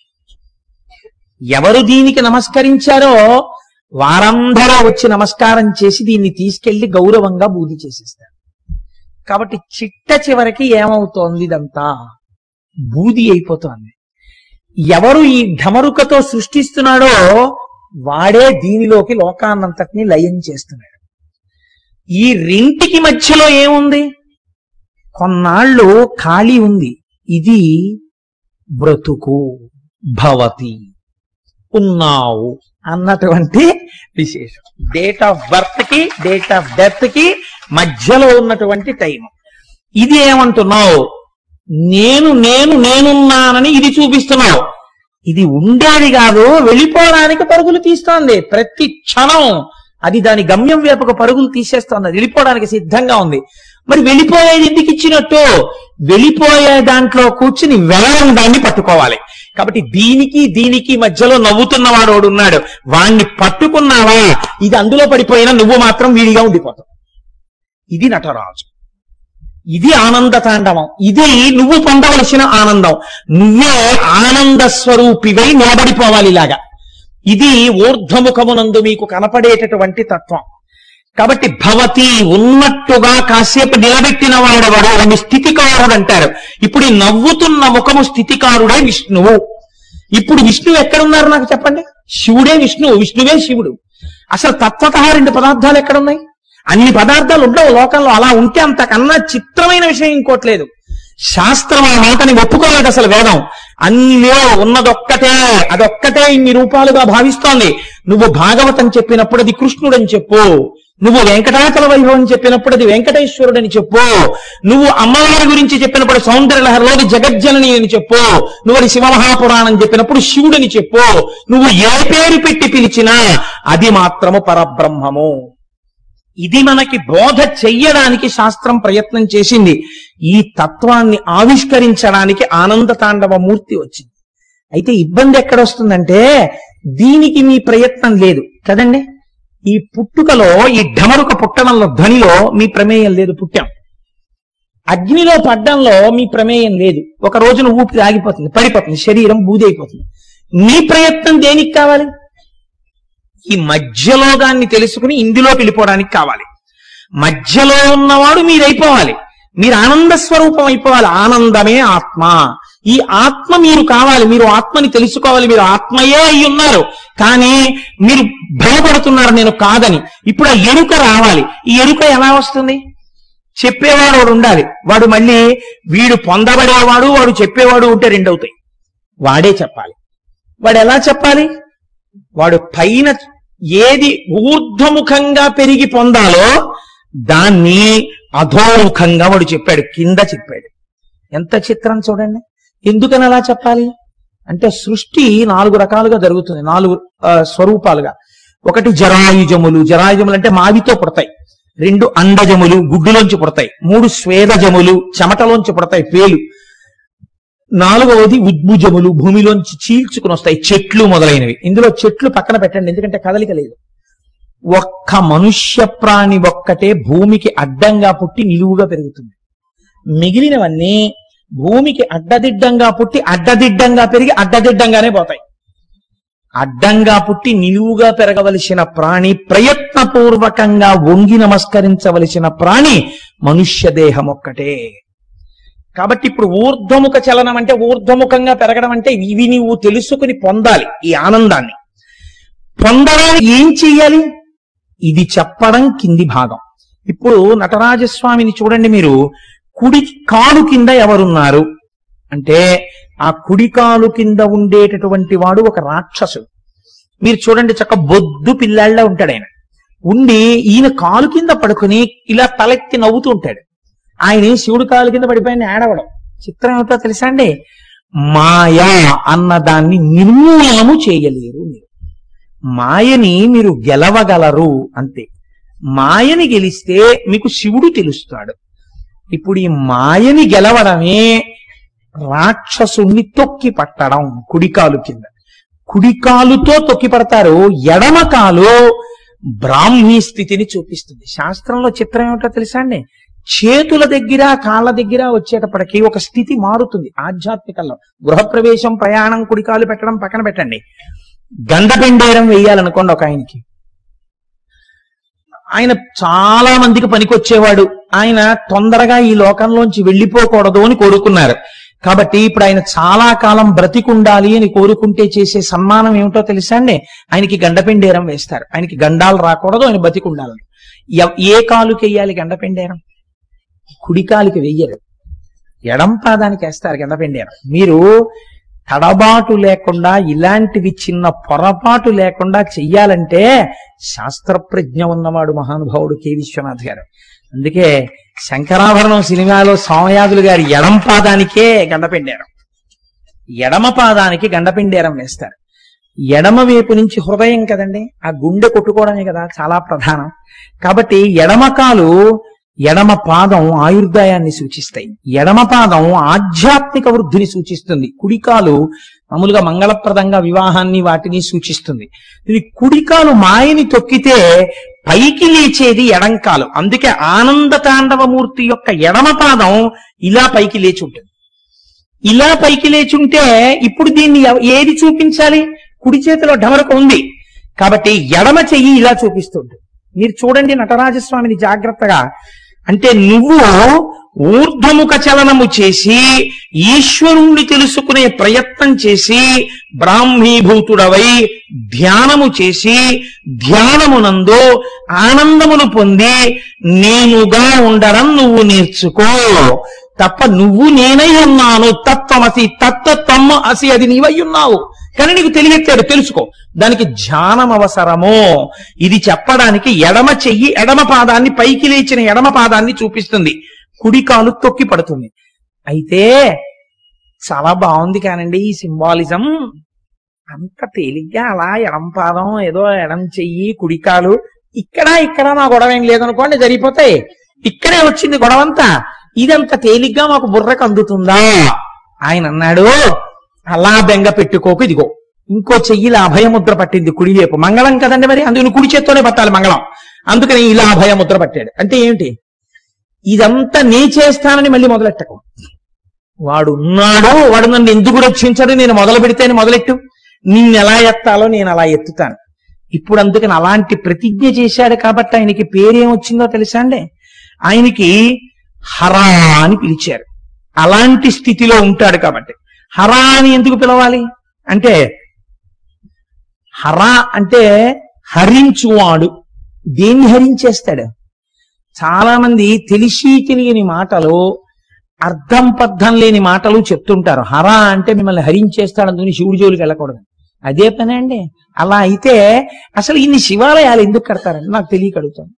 ఎవరు దీనికి నమస్కరించారో వారందరూ వచ్చి నమస్కారం చేసి దీన్ని తీసుకెళ్లి గౌరవంగా బూది చేసేస్తారు కాబట్టి చిట్ట చివరికి ఏమవుతోంది ఇదంతా బూది అయిపోతోంది ఎవరు ఈ ఢమరుకతో సృష్టిస్తున్నాడో వాడే దీనిలోకి లోకాన్నంతటిని లయం చేస్తున్నాడు ఈ రెంటికి మధ్యలో ఏముంది కొన్నాళ్ళు ఖాళీ ఉంది ఇది బ్రతుకు భవతి ఉన్నావు అన్నటువంటి విశేషం డేట్ ఆఫ్ బర్త్ కి డేట్ ఆఫ్ డెత్ కి మధ్యలో ఉన్నటువంటి టైం ఇది ఏమంటున్నావు నేను నేను నేనున్నానని ఇది చూపిస్తున్నావు ఇది ఉండేది కాదు వెళ్ళిపోవడానికి పరుగులు తీస్తోంది ప్రతి క్షణం అది దాని గమ్యం వైపుకు పరుగులు తీసేస్తోంది అది వెళ్ళిపోవడానికి సిద్ధంగా ఉంది మరి వెళ్ళిపోయేది ఎందుకు ఇచ్చినట్టు వెళ్ళిపోయే దాంట్లో కూర్చుని వెళ్ళడం దాన్ని పట్టుకోవాలి కాబట్టి దీనికి దీనికి మధ్యలో నవ్వుతున్నవాడు ఒకడు ఉన్నాడు వాణ్ణి పట్టుకున్నావా ఇది అందులో పడిపోయినా నువ్వు మాత్రం వీడిగా ఉండిపోతావు ఇది నటరాజు ఇది ఆనంద తాండవం ఇది నువ్వు పొందవలసిన ఆనందం నువ్వే ఆనంద స్వరూపివై నిలబడిపోవాలి ఇలాగా ఇది ఊర్ధ్వముఖమునందు మీకు కనపడేటటువంటి తత్వం కాబట్టి భవతి ఉన్నట్టుగా కాసేపు నిలబెట్టిన వాడెవడు వాడిని స్థితికారుడు అంటారు ఇప్పుడు ఈ నవ్వుతున్న ముఖము స్థితికారుడే విష్ణువు ఇప్పుడు విష్ణువు ఎక్కడున్నారు నాకు చెప్పండి శివుడే విష్ణువు విష్ణువే శివుడు అసలు తత్వత రెండు పదార్థాలు ఎక్కడున్నాయి అన్ని పదార్థాలు ఉండవు లోకంలో అలా ఉంటే అంతకన్నా చిత్రమైన విషయం ఇంకోట్లేదు శాస్త్రం ఆ మాటని ఒప్పుకోలేదు అసలు వేదం అన్నిలో ఉన్నదొక్కటే అదొక్కటే ఇన్ని రూపాలుగా భావిస్తోంది నువ్వు భాగవతం చెప్పినప్పుడు అది కృష్ణుడని చెప్పు నువ్వు వెంకటాచల వైభవం చెప్పినప్పుడు అది వెంకటేశ్వరుడని చెప్పు నువ్వు అమ్మవారి గురించి చెప్పినప్పుడు సౌందర్యలహరిలోని జగజ్జనని అని చెప్పు నువ్వు అది శివమహాపురాణం చెప్పినప్పుడు శివుడని చెప్పు నువ్వు ఏ పేరు పెట్టి పిలిచినా అది మాత్రము పరబ్రహ్మము ఇది మనకి బోధ చెయ్యడానికి శాస్త్రం ప్రయత్నం చేసింది ఈ తత్వాన్ని ఆవిష్కరించడానికి ఆనంద తాండవ మూర్తి వచ్చింది అయితే ఇబ్బంది ఎక్కడొస్తుందంటే దీనికి మీ ప్రయత్నం లేదు కదండి ఈ పుట్టుకలో ఈ ఢమరుక పుట్టడంలో ధ్వనిలో మీ ప్రమేయం లేదు పుట్టాం అగ్నిలో పడ్డంలో మీ ప్రమేయం లేదు ఒక రోజున ఊపిరి ఆగిపోతుంది పడిపోతుంది శరీరం బూది అయిపోతుంది మీ ప్రయత్నం దేనికి కావాలి ఈ మధ్యలో దాన్ని తెలుసుకుని ఇందులోకి వెళ్ళిపోవడానికి కావాలి మధ్యలో ఉన్నవాడు మీరైపోవాలి మీరు ఆనంద స్వరూపం అయిపోవాలి ఆనందమే ఆత్మ ఈ ఆత్మ మీరు కావాలి మీరు ఆత్మని తెలుసుకోవాలి మీరు ఆత్మయే అయి ఉన్నారు కానీ మీరు భయపడుతున్నారు నేను కాదని ఇప్పుడు ఆ ఎరుక రావాలి ఈ ఎరుక ఎలా వస్తుంది చెప్పేవాడు వాడు ఉండాలి వాడు మళ్ళీ వీడు పొందబడేవాడు వాడు చెప్పేవాడు ఉంటే రెండవుతాయి వాడే చెప్పాలి వాడు ఎలా చెప్పాలి వాడు పైన ఏది ఊర్ధ్వముఖంగా పెరిగి పొందాలో దాన్ని అధోముఖంగా వాడు చెప్పాడు కింద చెప్పాడు ఎంత చిత్రం చూడండి ఎందుకని అలా చెప్పాలి అంటే సృష్టి నాలుగు రకాలుగా జరుగుతుంది నాలుగు ఆ, స్వరూపాలుగా ఒకటి జరాయుజములు జరాయుజములు అంటే మావితో పుడతాయి రెండు అండజములు గుడ్డులోంచి పుడతాయి మూడు స్వేదజములు చెమటలోంచి పుడతాయి పేలు నాలుగవది ఉద్భుజములు భూమిలోంచి చీల్చుకుని వస్తాయి చెట్లు మొదలైనవి ఇందులో చెట్లు పక్కన పెట్టండి ఎందుకంటే కదలిక లేదు ఒక్క మనుష్య ప్రాణి ఒక్కటే భూమికి అడ్డంగా పుట్టి నిలువుగా పెరుగుతుంది మిగిలినవన్నీ భూమికి అడ్డదిడ్డంగా పుట్టి అడ్డదిడ్డంగా పెరిగి అడ్డదిడ్డంగానే పోతాయి అడ్డంగా పుట్టి నిలువుగా పెరగవలసిన ప్రాణి ప్రయత్నపూర్వకంగా వంగి నమస్కరించవలసిన ప్రాణి మనుష్య దేహం ఒక్కటే కాబట్టి ఇప్పుడు ఊర్ధ్వముఖ చలనం అంటే ఊర్ధ్వముఖంగా పెరగడం అంటే ఇవి నీవు తెలుసుకుని పొందాలి ఈ ఆనందాన్ని పొందడానికి ఏం చెయ్యాలి ఇది చెప్పడం కింది భాగం ఇప్పుడు నటరాజస్వామిని చూడండి మీరు కుడి కాలు కింద ఎవరున్నారు అంటే ఆ కుడి కాలు కింద ఉండేటటువంటి వాడు ఒక రాక్షసుడు మీరు చూడండి చక్క బొద్దు పిల్లాళ్ళ ఉంటాడు ఆయన ఉండి ఈయన కాలు కింద పడుకుని ఇలా తలెత్తి నవ్వుతూ ఉంటాడు ఆయన ఏం శివుడు కాలు కింద పడిపోయిన ఏడవడం చిత్రం ఏమిటో తెలుసా అండి మాయ అన్న దాన్ని నిర్మూలనము చేయలేరు మీరు మాయని మీరు గెలవగలరు అంతే మాయని గెలిస్తే మీకు శివుడు తెలుస్తాడు ఇప్పుడు ఈ మాయని గెలవడమే రాక్షసుణ్ణి తొక్కి పట్టడం కుడికాలు కింద కుడికాలుతో తొక్కి పడతారు ఎడమ కాలు బ్రాహ్మీ స్థితిని చూపిస్తుంది శాస్త్రంలో చిత్రం ఏమిటో తెలుసా అండి చేతుల దగ్గర కాళ్ళ దగ్గర వచ్చేటప్పటికి ఒక స్థితి మారుతుంది ఆధ్యాత్మికంలో గృహప్రవేశం ప్రయాణం కుడికాలు పెట్టడం పక్కన పెట్టండి గండపెండేరం వేయాలనుకోండి ఒక ఆయనకి ఆయన చాలా మందికి పనికొచ్చేవాడు ఆయన తొందరగా ఈ లోకంలోంచి వెళ్ళిపోకూడదు అని కోరుకున్నారు కాబట్టి ఇప్పుడు ఆయన చాలా కాలం బ్రతికుండాలి అని కోరుకుంటే చేసే సన్మానం ఏమిటో తెలుసా అండి ఆయనకి గండపెండేరం వేస్తారు ఆయనకి గండాలు రాకూడదు ఆయన బతికుండాలని ఎవ- ఏ కాలుకి వెయ్యాలి గండపెండేరం కుడి కాలుకి వెయ్యరు ఎడం పాదానికి వేస్తారు గండపెండేరం మీరు తడబాటు లేకుండా ఇలాంటివి చిన్న పొరపాటు లేకుండా చెయ్యాలంటే శాస్త్ర ప్రజ్ఞ ఉన్నవాడు మహానుభావుడు కె విశ్వనాథ్ గారు అందుకే శంకరాభరణం సినిమాలో సోమయాజులు గారి ఎడం పాదానికే గండపెండేరం ఎడమ పాదానికి గండపిండేరం వేస్తారు ఎడమ వైపు నుంచి హృదయం కదండి ఆ గుండె కొట్టుకోవడమే కదా చాలా ప్రధానం కాబట్టి ఎడమ కాలు ఎడమ పాదం ఆయుర్దాయాన్ని సూచిస్తాయి ఎడమ పాదం ఆధ్యాత్మిక వృద్ధిని సూచిస్తుంది కుడికాలు మామూలుగా మంగళప్రదంగా వివాహాన్ని వాటిని సూచిస్తుంది ఇది కుడికాలు మాయని తొక్కితే పైకి లేచేది ఎడంకాలు అందుకే ఆనంద తాండవమూర్తి యొక్క ఎడమ పాదం ఇలా పైకి లేచి ఉంటుంది ఇలా పైకి లేచుంటే ఇప్పుడు దీన్ని ఎవ- ఏది చూపించాలి కుడి చేతిలో ఢమరక ఉంది కాబట్టి ఎడమ చెయ్యి ఇలా చూపిస్తుంది మీరు చూడండి నటరాజస్వామిని జాగ్రత్తగా అంటే నువ్వు ఊర్ధ్వముఖ చలనము చేసి ఈశ్వరుణ్ణి తెలుసుకునే ప్రయత్నం చేసి బ్రాహ్మీభూతుడవై ధ్యానము చేసి ధ్యానమునందు ఆనందమును పొంది నేనుగా ఉండడం నువ్వు నేర్చుకో తప్ప నువ్వు నేనై ఉన్నాను తత్వమసి తత్వత్వము అసి అది నీవై ఉన్నావు కానీ నీకు తెలియట్లేదు తెలుసుకో దానికి ధ్యానం అవసరము ఇది చెప్పడానికి ఎడమ చెయ్యి ఎడమ పాదాన్ని పైకి లేచిన ఎడమ పాదాన్ని చూపిస్తుంది కుడి కాలు తొక్కి పడుతుంది అయితే చాలా బాగుంది కానండి ఈ సింబాలిజం అంత తేలిగ్గా అలా ఎడం పాదం ఏదో ఎడం చెయ్యి కుడికాలు ఇక్కడ ఇక్కడ నా గొడవ ఏం లేదనుకోండి జరిగిపోతాయి ఇక్కడే వచ్చింది గొడవంతా ఇదంత తేలిగ్గా మాకు బుర్రకు అందుతుందా ఆయన అన్నాడు అలా బెంగ పెట్టుకోకు ఇదిగో ఇంకో చెయ్యిలా అభయముద్ర పట్టింది కుడి వైపు మంగళం కదండి మరి అందుకని కుడి చేత్తోనే పట్టాలి మంగళం అందుకని ఇలా అభయముద్ర పట్టాడు అంటే ఏమిటి ఇదంతా నే చేస్తానని మళ్ళీ మొదలెట్టకు వాడు ఉన్నాడు వాడు నన్ను ఎందుకు రక్షించడు నేను మొదలు పెడితేనే మొదలెట్టు నిన్ను ఎలా ఎత్తాలో నేను అలా ఎత్తుతాను ఇప్పుడు అందుకని అలాంటి ప్రతిజ్ఞ చేశాడు కాబట్టి ఆయనకి పేరేం వచ్చిందో తెలుసా అండి ఆయనకి హరా అని పిలిచారు అలాంటి స్థితిలో ఉంటాడు కాబట్టి హరా అని ఎందుకు పిలవాలి అంటే హర అంటే హరించువాడు దేన్ని హరించేస్తాడు చాలా మంది తెలిసి తెలియని మాటలు అర్థం పద్ధం లేని మాటలు చెప్తుంటారు హర అంటే మిమ్మల్ని హరించేస్తాడు అందుకని శివుడి జోలికి వెళ్ళకూడదు అదే పనే అండి అలా అయితే అసలు ఇన్ని శివాలయాలు ఎందుకు కడతారండి నాకు తెలియక అడుగుతాను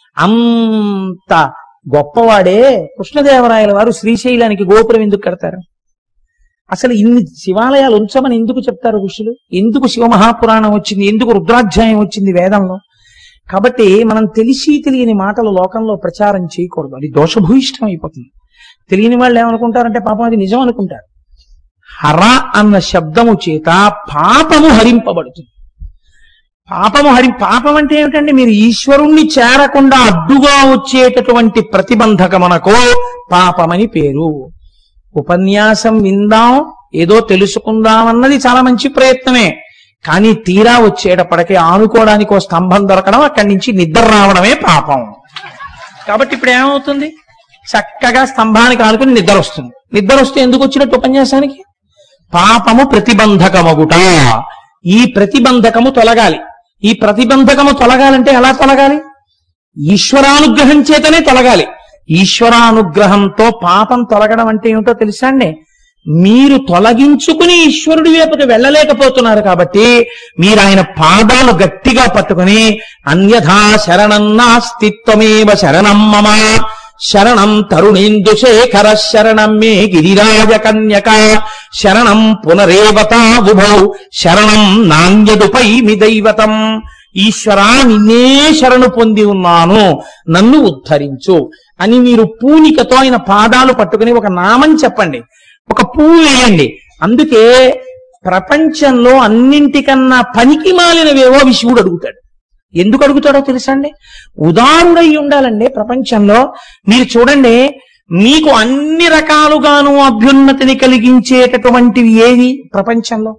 అంత గొప్పవాడే కృష్ణదేవరాయల వారు శ్రీశైలానికి గోపురం ఎందుకు కడతారు అసలు ఇన్ని శివాలయాలు ఉంచమని ఎందుకు చెప్తారు ఋషులు ఎందుకు శివ మహాపురాణం వచ్చింది ఎందుకు రుద్రాధ్యాయం వచ్చింది వేదంలో కాబట్టి మనం తెలిసి తెలియని మాటలు లోకంలో ప్రచారం చేయకూడదు అది దోషభూయిష్టం అయిపోతుంది తెలియని వాళ్ళు ఏమనుకుంటారంటే పాపం అది నిజం అనుకుంటారు హర అన్న శబ్దము చేత పాపము హరింపబడుతుంది పాపము హరి పాపం అంటే ఏమిటండి మీరు ఈశ్వరుణ్ణి చేరకుండా అడ్డుగా వచ్చేటటువంటి ప్రతిబంధకమునకు పాపమని పేరు ఉపన్యాసం విందాం ఏదో తెలుసుకుందాం అన్నది చాలా మంచి ప్రయత్నమే కానీ తీరా వచ్చేటప్పటికి ఆనుకోవడానికి ఓ స్తంభం దొరకడం అక్కడి నుంచి నిద్ర రావడమే పాపం కాబట్టి ఇప్పుడు ఏమవుతుంది చక్కగా స్తంభానికి ఆనుకుని నిద్ర వస్తుంది నిద్ర వస్తే ఎందుకు వచ్చినట్టు ఉపన్యాసానికి పాపము ప్రతిబంధకమగుట ఈ ప్రతిబంధకము తొలగాలి ఈ ప్రతిబంధకము తొలగాలంటే ఎలా తొలగాలి ఈశ్వరానుగ్రహం చేతనే తొలగాలి ఈశ్వరానుగ్రహంతో పాపం తొలగడం అంటే ఏమిటో తెలుసా అండి మీరు తొలగించుకుని ఈశ్వరుడి వైపుకి వెళ్ళలేకపోతున్నారు కాబట్టి మీరు ఆయన పాదాలు గట్టిగా పట్టుకుని అన్యథా శరణం నాస్తిత్వమేవ శరణం మమ శరణం తరుణేందు శేఖర శరణం మే గిరిరాజ కన్యక శరణం పునరేవతా ఉభౌ శరణం నాణ్యదుపైమి దైవతం ఈశ్వరా నిన్నే శరణు పొంది ఉన్నాను నన్ను ఉద్ధరించు అని మీరు పూనికతో ఆయన పాదాలు పట్టుకుని ఒక నామం చెప్పండి ఒక పువ్వు వేయండి అందుకే ప్రపంచంలో అన్నింటికన్నా పనికి మాలినవేవో అవి శివుడు అడుగుతాడు ఎందుకు అడుగుతాడో తెలుసా అండి ఉదారుడై ఉండాలండి ప్రపంచంలో మీరు చూడండి మీకు అన్ని రకాలుగాను అభ్యున్నతిని కలిగించేటటువంటివి ఏవి ప్రపంచంలో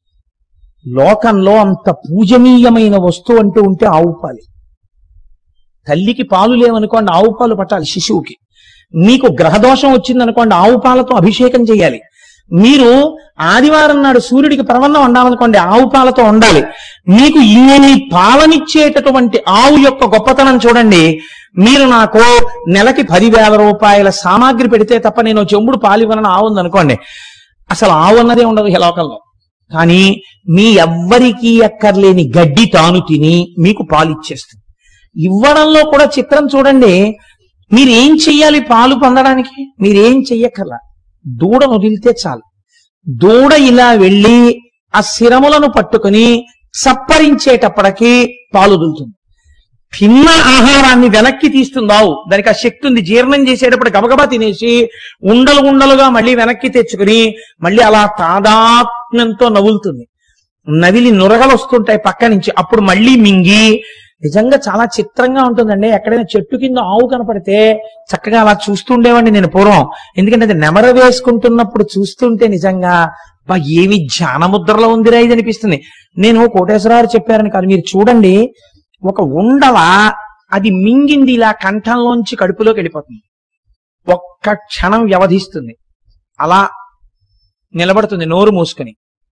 లోకంలో అంత పూజనీయమైన వస్తువు అంటూ ఉంటే ఆవు పాలు తల్లికి పాలు లేవనుకోండి ఆవు పాలు పట్టాలి శిశువుకి మీకు గ్రహదోషం వచ్చిందనుకోండి ఆవు పాలతో అభిషేకం చేయాలి మీరు ఆదివారం నాడు సూర్యుడికి ప్రవన్నం వండాలనుకోండి ఆవు పాలతో ఉండాలి మీకు ఇన్ని పాలనిచ్చేటటువంటి ఆవు యొక్క గొప్పతనం చూడండి మీరు నాకు నెలకి పదివేల రూపాయల సామాగ్రి పెడితే తప్ప నేను చెంబుడు పాలు ఇవ్వనని ఆవు ఉందనుకోండి అసలు ఆవు అన్నదే ఉండదు ఈ లోకంలో కానీ మీ ఎవ్వరికీ అక్కర్లేని గడ్డి తాను తిని మీకు పాలు ఇచ్చేస్తుంది ఇవ్వడంలో కూడా చిత్రం చూడండి మీరేం చెయ్యాలి పాలు పొందడానికి మీరేం చెయ్యక్కర్లా దూడను వదిలితే చాలు దూడ ఇలా వెళ్ళి ఆ శిరములను పట్టుకుని చప్పరించేటప్పటికి పాలు వదులుతుంది తిన్న ఆహారాన్ని వెనక్కి తీస్తుందావు దానికి ఆ శక్తి ఉంది జీర్ణం చేసేటప్పుడు గబగబా తినేసి ఉండలు ఉండలుగా మళ్ళీ వెనక్కి తెచ్చుకుని మళ్ళీ అలా తాదాత్మ్యంతో నవ్వులుతుంది నవిలి నురగలు వస్తుంటాయి పక్క నుంచి అప్పుడు మళ్ళీ మింగి నిజంగా చాలా చిత్రంగా ఉంటుందండి ఎక్కడైనా చెట్టు కింద ఆవు కనపడితే చక్కగా అలా చూస్తుండేవాడిని నేను పూర్వం ఎందుకంటే అది నెమర వేసుకుంటున్నప్పుడు చూస్తుంటే నిజంగా బా ఏమి ధ్యానముద్రలో ఉందిరా ఇది అనిపిస్తుంది నేను కోటేశ్వరరావు చెప్పారని కాదు మీరు చూడండి ఒక ఉండల అది మింగింది ఇలా కంఠంలోంచి కడుపులోకి వెళ్ళిపోతుంది ఒక్క క్షణం వ్యవధిస్తుంది అలా నిలబడుతుంది నోరు మూసుకొని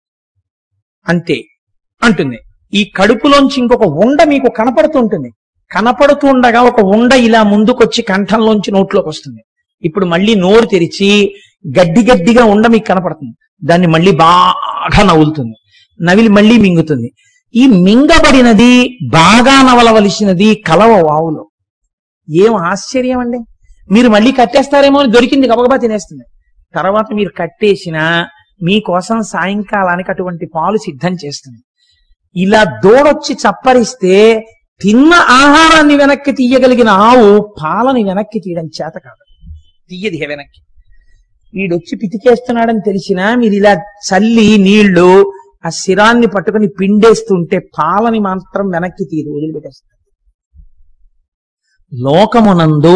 అంతే అంటుంది ఈ కడుపులోంచి ఇంకొక ఉండ మీకు కనపడుతుంటుంది కనపడుతూ ఉండగా ఒక ఉండ ఇలా ముందుకొచ్చి కంఠంలోంచి నోట్లోకి వస్తుంది ఇప్పుడు మళ్ళీ నోరు తెరిచి గడ్డి గడ్డిగా ఉండ మీకు కనపడుతుంది దాన్ని మళ్ళీ బాగా నవ్వులుతుంది నవిలి మళ్ళీ మింగుతుంది ఈ మింగబడినది బాగా నవలవలసినది కలవ వావులో ఏం ఆశ్చర్యం అండి మీరు మళ్ళీ కట్టేస్తారేమో అని దొరికింది గబగబా తినేస్తుంది తర్వాత మీరు కట్టేసినా మీకోసం సాయంకాలానికి అటువంటి పాలు సిద్ధం చేస్తుంది ఇలా దూడొచ్చి చప్పరిస్తే తిన్న ఆహారాన్ని వెనక్కి తీయగలిగిన ఆవు పాలని వెనక్కి తీయడం చేత కాదు తీయది హే వెనక్కి వీడొచ్చి పితికేస్తున్నాడని తెలిసినా మీరు ఇలా చల్లి నీళ్లు ఆ శిరాన్ని పట్టుకుని పిండేస్తుంటే పాలని మాత్రం వెనక్కి తీరు వదిలిపెట్టేస్తారు లోకమునందు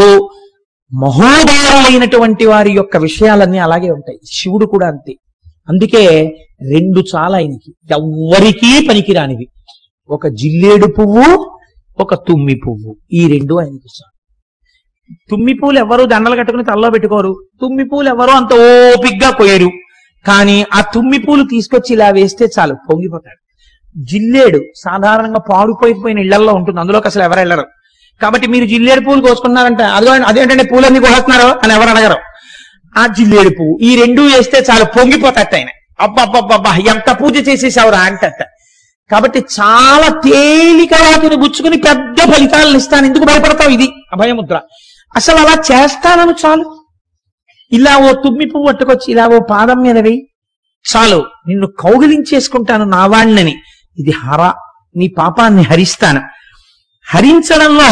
మహోదయులైనటువంటి వారి యొక్క విషయాలన్నీ అలాగే ఉంటాయి శివుడు కూడా అంతే అందుకే రెండు చాలా ఆయనకి ఎవ్వరికీ పనికిరానివి ఒక జిల్లేడు పువ్వు ఒక తుమ్మి పువ్వు ఈ రెండు ఆయనకి చాలు తుమ్మి పూలు ఎవరు దండలు కట్టుకుని తలలో పెట్టుకోరు తుమ్మి పూలు ఎవరు అంత ఓపిగ్గా కొయ్యరు కానీ ఆ తుమ్మి పూలు తీసుకొచ్చి ఇలా వేస్తే చాలు పొంగిపోతాడు జిల్లేడు సాధారణంగా పాడుపోయిపోయిన ఇళ్లలో ఉంటుంది అందులోకి అసలు ఎవరు వెళ్ళరు కాబట్టి మీరు జిల్లేడు పూలు కోసుకున్నారంట అదిగో అదేంటంటే పూలన్నీ కోసేస్తున్నారు అని ఎవరు అడగరు ఆ జిల్లేడు పువ్వు ఈ రెండు వేస్తే చాలు పొంగిపోతాట ఆయన అబ్బబ్బబ్బబ్బా ఎంత పూజ చేసేసావురా అంటట కాబట్టి చాలా తేలిక వాటిని గుచ్చుకుని పెద్ద ఫలితాలను ఇస్తాను ఎందుకు భయపడతావు ఇది అభయముద్ర అసలు అలా చేస్తానను చాలు ఇలా ఓ తుమ్మి పువ్వు పట్టుకొచ్చి ఇలా ఓ పాదం మీద వెయ్యి చాలు నిన్ను కౌగిలించేసుకుంటాను నా వాణ్ణని ఇది హర నీ పాపాన్ని హరిస్తాను హరించడంలో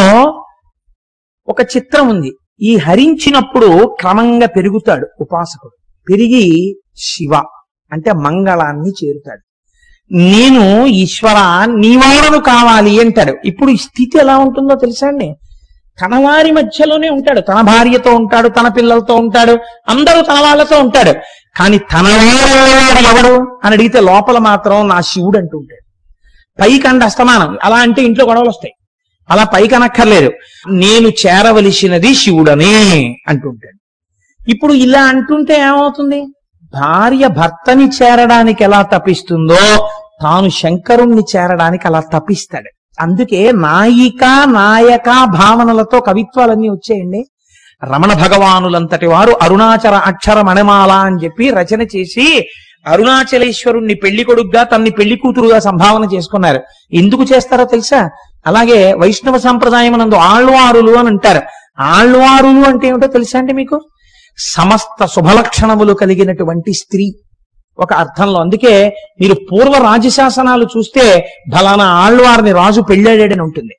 ఒక చిత్రం ఉంది ఈ హరించినప్పుడు క్రమంగా పెరుగుతాడు ఉపాసకుడు పెరిగి శివ అంటే మంగళాన్ని చేరుతాడు నేను ఈశ్వర నీవాడను కావాలి అంటాడు ఇప్పుడు ఈ స్థితి ఎలా ఉంటుందో తెలుసా అండి తన వారి మధ్యలోనే ఉంటాడు తన భార్యతో ఉంటాడు తన పిల్లలతో ఉంటాడు అందరూ తన వాళ్ళతో ఉంటాడు కానీ తన వాడు ఎవడు అని అడిగితే లోపల మాత్రం నా శివుడు అంటూ ఉంటాడు పైకి అండ అస్తమానం అలా అంటే ఇంట్లో గొడవలు వస్తాయి అలా పైకి అనక్కర్లేదు నేను చేరవలసినది శివుడనే అంటుంటాడు ఇప్పుడు ఇలా అంటుంటే ఏమవుతుంది భార్య భర్తని చేరడానికి ఎలా తపిస్తుందో తాను శంకరుణ్ణి చేరడానికి అలా తపిస్తాడు అందుకే నాయిక నాయక భావనలతో కవిత్వాలన్నీ వచ్చాయండి రమణ భగవానులంతటి వారు అరుణాచల అక్షర మణిమాల అని చెప్పి రచన చేసి అరుణాచలేశ్వరుణ్ణి పెళ్లి కొడుగ్గా తన్ని పెళ్లి కూతురుగా సంభావన చేసుకున్నారు ఎందుకు చేస్తారో తెలుసా అలాగే వైష్ణవ సంప్రదాయం నందు ఆళ్వారులు అని అంటారు ఆళ్వారులు అంటే ఏమిటో తెలుసా అండి మీకు సమస్త శుభలక్షణములు కలిగినటువంటి స్త్రీ ఒక అర్థంలో అందుకే మీరు పూర్వ రాజశాసనాలు చూస్తే ఫలానా ఆళ్వారిని రాజు పెళ్ళాడని ఉంటుంది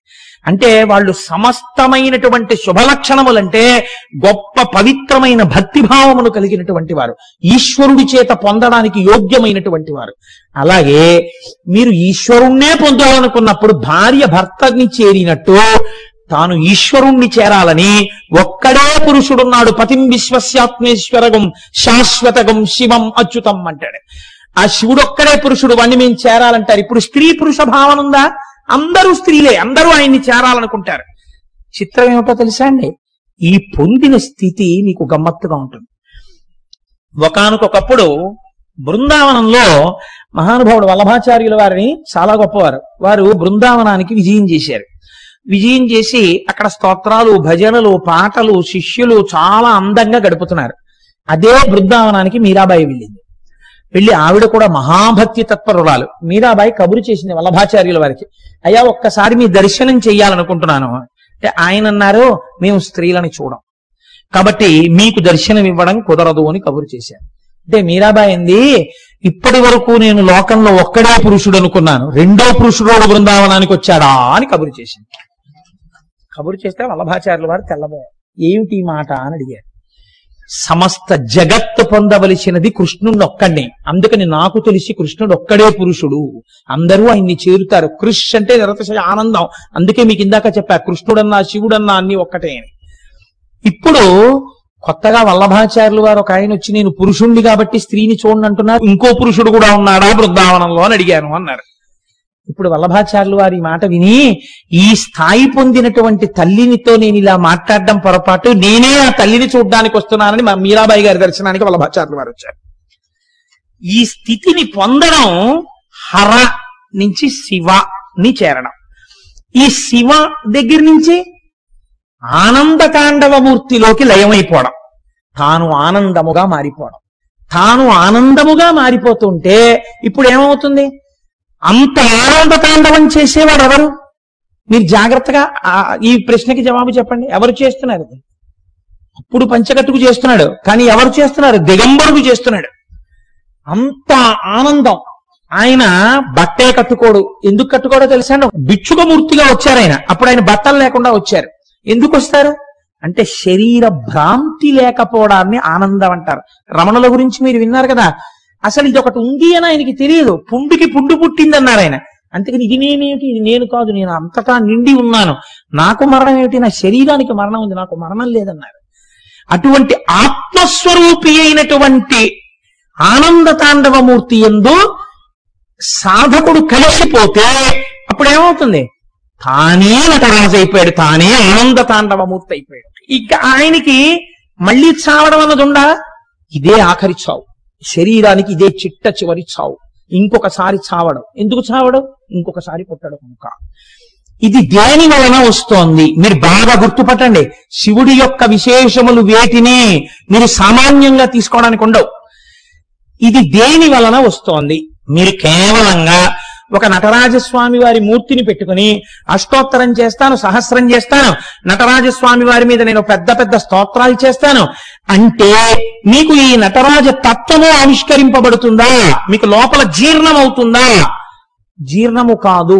అంటే వాళ్ళు సమస్తమైనటువంటి శుభలక్షణములంటే గొప్ప పవిత్రమైన భక్తిభావమును కలిగినటువంటి వారు ఈశ్వరుడి చేత పొందడానికి యోగ్యమైనటువంటి వారు అలాగే మీరు ఈశ్వరుణ్ణే పొందాలనుకున్నప్పుడు భార్య భర్తని చేరినట్టు తాను ఈశ్వరుణ్ణి చేరాలని ఒక్కడే పురుషుడున్నాడు పతిం విశ్వస్యాత్మేశ్వరగం శాశ్వతగం శివం అచ్యుతం అంటాడు ఆ శివుడు ఒక్కడే పురుషుడు వాణ్ణి మేము చేరాలంటారు ఇప్పుడు స్త్రీ పురుష భావన ఉందా అందరూ స్త్రీలే అందరూ ఆయన్ని చేరాలనుకుంటారు చిత్రం ఏమిటో తెలుసా అండి ఈ పొందిన స్థితి మీకు గమ్మత్తుగా ఉంటుంది ఒకానొకప్పుడు బృందావనంలో మహానుభావుడు వల్లభాచార్యుల వారిని చాలా గొప్పవారు వారు బృందావనానికి విజయం చేశారు విజయం చేసి అక్కడ స్తోత్రాలు భజనలు పాటలు శిష్యులు చాలా అందంగా గడుపుతున్నారు అదే బృందావనానికి మీరాబాయి వెళ్ళింది వెళ్ళి ఆవిడ కూడా మహాభక్తి తత్పరురాలు మీరాబాయి కబురు చేసింది వల్లభాచార్యుల వారికి అయ్యా ఒక్కసారి మీ దర్శనం చెయ్యాలనుకుంటున్నాను అంటే ఆయన అన్నారు మేము స్త్రీలని చూడం కాబట్టి మీకు దర్శనం ఇవ్వడం కుదరదు అని కబురు చేశారు అంటే మీరాబాయి అంది ఇప్పటి వరకు నేను లోకంలో ఒక్కడే పురుషుడు అనుకున్నాను రెండో పురుషుడు బృందావనానికి వచ్చాడా అని కబురు చేసింది కబురు చేస్తే వల్లభాచార్యుల వారు తెల్లబోయారు ఏమిటి ఈ మాట అని అడిగారు సమస్త జగత్తు పొందవలసినది కృష్ణుడు ఒక్కడే అందుకని నాకు తెలిసి కృష్ణుడు ఒక్కడే పురుషుడు అందరూ ఆయన్ని చేరుతారు కృష్ అంటే నిరతశయ ఆనందం అందుకే మీకు ఇందాక చెప్పా కృష్ణుడన్నా శివుడన్నా అన్ని ఒక్కటే అని ఇప్పుడు కొత్తగా వల్లభాచార్యులు వారు ఒక ఆయన వచ్చి నేను పురుషుణ్ణి కాబట్టి స్త్రీని చూడండి అంటున్నారు ఇంకో పురుషుడు కూడా ఉన్నాడా బృందావనంలో అని అడిగాను అన్నారు ఇప్పుడు వల్లభాచార్యులు వారి ఈ మాట విని ఈ స్థాయి పొందినటువంటి తల్లినితో నేను ఇలా మాట్లాడడం పొరపాటు నేనే ఆ తల్లిని చూడ్డానికి వస్తున్నానని మా మీరాబాయి గారి దర్శనానికి వల్లభాచార్యులు వారు వచ్చారు ఈ స్థితిని పొందడం హర నుంచి శివని చేరడం ఈ శివ దగ్గర నుంచి ఆనందతాండవమూర్తిలోకి లయమైపోవడం తాను ఆనందముగా మారిపోవడం తాను ఆనందముగా మారిపోతుంటే ఇప్పుడు ఏమవుతుంది అంత ఆనంద తాండవం చేసేవాడు ఎవరు మీరు జాగ్రత్తగా ఆ, ఈ ప్రశ్నకి జవాబు చెప్పండి ఎవరు చేస్తున్నారు ఇది? అప్పుడు పంచకట్టుకు చేస్తున్నాడు కానీ ఎవరు చేస్తున్నారు దిగంబరుడు చేస్తున్నాడు అంత ఆనందం ఆయన బట్టే కట్టుకోడు ఎందుకు కట్టుకోడో తెలుసా అండి భిక్షుకమూర్తిగా వచ్చారు ఆయన అప్పుడు ఆయన బట్టలు లేకుండా వచ్చారు ఎందుకు వస్తారు అంటే శరీర భ్రాంతి లేకపోవడాన్ని ఆనందం అంటారు రమణుల గురించి మీరు విన్నారు కదా అసలు ఇది ఒకటి ఉంది అని ఆయనకి తెలియదు పుండుకి పుండు పుట్టింది అన్నారు ఆయన అందుకని ఇది నేనేమిటి ఇది నేను కాదు నేను అంతటా నిండి ఉన్నాను నాకు మరణం ఏమిటి నా శరీరానికి మరణం ఉంది నాకు మరణం లేదన్నారు అటువంటి ఆత్మస్వరూపి అయినటువంటి ఆనంద తాండవమూర్తి ఎందు సాధకుడు కలిసిపోతే అప్పుడు ఏమవుతుంది తానే నటరాజు అయిపోయాడు తానే ఆనంద తాండవమూర్తి అయిపోయాడు ఇక ఆయనకి మళ్ళీ చావడం అన్నది ఉండా ఇదే ఆఖరి చావు శరీరానికి ఇదే చిట్ట చివరి చావు ఇంకొకసారి చావడం ఎందుకు చావడం ఇంకొకసారి పుట్టడం కనుక ఇది దేని వలన వస్తోంది మీరు బాగా గుర్తుపట్టండి శివుడి యొక్క విశేషములు వేటిని మీరు సామాన్యంగా తీసుకోవడానికి ఉండవు ఇది దేని వలన వస్తోంది మీరు కేవలంగా ఒక నటరాజస్వామి వారి మూర్తిని పెట్టుకుని అష్టోత్తరం చేస్తాను సహస్రం చేస్తాను నటరాజస్వామి వారి మీద నేను పెద్ద పెద్ద స్తోత్రాలు చేస్తాను అంటే మీకు ఈ నటరాజ తత్వము ఆవిష్కరింపబడుతుందా మీకు లోపల జీర్ణం అవుతుందా జీర్ణము కాదు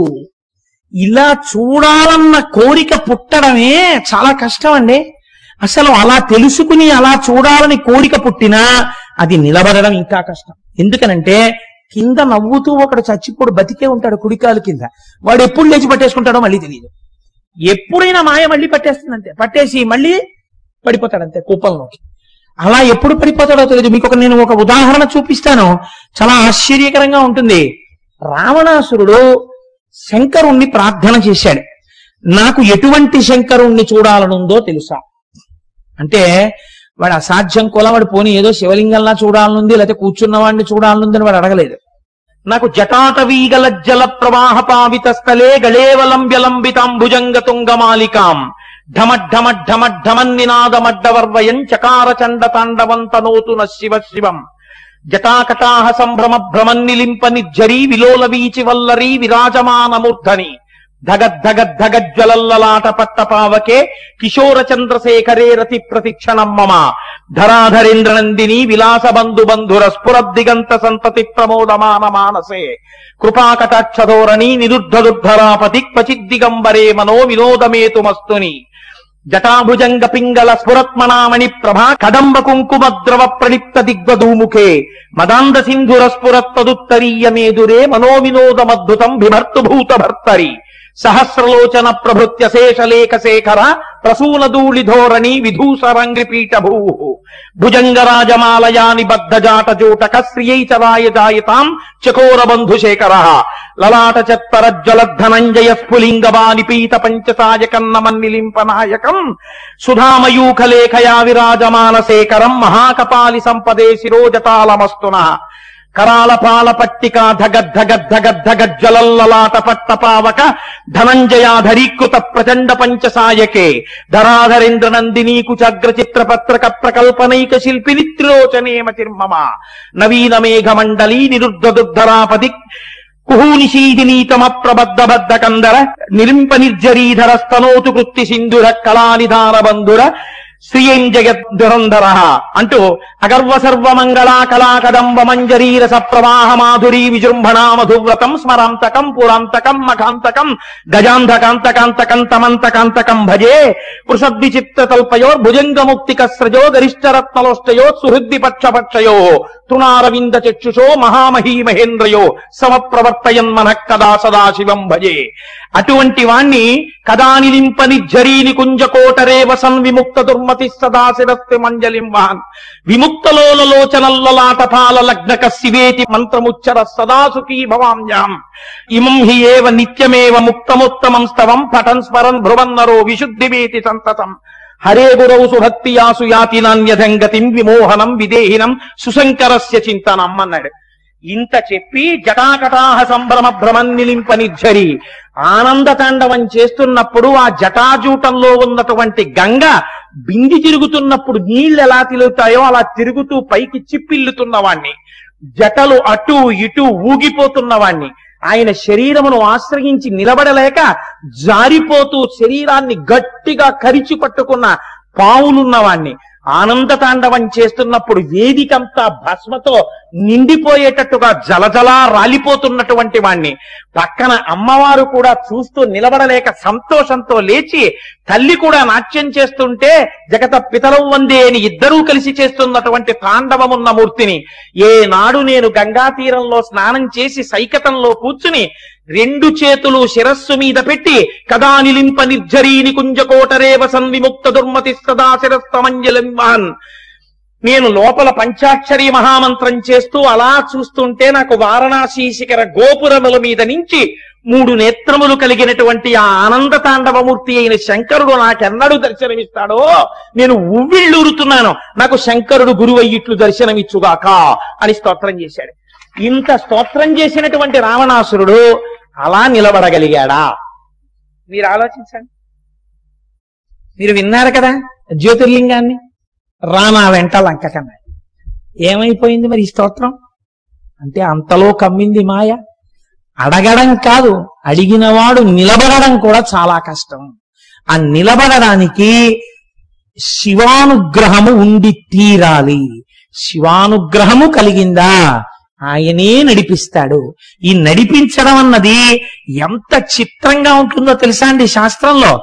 ఇలా చూడాలన్న కోరిక పుట్టడమే చాలా కష్టం అండి అసలు అలా తెలుసుకుని అలా చూడాలని కోరిక పుట్టినా అది నిలబడడం ఇంకా కష్టం ఎందుకనంటే కింద నవ్వుతూ ఒకడు చచ్చిపోడు బతికే ఉంటాడు కుడికాలు కింద వాడు ఎప్పుడు లేచి పట్టేసుకుంటాడో మళ్ళీ తెలియదు ఎప్పుడైనా మాయ మళ్ళీ పట్టేస్తుంది అంతే పట్టేసి మళ్ళీ పడిపోతాడు అంతే కూపంలోకి అలా ఎప్పుడు పడిపోతాడో తెలియదు మీకు ఒక నేను ఒక ఉదాహరణ చూపిస్తాను చాలా ఆశ్చర్యకరంగా ఉంటుంది రావణాసురుడు శంకరుణ్ణి ప్రార్థన చేశాడు నాకు ఎటువంటి శంకరుణ్ణి చూడాలనుందో తెలుసా అంటే వాడు అసాధ్యం కుల వాడు పోనీ ఏదో శివలింగంలా చూడాలనుంది లేకపోతే కూర్చున్న వాడిని చూడాలనుంది అని వాడు అడగలేదు నాకు జటాటవీగల జల ప్రవాహ పావిత స్థలే గళేవలంబ్యలంబితాంభుజంగ తుంగమాలికాం ఢమ ఢమ ఢమ ఢమన్నినాదమడ్డవర్వయం చకార చండ తాండవంతనోతు న శివ శివం జటాకటాహ సంభ్రమ భ్రమన్నిలింప నిర్జరీ విలోల వీచి వల్లరీ విరాజమానమూర్ధని ధగద్ధగద్ధగజ్వలల్లలాట పట్టపావకే కిశోర చంద్రశేఖరే రతి ప్రతిక్షణం మమ ధరాధరేంద్ర నందిని విలాస బంధు బంధుర స్ఫురద్దిగంత సంతతి ప్రమోదమాన మానసే కృపాకటాక్షధోరణి నిరుద్ధదుద్ధరాపతి క్వచిద్దిగంబరే మనో వినోదమేతుమస్తుని జటాభుజంగ పింగళ స్ఫురత్మనామణి ప్రభా కదంబ కుంకుమ ద్రవ ప్రలిప్త దిగ్వధూముఖే మదాంద సింధుర స్ఫురత్తదుత్తరీయ మేదురే మనోవినోదమద్భుతం బిభర్తు భూత భర్తరి సహస్రలోచన ప్రభృత్య శేషలేఖ శేఖర ప్రసూన ధూళి ధోరణి విధూసరంగ్రి పీఠ భూ భుజంగరాజమాలయాని బద్ధజాట జూటక శ్రియై చరాయ జాయతాం చకోర బంధు శేఖర లలాట చత్తర జ్వలద్ధనంజయ స్ఫులింగవాని పీత పంచసాయ కన్నమన్నిలింపనాయకం సుధామయూఖలేఖయా విరాజమాన శేఖరం మహాకపాలి సంపదే శిరోజతాలమస్తున కరాల పాల పట్టిక ధగద్ధగద్ధగద్ధగజ్జలల్లలాట పట్టపావక ధనంజయాధరీకృత ప్రచండ పంచసాయకే ధరాధరేంద్ర నందినీ కుచగ్ర చిత్ర పత్రక ప్రకల్పనైక శిల్పిని త్రిలోచనేమ చిర్మమ నవీన మేఘ మండలీ నిరుద్ధ దుర్ధరాపది కుహూనిశీదినీతమ ప్రబద్ధ బద్ధ కందర నిలింప నిర్జరీధర స్తనోతు కృత్తి సింధుర కళానిధాన బంధుర శ్రియం జగద్దురంధర అంటూ అగర్వ సర్వమంగళా కళా కదంబ మంజరీరస ప్రవాహ మాధురీ విజృంభణా మధువ్రతం స్మరాంతకం పురాంతకం మఖాంతకం గజాంధకాంతకాంతకం తమంతకాంతకం భజే పృషద్విచిత్త తల్పయో భుజంగముక్తిక స్రజో గరిష్టరత్నలోష్టయో సుహృద్ది పక్షపక్షయో తృణారవింద చక్షుషో మహామహీ మహేంద్రయో సమప్రవర్తయన్ మనః కదా సదాశివం భజే అటువంటి వాణ్ణి కదా నిలింప నిర్జరీని కుంజకోటరే వసన్ విముక్త దుర్మతి సదాశిరస్తి మంజలిం వాన్ విముక్తలోలలోచనల్లలాటపాల లగ్నక శివేతి మంత్రముచ్చర సదా సుఖీ భవామ్యాం ఇమం హి ఏవ నిత్యమేవ ముక్తముత్తమం స్తవం పఠన్ స్మరన్ భ్రువన్నరో విశుద్ధివేతి సంతతం హరే గురౌ సుభక్తియాసు యాతి నాణ్యధంగతిం విమోహనం విదేహినం సుశంకరస్య చింతనం అన్నాడు ఇంత చెప్పి జటాకటాహ సంభ్రమ భ్రమన్నిలింప నిర్జరి ఆనంద తాండవం చేస్తున్నప్పుడు ఆ జటాజూటంలో ఉన్నటువంటి గంగ బింది తిరుగుతున్నప్పుడు నీళ్లు ఎలా తిరుగుతాయో అలా తిరుగుతూ పైకి చిప్పిల్లుతున్నవాణ్ణి జటలు అటు ఇటు ఊగిపోతున్నవాణ్ణి ఆయన శరీరమును ఆశ్రయించి నిలబడలేక జారిపోతూ శరీరాన్ని గట్టిగా కరిచి పట్టుకున్న పావులున్నవాణ్ణి ఆనంద తాండవం చేస్తున్నప్పుడు వేదికంతా భస్మతో నిండిపోయేటట్టుగా జలజలా రాలిపోతున్నటువంటి వాణ్ణి పక్కన అమ్మవారు కూడా చూస్తూ నిలబడలేక సంతోషంతో లేచి తల్లి కూడా నాట్యం చేస్తుంటే జగత పితరం వందే అని ఇద్దరూ కలిసి చేస్తున్నటువంటి తాండవమున్న మూర్తిని ఏనాడు నేను గంగా తీరంలో స్నానం చేసి సైకతంలో కూర్చుని రెండు చేతులు శిరస్సు మీద పెట్టి కదా నిలింప నిర్జరీని కుంజకోటరేవ సన్విముక్త దుర్మతి సదా శిరస్తమంజలింవాన్ నేను లోపల పంచాక్షరి మహామంత్రం చేస్తూ అలా చూస్తుంటే నాకు వారణాసి శిఖర గోపురముల మీద నుంచి మూడు నేత్రములు కలిగినటువంటి ఆ ఆనంద తాండవమూర్తి అయిన శంకరుడు నాకెన్నడు దర్శనమిస్తాడో నేను ఉవ్విళ్ళూరుతున్నాను నాకు శంకరుడు గురువయ్యిట్లు దర్శనమిచ్చుగాక అని స్తోత్రం చేశాడు ఇంత స్తోత్రం చేసినటువంటి రావణాసురుడు అలా నిలబడగలిగాడా మీరు ఆలోచించండి మీరు విన్నారు కదా జ్యోతిర్లింగాన్ని రానా వెంట లంక కన్నా ఏమైపోయింది మరి ఈ స్తోత్రం అంటే అంతలో కమ్మింది మాయ అడగడం కాదు అడిగినవాడు నిలబడడం కూడా చాలా కష్టం ఆ నిలబడడానికి శివానుగ్రహము ఉండి తీరాలి శివానుగ్రహము కలిగిందా ఆయనే నడిపిస్తాడు ఈ నడిపించడం అన్నది ఎంత చిత్రంగా ఉంటుందో తెలుసా అండి శాస్త్రంలో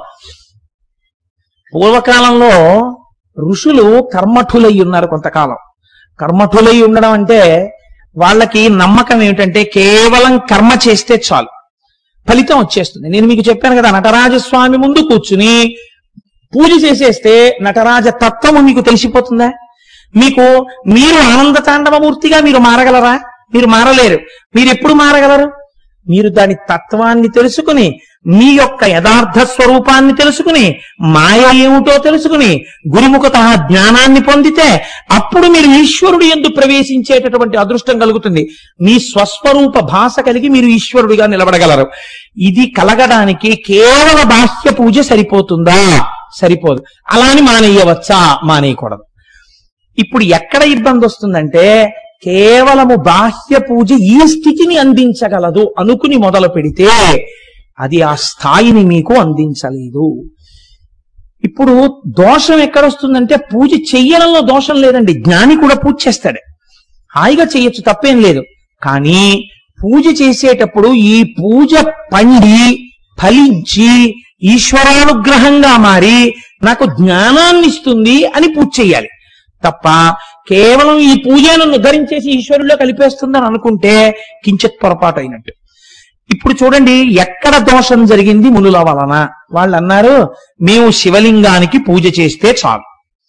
పూర్వకాలంలో ఋషులు కర్మఠులై ఉన్నారు కొంతకాలం కర్మఠులై ఉండడం అంటే వాళ్ళకి నమ్మకం ఏమిటంటే కేవలం కర్మ చేస్తే చాలు ఫలితం వచ్చేస్తుంది నేను మీకు చెప్పాను కదా నటరాజస్వామి ముందు కూర్చుని పూజ చేసేస్తే నటరాజ తత్వము మీకు తెలిసిపోతుందా మీకు మీరు ఆనంద తాండవమూర్తిగా మీరు మారగలరా మీరు మారలేరు మీరు ఎప్పుడు మారగలరు మీరు దాని తత్వాన్ని తెలుసుకుని మీ యొక్క యథార్థ స్వరూపాన్ని తెలుసుకుని మాయ ఏమిటో తెలుసుకుని గురుముఖత జ్ఞానాన్ని పొందితే అప్పుడు మీరు ఈశ్వరుడు ఎందు ప్రవేశించేటటువంటి అదృష్టం కలుగుతుంది మీ స్వస్వరూప భాష కలిగి మీరు ఈశ్వరుడిగా నిలబడగలరు ఇది కలగడానికి కేవల బాహ్య పూజ సరిపోతుందా సరిపోదు అలాని మానేయవచ్చా మానేయకూడదు ఇప్పుడు ఎక్కడ ఇబ్బంది వస్తుందంటే కేవలము బాహ్య పూజ ఈ స్థితిని అందించగలదు అనుకుని మొదలు పెడితే అది ఆ స్థాయిని మీకు అందించలేదు ఇప్పుడు దోషం ఎక్కడొస్తుందంటే పూజ చెయ్యడంలో దోషం లేదండి జ్ఞాని కూడా పూజ చేస్తాడు హాయిగా చేయొచ్చు తప్పేం లేదు కానీ పూజ చేసేటప్పుడు ఈ పూజ పండి ఫలించి ఈశ్వరానుగ్రహంగా మారి నాకు జ్ఞానాన్ని ఇస్తుంది అని పూజ చెయ్యాలి తప్ప కేవలం ఈ పూజ నన్ను ఉద్ధరించేసి ఈశ్వరుల్లో కలిపేస్తుందని అనుకుంటే కించిత్ పొరపాటు అయినట్టు ఇప్పుడు చూడండి ఎక్కడ దోషం జరిగింది మునుల వలన వాళ్ళు అన్నారు మేము శివలింగానికి పూజ చేస్తే చాలు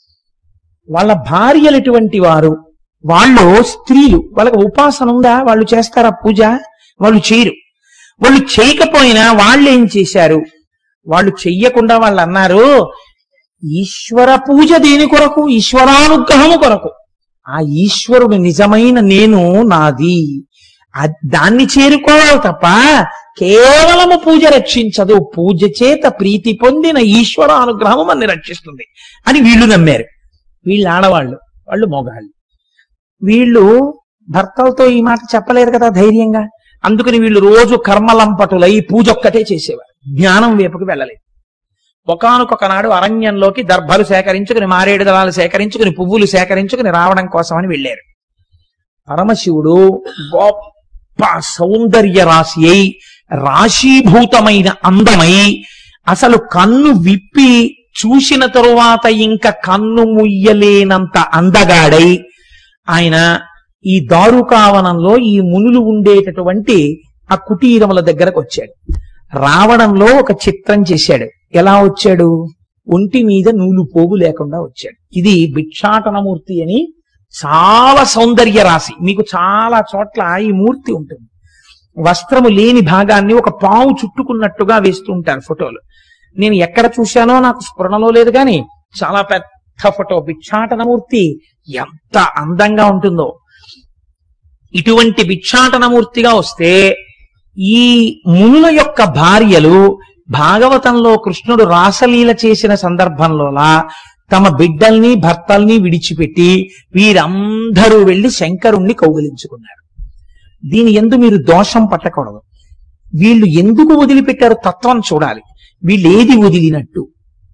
వాళ్ళ భార్యలు ఎటువంటి వారు వాళ్ళు స్త్రీలు వాళ్ళకి ఉపాసన ఉందా వాళ్ళు చేస్తారా పూజ వాళ్ళు చేయరు వాళ్ళు చేయకపోయినా వాళ్ళు ఏం చేశారు వాళ్ళు చెయ్యకుండా వాళ్ళు అన్నారు ఈశ్వర పూజ దేని కొరకు ఈశ్వరానుగ్రహము కొరకు ఆ ఈశ్వరుడు నిజమైన నేను నాది అ- దాన్ని చేరుకోవాలి తప్ప కేవలము పూజ రక్షించదు పూజ చేత ప్రీతి పొందిన ఈశ్వర అనుగ్రహము మనని రక్షిస్తుంది అని వీళ్ళు నమ్మారు వీళ్ళు ఆడవాళ్ళు వాళ్ళు మొగాళ్ళు వీళ్ళు భర్తలతో ఈ మాట చెప్పలేరు కదా ధైర్యంగా అందుకని వీళ్ళు రోజు కర్మలంపటులై పూజ ఒక్కటే చేసేవారు జ్ఞానం వైపుకి వెళ్ళలేదు ఒకనొక నాడు అరణ్యంలోకి దర్భలు సేకరించుకుని మారేడు దళాలు సేకరించుకుని పువ్వులు సేకరించుకుని రావడం కోసమని వెళ్ళారు పరమశివుడు గొప్ప సౌందర్య రాశి అయి రాశీభూతమైన అందమై అసలు కన్ను విప్పి చూసిన తరువాత ఇంకా కన్ను ముయ్యలేనంత అందగాడై ఆయన ఈ దారుకావనంలో ఈ మునులు ఉండేటటువంటి ఆ కుటీరముల దగ్గరకు వచ్చాడు రావడంలో ఒక చిత్రం చేశాడు ఎలా వచ్చాడు ఒంటి మీద నూలు పోగు లేకుండా వచ్చాడు ఇది భిక్షాటనమూర్తి అని చాలా సౌందర్య రాశి మీకు చాలా చోట్ల ఈ మూర్తి ఉంటుంది వస్త్రము లేని భాగాన్ని ఒక పాము చుట్టుకున్నట్టుగా వేస్తుంటారు ఫోటోలు నేను ఎక్కడ చూశానో నాకు స్ఫురణలో లేదు కానీ చాలా పెద్ద ఫోటో భిక్షాటనమూర్తి ఎంత అందంగా ఉంటుందో ఇటువంటి భిక్షాటనమూర్తిగా వస్తే ఈ మునుల యొక్క భార్యలు భాగవతంలో కృష్ణుడు రాసలీల చేసిన సందర్భంలోలా తమ బిడ్డల్ని భర్తల్ని విడిచిపెట్టి వీరందరూ వెళ్లి శంకరుణ్ణి కౌగిలించుకున్నారు దీని ఎందు మీరు దోషం పట్టకూడదు వీళ్ళు ఎందుకు వదిలిపెట్టారు తత్వం చూడాలి వీళ్ళు ఏది వదిలినట్టు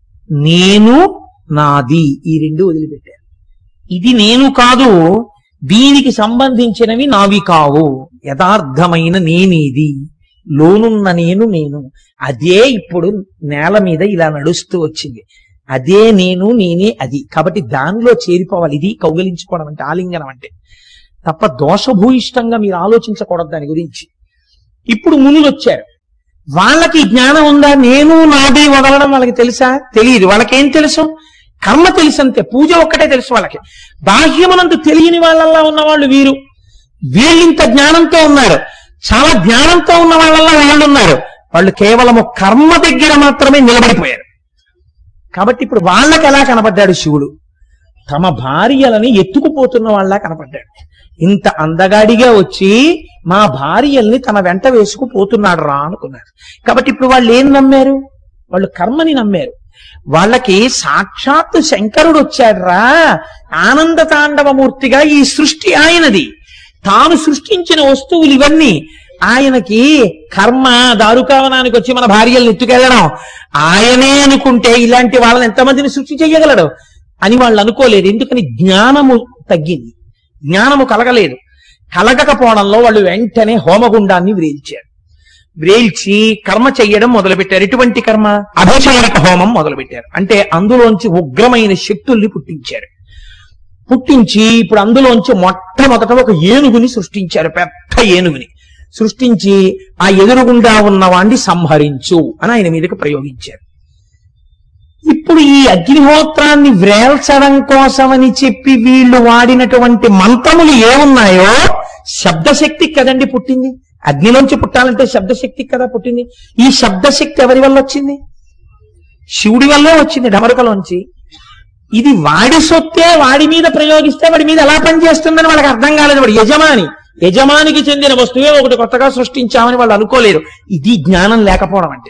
నేను నాది ఈ రెండు వదిలిపెట్టారు ఇది నేను కాదు దీనికి సంబంధించినవి నావి కావు యథార్థమైన నేనేది లోనున్న నేను నేను అదే ఇప్పుడు నేల మీద ఇలా నడుస్తూ వచ్చింది అదే నేను నేనే అది కాబట్టి దానిలో చేరిపోవాలి ఇది కౌగలించుకోవడం అంటే ఆలింగనం అంటే తప్ప దోషభూయిష్టంగా మీరు ఆలోచించకూడదు దాని గురించి ఇప్పుడు మునులు వచ్చారు వాళ్ళకి జ్ఞానం ఉందా నేను నాది వదలడం వాళ్ళకి తెలుసా తెలియదు వాళ్ళకేం తెలుసు కర్మ తెలుసు అంతే పూజ ఒక్కటే తెలుసు వాళ్ళకి బాహ్యమనందు తెలియని వాళ్ళల్లా ఉన్నవాళ్ళు వీరు వీళ్ళింత జ్ఞానంతో ఉన్నారు చాలా జ్ఞానంతో ఉన్న వాళ్ళల్లా వాళ్ళు ఉన్నారు వాళ్ళు కేవలము కర్మ దగ్గర మాత్రమే నిలబడిపోయారు కాబట్టి ఇప్పుడు వాళ్ళకి ఎలా కనపడ్డాడు శివుడు తమ భార్యలని ఎత్తుకుపోతున్న వాళ్ళ కనపడ్డాడు ఇంత అందగాడిగా వచ్చి మా భార్యల్ని తన వెంట వేసుకుపోతున్నాడు రా అనుకున్నారు కాబట్టి ఇప్పుడు వాళ్ళు ఏం నమ్మారు వాళ్ళు కర్మని నమ్మారు వాళ్ళకి సాక్షాత్తు శంకరుడు వచ్చాడ్రా ఆనంద తాండవమూర్తిగా ఈ సృష్టి ఆయనది తాను సృష్టించిన వస్తువులు ఇవన్నీ ఆయనకి కర్మ దారుకావనానికి వచ్చి మన భార్యలను ఎత్తుకెళ్ళడం ఆయనే అనుకుంటే ఇలాంటి వాళ్ళని ఎంతమందిని సృష్టి చేయగలడు అని వాళ్ళు అనుకోలేదు ఎందుకని జ్ఞానము తగ్గింది జ్ఞానము కలగలేదు కలగకపోవడంలో వాళ్ళు వెంటనే హోమగుండాన్ని వ్రేల్చారు వ్రేల్చి కర్మ చెయ్యడం మొదలుపెట్టారు ఎటువంటి కర్మ అభిషేక హోమం మొదలుపెట్టారు అంటే అందులోంచి ఉగ్రమైన శక్తుల్ని పుట్టించారు పుట్టించి ఇప్పుడు అందులోంచి మొట్టమొదట ఒక ఏనుగుని సృష్టించారు పెద్ద ఏనుగుని సృష్టించి ఆ ఎదురుగుండా ఉన్న వాణ్ణి సంహరించు అని ఆయన మీదకి ప్రయోగించారు ఇప్పుడు ఈ అగ్నిహోత్రాన్ని వ్రేల్చడం కోసమని చెప్పి వీళ్ళు వాడినటువంటి మంత్రములు ఏమున్నాయో శబ్దశక్తి కదండి పుట్టింది అగ్నిలోంచి పుట్టాలంటే శబ్దశక్తి కదా పుట్టింది ఈ శబ్దశక్తి ఎవరి వల్ల వచ్చింది శివుడి వల్లే వచ్చింది డమరుకలోంచి ఇది వాడి సొత్తే వాడి మీద ప్రయోగిస్తే వాడి మీద ఎలా పనిచేస్తుందని వాళ్ళకి అర్థం కాలేదు వాడు యజమాని యజమానికి చెందిన వస్తువే ఒకటి కొత్తగా సృష్టించామని వాళ్ళు అనుకోలేరు ఇది జ్ఞానం లేకపోవడం అంటే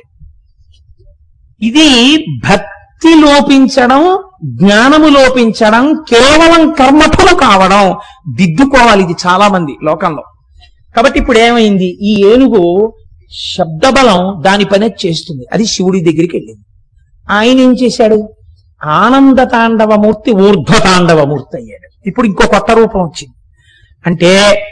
ఇది భక్తి లోపించడం జ్ఞానము లోపించడం కేవలం కర్మఫలు కావడం దిద్దుకోవాలి ఇది చాలా మంది లోకంలో కాబట్టి ఇప్పుడు ఏమైంది ఈ ఏనుగు శబ్దబలం దాని పని అది చేస్తుంది అది శివుడి దగ్గరికి వెళ్ళింది ఆయన ఏం చేశాడు ఆనంద తాండవమూర్తి ఊర్ధ్వ తాండవమూర్తి అయ్యాడు ఇప్పుడు ఇంకో కొత్త రూపం వచ్చింది అంటే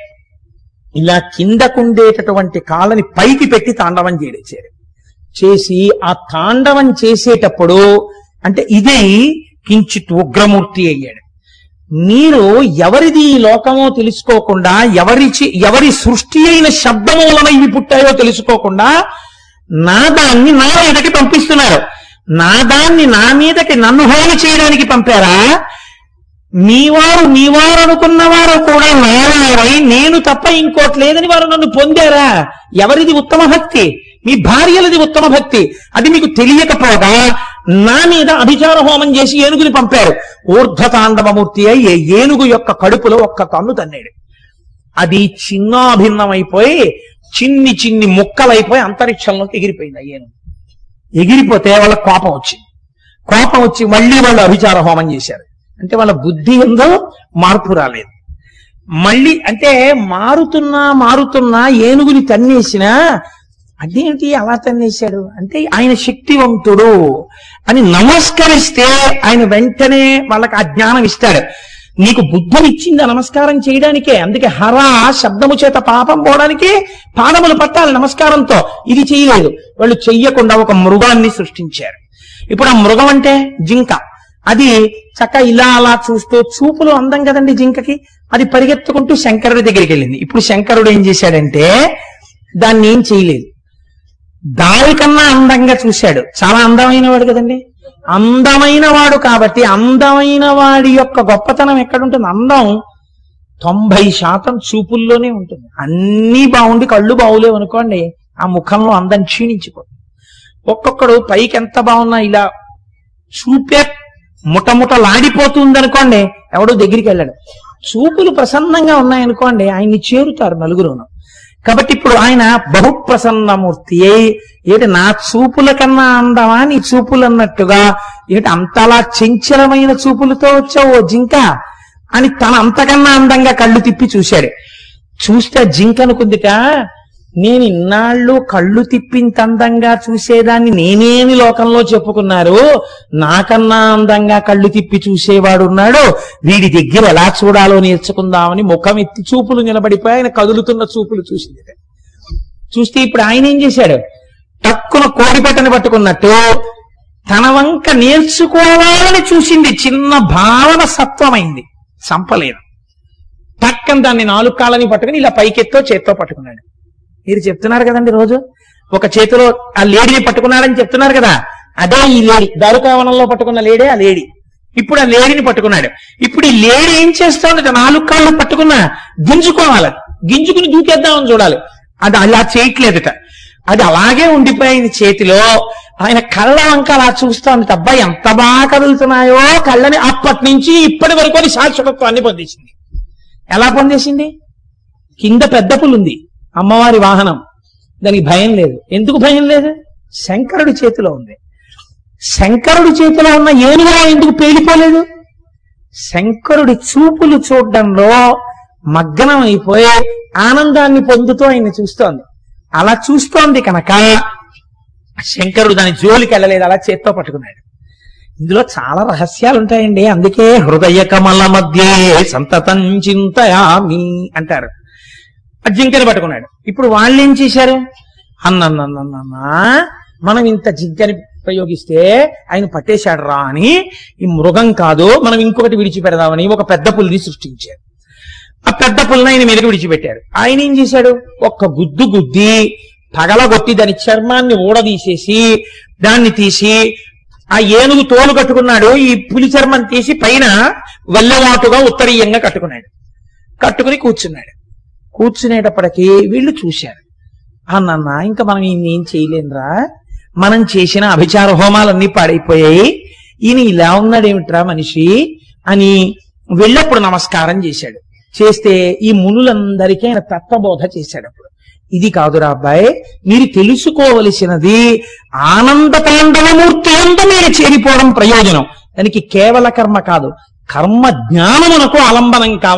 ఇలా కిందకుండేటటువంటి కాళ్ళని పైకి పెట్టి తాండవం చేయడేశాడు చేసి ఆ తాండవం చేసేటప్పుడు అంటే ఇది కించిత్ ఉగ్రమూర్తి అయ్యాడు మీరు ఎవరిది ఈ లోకమో తెలుసుకోకుండా ఎవరి చి- ఎవరి సృష్టి అయిన శబ్దము వలన ఇవి పుట్టాయో తెలుసుకోకుండా నా దాన్ని నా మీదకి పంపిస్తున్నారు నా దాన్ని నా మీదకి నన్ను హాని చేయడానికి పంపారా మీవారు మీవారు అనుకున్న వారు కూడా నారాయణై నేను తప్ప ఇంకోటి లేదని వారు నన్ను పొందారా ఎవరిది ఉత్తమ భక్తి మీ భార్యలది ఉత్తమ భక్తి అది మీకు తెలియకపోగా నా మీద అభిచార హోమం చేసి ఏనుగుని పంపారు ఊర్ధ్వతాండవమూర్తి అయి ఏ ఏనుగు యొక్క కడుపులో ఒక్క కన్ను తన్నాడు అది చిన్నాభిన్నమైపోయి చిన్ని చిన్ని ముక్కలైపోయి అంతరిక్షంలోకి ఎగిరిపోయింది ఆ ఏనుగు ఎగిరిపోతే వాళ్ళ కోపం వచ్చింది కోపం వచ్చి మళ్ళీ వాళ్ళు అభిచార హోమం చేశారు అంటే వాళ్ళ బుద్ధి ఎందో మార్పు రాలేదు మళ్ళీ అంటే మారుతున్నా మారుతున్నా ఏనుగుని తన్నేసినా అదేంటి అలా తన్నేశాడు అంటే ఆయన శక్తివంతుడు అని నమస్కరిస్తే ఆయన వెంటనే వాళ్ళకి ఆ జ్ఞానం ఇస్తాడు నీకు బుద్ధిని ఇచ్చింది ఆ నమస్కారం చేయడానికే అందుకే హర శబ్దము చేత పాపం పోవడానికి పాదములు పట్టాలి నమస్కారంతో ఇది చేయలేదు వాళ్ళు చెయ్యకుండా ఒక మృగాన్ని సృష్టించారు ఇప్పుడు ఆ మృగం అంటే జింక అది చక్క ఇలా అలా చూస్తూ చూపులు అందం కదండి జింకకి అది పరిగెత్తుకుంటూ శంకరుడి దగ్గరికి వెళ్ళింది ఇప్పుడు శంకరుడు ఏం చేశాడంటే దాన్ని ఏం చేయలేదు దానికన్నా అందంగా చూశాడు చాలా అందమైన వాడు కదండి అందమైన వాడు కాబట్టి అందమైన వాడి యొక్క గొప్పతనం ఎక్కడుంటుంది అందం తొంభై శాతం చూపుల్లోనే ఉంటుంది అన్నీ బాగుండి కళ్ళు బాగులేవు అనుకోండి ఆ ముఖంలో అందం క్షీణించిపోతుంది ఒక్కొక్కడు పైకి ఎంత బాగున్నా ఇలా చూపే ముటముటలాడిపోతుంది అనుకోండి ఎవడో దగ్గరికి వెళ్ళాడు చూపులు ప్రసన్నంగా ఉన్నాయనుకోండి ఆయన్ని చేరుతారు నలుగురును కాబట్టి ఇప్పుడు ఆయన బహు ప్రసన్నమూర్తి అయి ఏంటి నా చూపుల కన్నా అందమా నీ చూపులు అన్నట్టుగా ఏంటి అంతలా చంచలమైన చూపులతో వచ్చావు ఓ జింక అని తన అంతకన్నా అందంగా కళ్ళు తిప్పి చూశాడు చూస్తే ఆ జింక అనుకుందిట నేను ఇన్నాళ్ళు కళ్ళు తిప్పింత అందంగా చూసేదాన్ని నేనేమి లోకంలో చెప్పుకున్నారు నాకన్నా అందంగా కళ్ళు తిప్పి చూసేవాడు ఉన్నాడు వీడి దగ్గర ఎలా చూడాలో నేర్చుకుందామని ముఖం ఎత్తి చూపులు నిలబడిపోయి ఆయన కదులుతున్న చూపులు చూసింది చూస్తే ఇప్పుడు ఆయన ఏం చేశాడు టక్కున కోడిపెట్టని పట్టుకున్నట్టు తన వంక నేర్చుకోవాలని చూసింది చిన్న భావన సత్వమైంది సంపలేదు పక్కన దాన్ని నాలుగు కాళ్ళని పట్టుకుని ఇలా పైకెత్తో చేత్తో పట్టుకున్నాడు మీరు చెప్తున్నారు కదండి రోజు ఒక చేతిలో ఆ లేడీని పట్టుకున్నాడని చెప్తున్నారు కదా అదే ఈ లేడీ దారుకావనంలో పట్టుకున్న లేడే ఆ లేడీ ఇప్పుడు ఆ లేడీని పట్టుకున్నాడు ఇప్పుడు ఈ లేడీ ఏం చేస్తోంది నాలుగు కాళ్ళు పట్టుకున్నా గింజుకోవాలి గింజుకుని దూకేద్దామని చూడాలి అది అలా చేయట్లేదుట అది అలాగే ఉండిపోయింది చేతిలో ఆయన కళ్ళ వంక అలా చూస్తోంది అబ్బాయి ఎంత బాగా కదులుతున్నాయో కళ్ళని అప్పటి నుంచి ఇప్పటి వరకు అది శాశ్వతత్వాన్ని పొందేసింది ఎలా పొందేసింది కింద పెద్ద పులుంది అమ్మవారి వాహనం దానికి భయం లేదు ఎందుకు భయం లేదు శంకరుడి చేతిలో ఉంది శంకరుడి చేతిలో ఉన్న ఏనుగులా ఎందుకు పేలిపోలేదు శంకరుడి చూపులు చూడడంలో మగ్నం అయిపోయి ఆనందాన్ని పొందుతూ ఆయన్ని చూస్తోంది అలా చూస్తోంది కనుక శంకరుడు దాని జోలికి వెళ్ళలేదు అలా చేత్తో పట్టుకున్నాడు ఇందులో చాలా రహస్యాలు ఉంటాయండి అందుకే హృదయ కమల మధ్య సంతతం చింతయామి అంటారు ఆ జింకని పట్టుకున్నాడు ఇప్పుడు వాళ్ళు ఏం చేశారు అన్నన్నన్నన్నా మనం ఇంత జింకని ప్రయోగిస్తే ఆయన పట్టేశాడు రా అని ఈ మృగం కాదు మనం ఇంకొకటి విడిచిపెడదామని ఒక పెద్ద పులిని సృష్టించారు ఆ పెద్ద పుల్లని ఆయన మీదకి విడిచిపెట్టారు ఆయన ఏం చేశాడు ఒక్క గుద్దు గుద్ది పగలగొట్టి దాని చర్మాన్ని ఊడదీసేసి దాన్ని తీసి ఆ ఏనుగు తోలు కట్టుకున్నాడు ఈ పులి చర్మం తీసి పైన వల్లవాటుగా ఉత్తరీయంగా కట్టుకున్నాడు కట్టుకుని కూర్చున్నాడు కూర్చునేటప్పటికి వీళ్ళు చూశారు అన్న ఇంకా మనం ఈయన ఏం చేయలేనురా మనం చేసిన అభిచార హోమాలన్నీ పాడైపోయాయి ఈయన ఇలా ఉన్నాడేమిట్రా మనిషి అని వెళ్ళప్పుడు నమస్కారం చేశాడు చేస్తే ఈ మునులందరికీ ఆయన తత్వబోధ చేశాడు అప్పుడు ఇది కాదురా అబ్బాయి మీరు తెలుసుకోవలసినది ఆనంద తాండవమూర్తి అంతా మీరు చేరిపోవడం ప్రయోజనం దానికి కేవల కర్మ కాదు కర్మ జ్ఞానమునకు ఆలంబనం కావాలి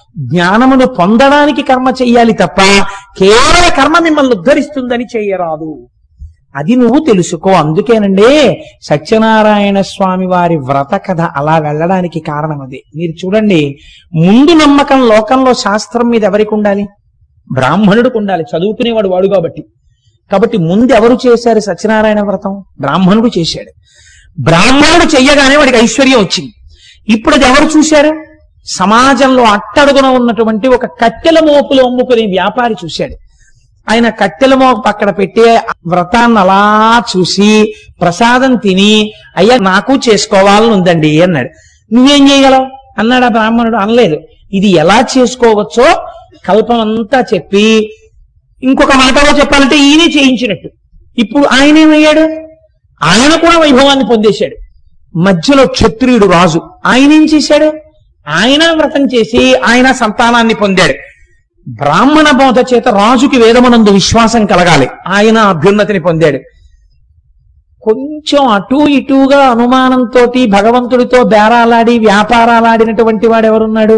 జ్ఞానమును పొందడానికి కర్మ చెయ్యాలి తప్ప కేవల కర్మ మిమ్మల్ని ఉద్ధరిస్తుందని చెయ్యరాదు అది నువ్వు తెలుసుకో అందుకేనండి సత్యనారాయణ స్వామి వారి వ్రత కథ అలా వెళ్ళడానికి కారణం అదే మీరు చూడండి ముందు నమ్మకం లోకంలో శాస్త్రం మీద ఎవరికి ఉండాలి బ్రాహ్మణుడికి ఉండాలి చదువుకునేవాడు వాడు కాబట్టి కాబట్టి ముందు ఎవరు చేశారు సత్యనారాయణ వ్రతం బ్రాహ్మణుడు చేశాడు బ్రాహ్మణుడు చెయ్యగానే వాడికి ఐశ్వర్యం వచ్చింది ఇప్పుడు అది ఎవరు చూశారు సమాజంలో అట్టడుగున ఉన్నటువంటి ఒక కట్టెల మోపులు అమ్ముకునే వ్యాపారి చూశాడు ఆయన కట్టెల మోపు అక్కడ పెట్టే వ్రతాన్ని అలా చూసి ప్రసాదం తిని అయ్యా నాకు చేసుకోవాలని ఉందండి అన్నాడు నువ్వేం చేయగలవు అన్నాడు ఆ బ్రాహ్మణుడు అనలేదు ఇది ఎలా చేసుకోవచ్చో కల్పం అంతా చెప్పి ఇంకొక మాటలో చెప్పాలంటే ఈయనే చేయించినట్టు ఇప్పుడు ఆయన ఏమయ్యాడు ఆయన కూడా వైభవాన్ని పొందేశాడు మధ్యలో క్షత్రియుడు రాజు ఆయన ఏం చేశాడు ఆయన వ్రతం చేసి ఆయన సంతానాన్ని పొందాడు బ్రాహ్మణ బోధ చేత రాజుకి వేదమునందు విశ్వాసం కలగాలి ఆయన అభ్యున్నతిని పొందాడు కొంచెం అటు ఇటుగా అనుమానంతో భగవంతుడితో బేరాలాడి వ్యాపారాలాడినటువంటి వాడు ఎవరున్నాడు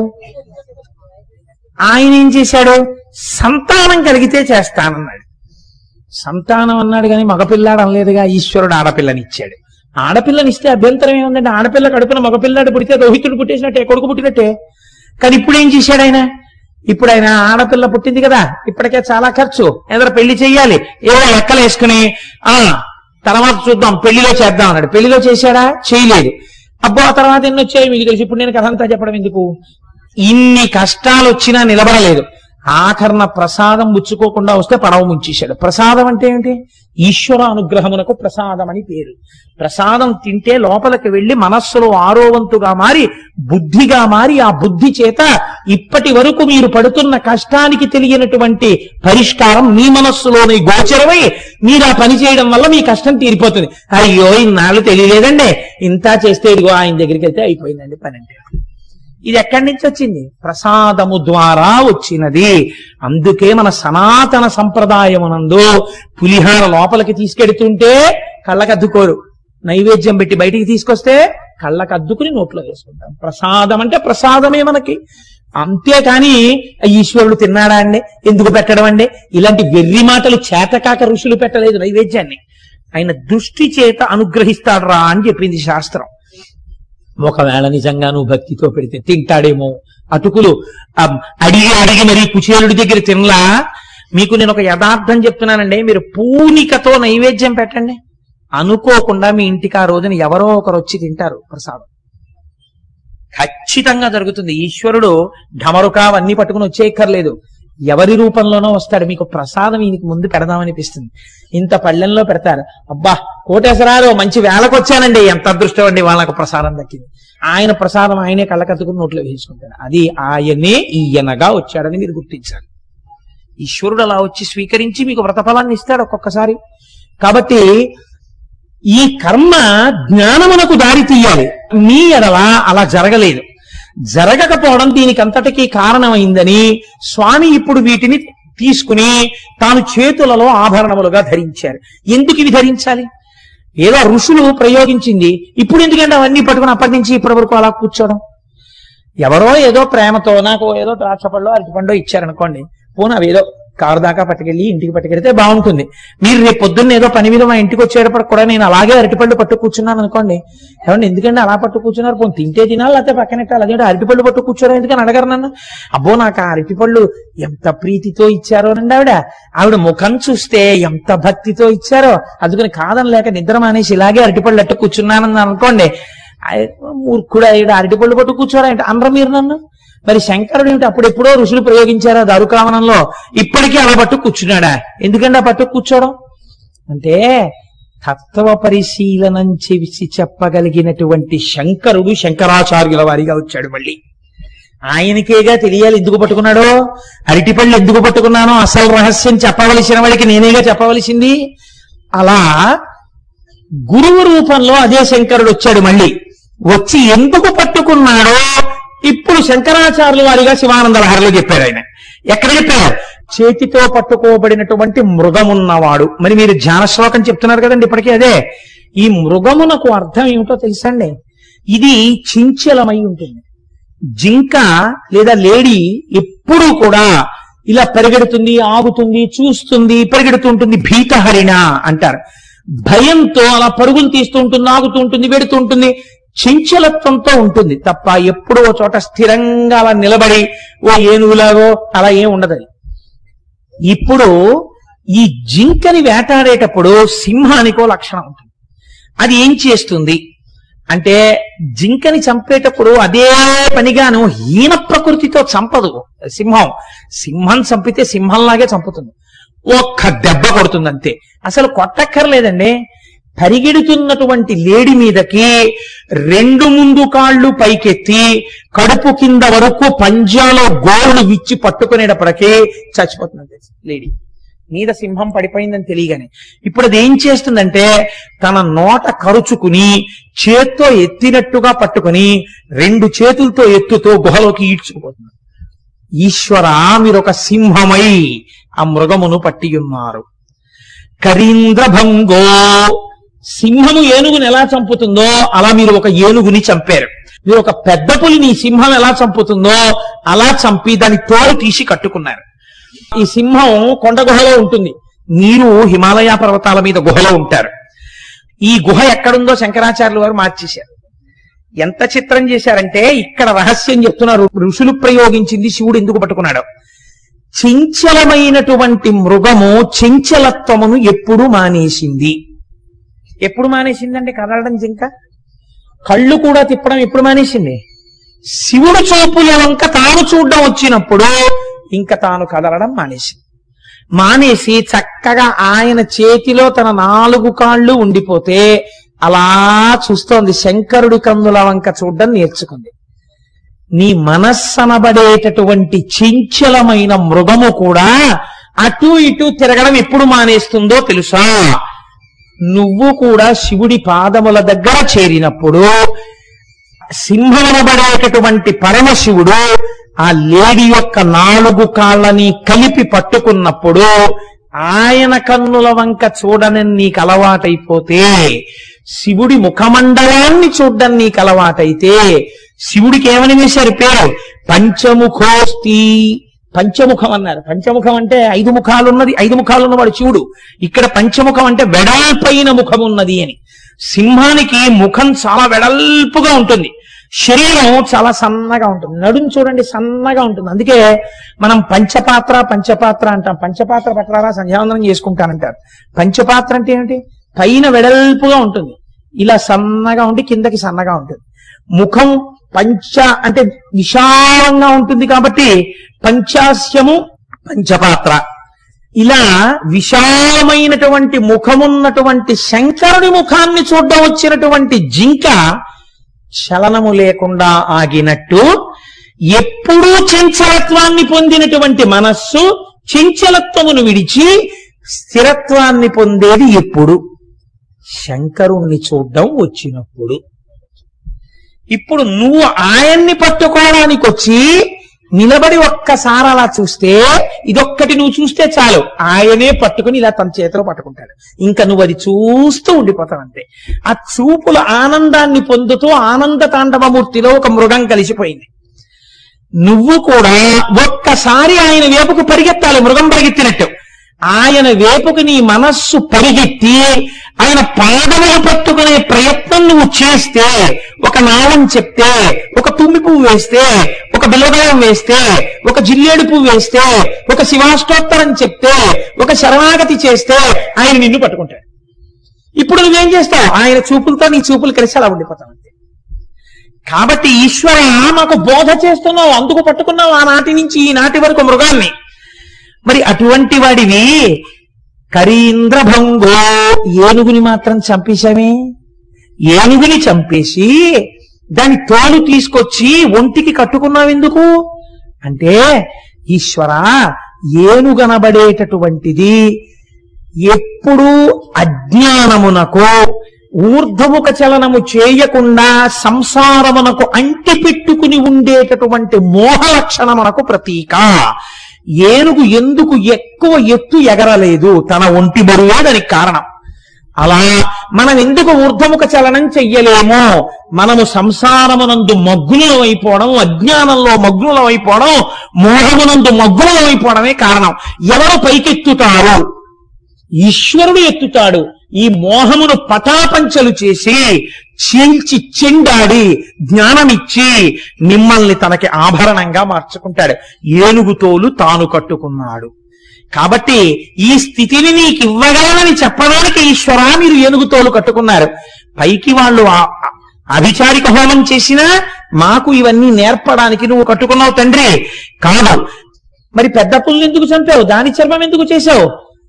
ఆయన ఏం చేశాడు సంతానం కలిగితే చేస్తానన్నాడు సంతానం అన్నాడు కానీ మగపిల్లాడు అనలేదుగా ఈశ్వరుడు ఆడపిల్లనిచ్చాడు ఆడపిల్లనిస్తే అభ్యంతరం ఏముందండి ఆడపిల్ల కడుపున మగపిల్లాడు పుడితే రోహితుడు పుట్టేసినట్టే కొడుకు పుట్టినట్టే కానీ ఇప్పుడు ఏం చేశాడు ఆయన ఇప్పుడు ఆయన ఆడపిల్ల పుట్టింది కదా ఇప్పటికే చాలా ఖర్చు ఏదైనా పెళ్లి చెయ్యాలి ఏదో లెక్కలు వేసుకుని ఆ తర్వాత చూద్దాం పెళ్లిలో చేద్దాం అన్నాడు పెళ్లిలో చేశాడా చేయలేదు అబ్బో ఆ తర్వాత ఎన్ని వచ్చాయి మీకు తెలిసి ఇప్పుడు నేను కథ అంతా చెప్పడం ఎందుకు ఇన్ని కష్టాలు వచ్చినా నిలబడలేదు ఆఖరణ ప్రసాదం ముచ్చుకోకుండా వస్తే పడవ ముంచేశాడు ప్రసాదం అంటే ఏంటి ఈశ్వర అనుగ్రహమునకు ప్రసాదం అని పేరు ప్రసాదం తింటే లోపలికి వెళ్లి మనస్సులో ఆరోవంతుగా మారి బుద్ధిగా మారి ఆ బుద్ధి చేత ఇప్పటి వరకు మీరు పడుతున్న కష్టానికి తెలియనటువంటి పరిష్కారం మీ మనస్సులోని గోచరమై మీరు ఆ పని చేయడం వల్ల మీ కష్టం తీరిపోతుంది అయ్యో ఇన్నాళ్ళు తెలియలేదండి ఇంత చేస్తే ఇదిగో ఆయన దగ్గరికి వెళ్తే అయిపోయిందండి పని అంటే ఇది ఎక్కడి నుంచి వచ్చింది ప్రసాదము ద్వారా వచ్చినది అందుకే మన సనాతన సంప్రదాయమునందు పులిహార లోపలికి తీసుకెడుతుంటే కళ్ళకద్దుకోరు నైవేద్యం పెట్టి బయటికి తీసుకొస్తే కళ్ళకు అద్దుకుని నోట్లో వేసుకుంటాం ప్రసాదం అంటే ప్రసాదమే మనకి అంతేకాని ఈశ్వరుడు తిన్నాడా అండి ఎందుకు పెట్టడం అండి ఇలాంటి వెర్రి మాటలు చేతకాక ఋషులు పెట్టలేదు నైవేద్యాన్ని ఆయన దృష్టి చేత అనుగ్రహిస్తాడరా అని చెప్పింది శాస్త్రం ఒకవేళ నిజంగా నువ్వు భక్తితో పెడితే తింటాడేమో అటుకులు ఆ, అడిగి అడిగి మరి కుచేలుడి దగ్గర తినలా మీకు నేను ఒక యథార్థం చెప్తున్నానండి మీరు పూనికతో నైవేద్యం పెట్టండి అనుకోకుండా మీ ఇంటికి ఆ రోజున ఎవరో ఒకరు వచ్చి తింటారు ప్రసాదం ఖచ్చితంగా జరుగుతుంది ఈశ్వరుడు ఢమరుక అవన్నీ పట్టుకుని వచ్చేయక్కర్లేదు ఎవరి రూపంలోనో వస్తాడు మీకు ప్రసాదం ఈయనకి ముందు పెడదామనిపిస్తుంది ఇంత పళ్ళెంలో పెడతారు అబ్బా కోటేశ్వరాలు మంచి వేళకు వచ్చానండి ఎంత అదృష్టం అండి వాళ్ళకు ప్రసాదం దక్కింది ఆయన ప్రసాదం ఆయనే కళ్ళకత్తుకుని నోట్లో వేసుకుంటాడు అది ఆయనే ఈయనగా వచ్చాడని మీరు గుర్తించాలి ఈశ్వరుడు అలా వచ్చి స్వీకరించి మీకు వ్రతఫలాన్ని ఇస్తాడు ఒక్కొక్కసారి కాబట్టి ఈ కర్మ జ్ఞానమునకు దారి తీయాలి మీ ఎడల అలా జరగలేదు జరగకపోవడం దీనికి అంతటికీ కారణమైందని స్వామి ఇప్పుడు వీటిని తీసుకుని తాను చేతులలో ఆభరణములుగా ధరించారు ఎందుకు ఇవి ధరించాలి ఏదో ఋషులు ప్రయోగించింది ఇప్పుడు ఎందుకంటే అవన్నీ పట్టుకుని అప్పటి నుంచి ఇప్పటి వరకు అలా కూర్చోవడం ఎవరో ఏదో ప్రేమతో నాకు ఏదో ద్రాక్ష పళ్ళు అరటి పండు ఇచ్చారనుకోండి పోనీ అవి ఏదో కారు దాకా పట్టుకెళ్ళి ఇంటికి పట్టుకెళ్తే బాగుంటుంది మీరు రేపు పొద్దున్న ఏదో పని మీద మా ఇంటికి వచ్చేటప్పుడు కూడా నేను అలాగే అరటిపళ్ళు పట్టు కూర్చున్నాను అనుకోండి ఏమండి ఎందుకంటే అలా పట్టు కూర్చున్నారు పోనీ తింటే తినాలి లేకపోతే పక్కనెట్టాలి అదేంటి అరటిపళ్ళు పట్టు కూర్చోరా ఎందుకని అడగరు నన్ను అబ్బో నాకు ఆ అరటిపళ్ళు ఎంత ప్రీతితో ఇచ్చారో నండి ఆవిడ ఆవిడ ముఖం చూస్తే ఎంత భక్తితో ఇచ్చారో అందుకని కాదని లేక నిద్ర మానేసి ఇలాగే అరటిపళ్ళు అట్టు కూర్చున్నానని అనుకోండి ఆయ్ మూర్ఖుడు అయ్యాడు అరటిపళ్ళు పట్టు కూర్చోరా అంటే అనరు మీరు నన్ను మరి శంకరుడు ఏమిటి అప్పుడెప్పుడో ఋషులు ప్రయోగించారా దారుకావనంలో ఇప్పటికీ అలా పట్టు కూర్చున్నాడా ఎందుకంటే ఆ పట్టు కూర్చోవడం అంటే తత్వ పరిశీలనం చేసి చెప్పగలిగినటువంటి శంకరుడు శంకరాచార్యుల వారిగా వచ్చాడు మళ్ళీ ఆయనకేగా తెలియాలి ఎందుకు పట్టుకున్నాడో అరటిపళ్ళు ఎందుకు పట్టుకున్నానో అసలు రహస్యం చెప్పవలసిన వాడికి నేనేగా చెప్పవలసింది అలా గురువు రూపంలో అదే శంకరుడు వచ్చాడు మళ్ళీ వచ్చి ఎందుకు పట్టుకున్నాడో ఇప్పుడు శంకరాచార్యుల వారిగా శివానంద లహరిలో చెప్పారు ఆయన ఎక్కడ చెప్పారు చేతితో పట్టుకోబడినటువంటి మృగమున్నవాడు మరి మీరు ధ్యాన శ్లోకం చెప్తున్నారు కదండి ఇప్పటికీ అదే ఈ మృగమునకు అర్థం ఏమిటో తెలుసండి ఇది చించలమై ఉంటుంది జింక లేదా లేడీ ఎప్పుడూ కూడా ఇలా పరిగెడుతుంది ఆగుతుంది చూస్తుంది పరిగెడుతుంటుంది భీతహరిణ అంటారు భయంతో అలా పరుగులు తీస్తూ ఉంటుంది ఆగుతూ ఉంటుంది వెడుతూ ఉంటుంది చంచలత్వంతో ఉంటుంది తప్ప ఎప్పుడో ఓ చోట స్థిరంగా అలా నిలబడి ఓ ఏనుగులాగో అలా ఏం ఉండదు అది. ఇప్పుడు ఈ జింకని వేటాడేటప్పుడు సింహానికో లక్షణం ఉంటుంది అది ఏం చేస్తుంది అంటే జింకని చంపేటప్పుడు అదే పనిగాను హీన ప్రకృతితో చంపదు సింహం సింహం చంపితే సింహంలాగే చంపుతుంది ఒక్క దెబ్బ కొడుతుంది అంతే అసలు కొట్టక్కర్లేదండి పరిగెడుతున్నటువంటి లేడి మీదకి రెండు ముందు కాళ్ళు పైకెత్తి కడుపు కింద వరకు పంజాలో గోళ్ళు విచ్చి పట్టుకునేటప్పటికీ చచ్చిపోతుంది లేడీ మీద సింహం పడిపోయిందని తెలియగానే ఇప్పుడు అది ఏం చేస్తుందంటే తన నోట కరుచుకుని చేత్తో ఎత్తినట్టుగా పట్టుకుని రెండు చేతులతో ఎత్తుతో గుహలోకి ఈడ్చుకుపోతుంది ఈశ్వర మీరు ఒక సింహమై ఆ మృగమును పట్టి ఉన్నారు కరీంద్రభంగో సింహము ఏనుగుని ఎలా చంపుతుందో అలా మీరు ఒక ఏనుగుని చంపారు మీరు ఒక పెద్ద పులిని సింహం ఎలా చంపుతుందో అలా చంపి దాని తోలు తీసి కట్టుకున్నారు ఈ సింహం కొండ గుహలో ఉంటుంది మీరు హిమాలయ పర్వతాల మీద గుహలో ఉంటారు ఈ గుహ ఎక్కడుందో శంకరాచార్యులు వారు మార్చేశారు ఎంత చిత్రం చేశారంటే ఇక్కడ రహస్యం చెప్తున్నారు ఋషులు ప్రయోగించింది శివుడు ఎందుకు పట్టుకున్నాడు చంచలమైనటువంటి మృగము చంచలత్వమును ఎప్పుడు మానేసింది ఎప్పుడు మానేసిందండి కదలడం జింక కళ్ళు కూడా తిప్పడం ఎప్పుడు మానేసింది శివుడు చూపుల వంక తాను చూడడం వచ్చినప్పుడు ఇంకా తాను కదలడం మానేసింది మానేసి చక్కగా ఆయన చేతిలో తన నాలుగు కాళ్ళు ఉండిపోతే అలా చూస్తోంది శంకరుడి కందుల వంక చూడడం నేర్చుకుంది నీ మనస్సనబడేటటువంటి చించలమైన మృగము కూడా అటు ఇటు తిరగడం ఎప్పుడు మానేస్తుందో తెలుసా నువ్వు కూడా శివుడి పాదముల దగ్గర చేరినప్పుడు సింహమనబడేటటువంటి పరమశివుడు ఆ లేడి యొక్క నాలుగు కాళ్ళని కలిపి పట్టుకున్నప్పుడు ఆయన కన్నుల వంక చూడని నీకు అలవాటైపోతే శివుడి ముఖమండలాన్ని చూడడం నీకు అలవాటైతే శివుడికి ఏమని వేశారు పేరు పంచముఖోస్తి పంచముఖం అన్నారు పంచముఖం అంటే ఐదు ముఖాలు ఉన్నది ఐదు ముఖాలు ఉన్నవాడు శివుడు ఇక్కడ పంచముఖం అంటే వెడల్పైన ముఖం ఉన్నది అని సింహానికి ముఖం చాలా వెడల్పుగా ఉంటుంది శరీరం చాలా సన్నగా ఉంటుంది నడుము చూడండి సన్నగా ఉంటుంది అందుకే మనం పంచపాత్ర పంచపాత్ర అంటాం పంచపాత్ర పట్టరారా సంధ్యావందనం చేసుకుంటానంటారు పంచపాత్ర అంటే ఏమిటి పైన వెడల్పుగా ఉంటుంది ఇలా సన్నగా ఉండి కిందకి సన్నగా ఉంటుంది ముఖం పంచ అంటే విశాలంగా ఉంటుంది కాబట్టి పంచాస్యము పంచపాత్ర ఇలా విశాలమైనటువంటి ముఖమున్నటువంటి శంకరుడి ముఖాన్ని చూడడం వచ్చినటువంటి జింక చలనము లేకుండా ఆగినట్టు ఎప్పుడూ చంచలత్వాన్ని పొందినటువంటి మనస్సు చంచలత్వమును విడిచి స్థిరత్వాన్ని పొందేది ఎప్పుడు శంకరుణ్ణి చూడడం వచ్చినప్పుడు ఇప్పుడు నువ్వు ఆయన్ని పట్టుకోవడానికి వచ్చి నిలబడి ఒక్కసారి అలా చూస్తే ఇదొక్కటి నువ్వు చూస్తే చాలు ఆయనే పట్టుకుని ఇలా తన చేతిలో పట్టుకుంటాడు ఇంకా నువ్వు అది చూస్తూ ఉండిపోతావు అంతే ఆ చూపుల ఆనందాన్ని పొందుతూ ఆనంద తాండవమూర్తిలో ఒక మృగం కలిసిపోయింది నువ్వు కూడా ఒక్కసారి ఆయన వేపుకు పరిగెత్తాలి మృగం పరిగెత్తినట్టు ఆయన వేపుకు నీ మనస్సు పరిగెత్తి ఆయన పాదములు పట్టుకునే ప్రయత్నం నువ్వు చేస్తే ఒక నావం చెప్తే ఒక తుమ్మి పువ్వు వేస్తే ఒక బిల్లదయం వేస్తే ఒక జిల్లేడు పువ్వు వేస్తే ఒక శివాష్టోత్తరం చెప్తే ఒక శరణాగతి చేస్తే ఆయన నిన్ను పట్టుకుంటాడు ఇప్పుడు నువ్వేం చేస్తావు ఆయన చూపులతో నీ చూపులు కలిసి అలా ఉండిపోతావు అంతే కాబట్టి ఈశ్వర మాకు బోధ చేస్తున్నావు అందుకు పట్టుకున్నావు ఆనాటి నుంచి ఈనాటి వరకు మృగాల్ని మరి అటువంటి వాడివి కరీంద్రభంగో ఏనుగుని మాత్రం చంపేశామే ఏనుగుని చంపేసి దాని తోలు తీసుకొచ్చి ఒంటికి కట్టుకున్నావు ఎందుకు అంటే ఈశ్వర ఏనుగనబడేటటువంటిది ఎప్పుడూ అజ్ఞానమునకు ఊర్ధముఖ చలనము చేయకుండా సంసారమునకు అంటి పెట్టుకుని ఉండేటటువంటి మోహ లక్షణమునకు ప్రతీక ఏనుగు ఎందుకు ఎక్కువ ఎత్తు ఎగరలేదు తన ఒంటి బరువే దానికి కారణం అలా మనం ఎందుకు ఊర్ధముఖ చలనం చెయ్యలేమో మనము సంసారమునందు మగ్గులం అయిపోవడం అజ్ఞానంలో మగ్గులం అయిపోవడం మోహమునందు మగ్గులం అయిపోవడమే కారణం ఎవరు పైకెత్తుతారు ఈశ్వరుడు ఎత్తుతాడు ఈ మోహమును పటాపంచలు చేసి చీల్చి చెండాడి జ్ఞానమిచ్చి మిమ్మల్ని తనకి ఆభరణంగా మార్చుకుంటాడు ఏనుగుతోలు తాను కట్టుకున్నాడు కాబట్టి ఈ స్థితిని నీకు ఇవ్వగలనని చెప్పడానికి ఈశ్వరా మీరు ఏనుగుతోలు కట్టుకున్నారు పైకి వాళ్ళు ఆ- ఆ- అభిచారిక హోమం చేసినా మాకు ఇవన్నీ నేర్పడానికి నువ్వు కట్టుకున్నావు తండ్రి కాదు మరి పెద్ద పుల్లు ఎందుకు చంపావు దాని చర్మం ఎందుకు చేశావు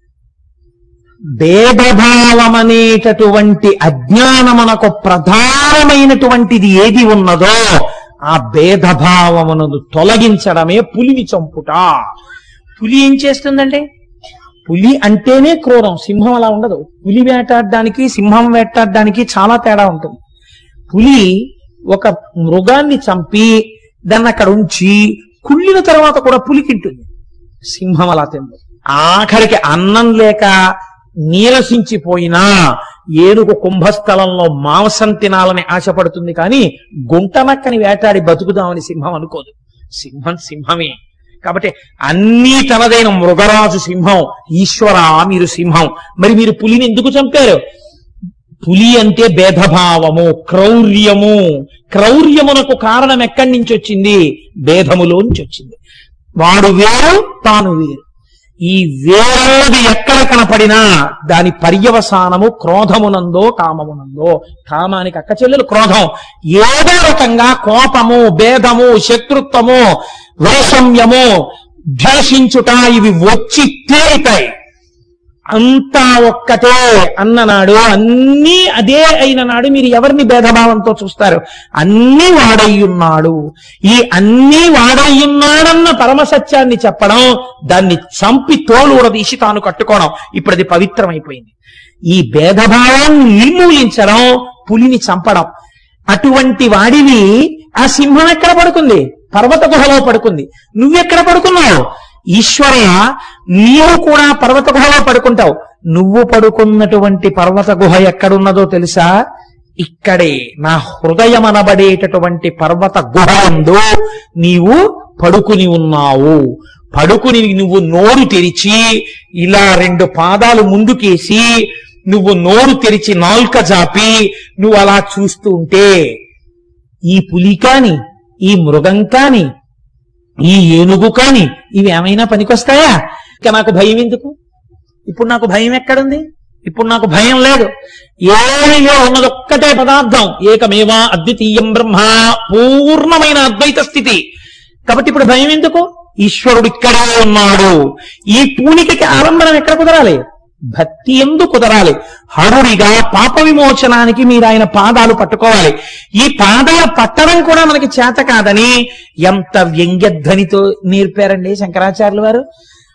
భేదభావం అనేటటువంటి అజ్ఞానమునకు ప్రధానమైనటువంటిది ఏది ఉన్నదో ఆ భేదభావమును తొలగించడమే పులిని చంపుట పులి ఏం చేస్తుందంటే పులి అంటేనే క్రూరం సింహం అలా ఉండదు పులి వేటాడడానికి సింహం వేటాడడానికి చాలా తేడా ఉంటుంది పులి ఒక మృగాన్ని చంపి దాన్ని అక్కడ ఉంచి కుళ్ళిన తర్వాత కూడా పులి తింటుంది సింహం అలా తింది ఆఖరికి అన్నం లేక నీరసించిపోయినా ఏనుగు కుంభస్థలంలో మాంసం తినాలని ఆశపడుతుంది కానీ గుంటనక్కని వేటాడి బతుకుదామని సింహం అనుకోదు సింహం సింహమే కాబట్టి అన్నీ తనదైన మృగరాజు సింహం ఈశ్వర మీరు సింహం మరి మీరు పులిని ఎందుకు చంపారు పులి అంటే భేదభావము క్రౌర్యము క్రౌర్యమునకు కారణం ఎక్కడి నుంచి వచ్చింది భేదములోంచి వచ్చింది వాడు వేరు తాను వేరు ఈ వేరేది ఎక్కడ కనపడినా దాని పర్యవసానము క్రోధమునందో కామమునందో కామానికి అక్క చెల్లెలు క్రోధం ఏదో రకంగా కోపము భేదము శత్రుత్వము వైషమ్యము ద్వేషించుట ఇవి వచ్చి తీరుతాయి అంతా ఒక్కటే అన్ననాడు అన్నీ అదే అయిన నాడు మీరు ఎవరిని భేదభావంతో చూస్తారు అన్నీ వాడయ్యున్నాడు ఈ అన్నీ వాడయ్యున్నాడన్న పరమసత్యాన్ని చెప్పడం దాన్ని చంపి తోలు ఉడదీసి తాను కట్టుకోవడం ఇప్పుడు అది పవిత్రమైపోయింది ఈ భేదభావాన్ని నిర్మూలించడం పులిని చంపడం అటువంటి వాడివి ఆ సింహం ఎక్కడ పడుకుంది పర్వత గుహలో పడుకుంది నువ్వెక్కడ పడుకున్నావు ఈశ్వర నీవు కూడా పర్వత గుహలో పడుకుంటావు నువ్వు పడుకున్నటువంటి పర్వత గుహ ఎక్కడున్నదో తెలుసా ఇక్కడే నా హృదయం అనబడేటటువంటి పర్వత గుహ ఎందు నీవు పడుకుని ఉన్నావు పడుకుని నువ్వు నోరు తెరిచి ఇలా రెండు పాదాలు ముందుకేసి నువ్వు నోరు తెరిచి నాల్క జాపి నువ్వు అలా చూస్తూ ఉంటే ఈ పులి కాని ఈ మృగం కాని ఈ ఏనుగు కాని ఇవి ఏమైనా పనికొస్తాయా ఇక నాకు భయం ఎందుకు ఇప్పుడు నాకు భయం ఎక్కడుంది ఇప్పుడు నాకు భయం లేదు ఏమిలో ఉన్నది ఒక్కటే పదార్థం ఏకమేవా అద్వితీయం బ్రహ్మ పూర్ణమైన అద్వైత స్థితి కాబట్టి ఇప్పుడు భయం ఎందుకు ఈశ్వరుడు ఇక్కడే ఉన్నాడు ఈ పూనికకి ఆలంబనం ఎక్కడ కుదరాలి భక్తి ఎందు కుదరాలి హరుడిగా పాప విమోచనానికి మీరు ఆయన పాదాలు పట్టుకోవాలి ఈ పాదాలు పట్టడం కూడా మనకి చేత కాదని ఎంత వ్యంగ్యధ్వనితో నేర్పారండి శంకరాచార్యులు వారు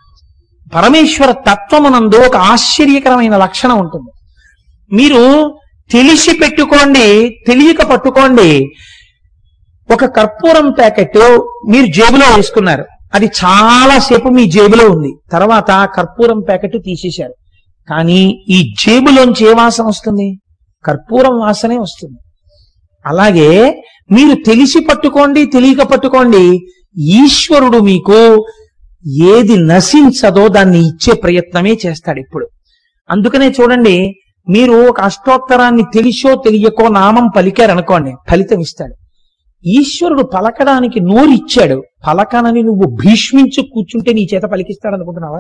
పరమేశ్వర తత్వమునందు ఒక ఆశ్చర్యకరమైన లక్షణం ఉంటుంది మీరు తెలిసి పెట్టుకోండి తెలియక పట్టుకోండి ఒక కర్పూరం ప్యాకెట్ మీరు జేబులో వేసుకున్నారు అది చాలా సేపు మీ జేబులో ఉంది తర్వాత ఆ కర్పూరం ప్యాకెట్ తీసేశారు కానీ ఈ జేబులోంచి ఏ వాసన వస్తుంది కర్పూరం వాసనే వస్తుంది అలాగే మీరు తెలిసి పట్టుకోండి తెలియక పట్టుకోండి ఈశ్వరుడు మీకు ఏది నశించదో దాన్ని ఇచ్చే ప్రయత్నమే చేస్తాడు ఇప్పుడు అందుకనే చూడండి మీరు ఒక అష్టోత్తరాన్ని తెలిసో తెలియకో నామం పలికారనుకోండి ఫలితం ఇస్తాడు ఈశ్వరుడు పలకడానికి నోరు ఇచ్చాడు పలకనని నువ్వు భీష్మించు కూర్చుంటే నీ చేత పలికిస్తాడు అనుకుంటున్నావా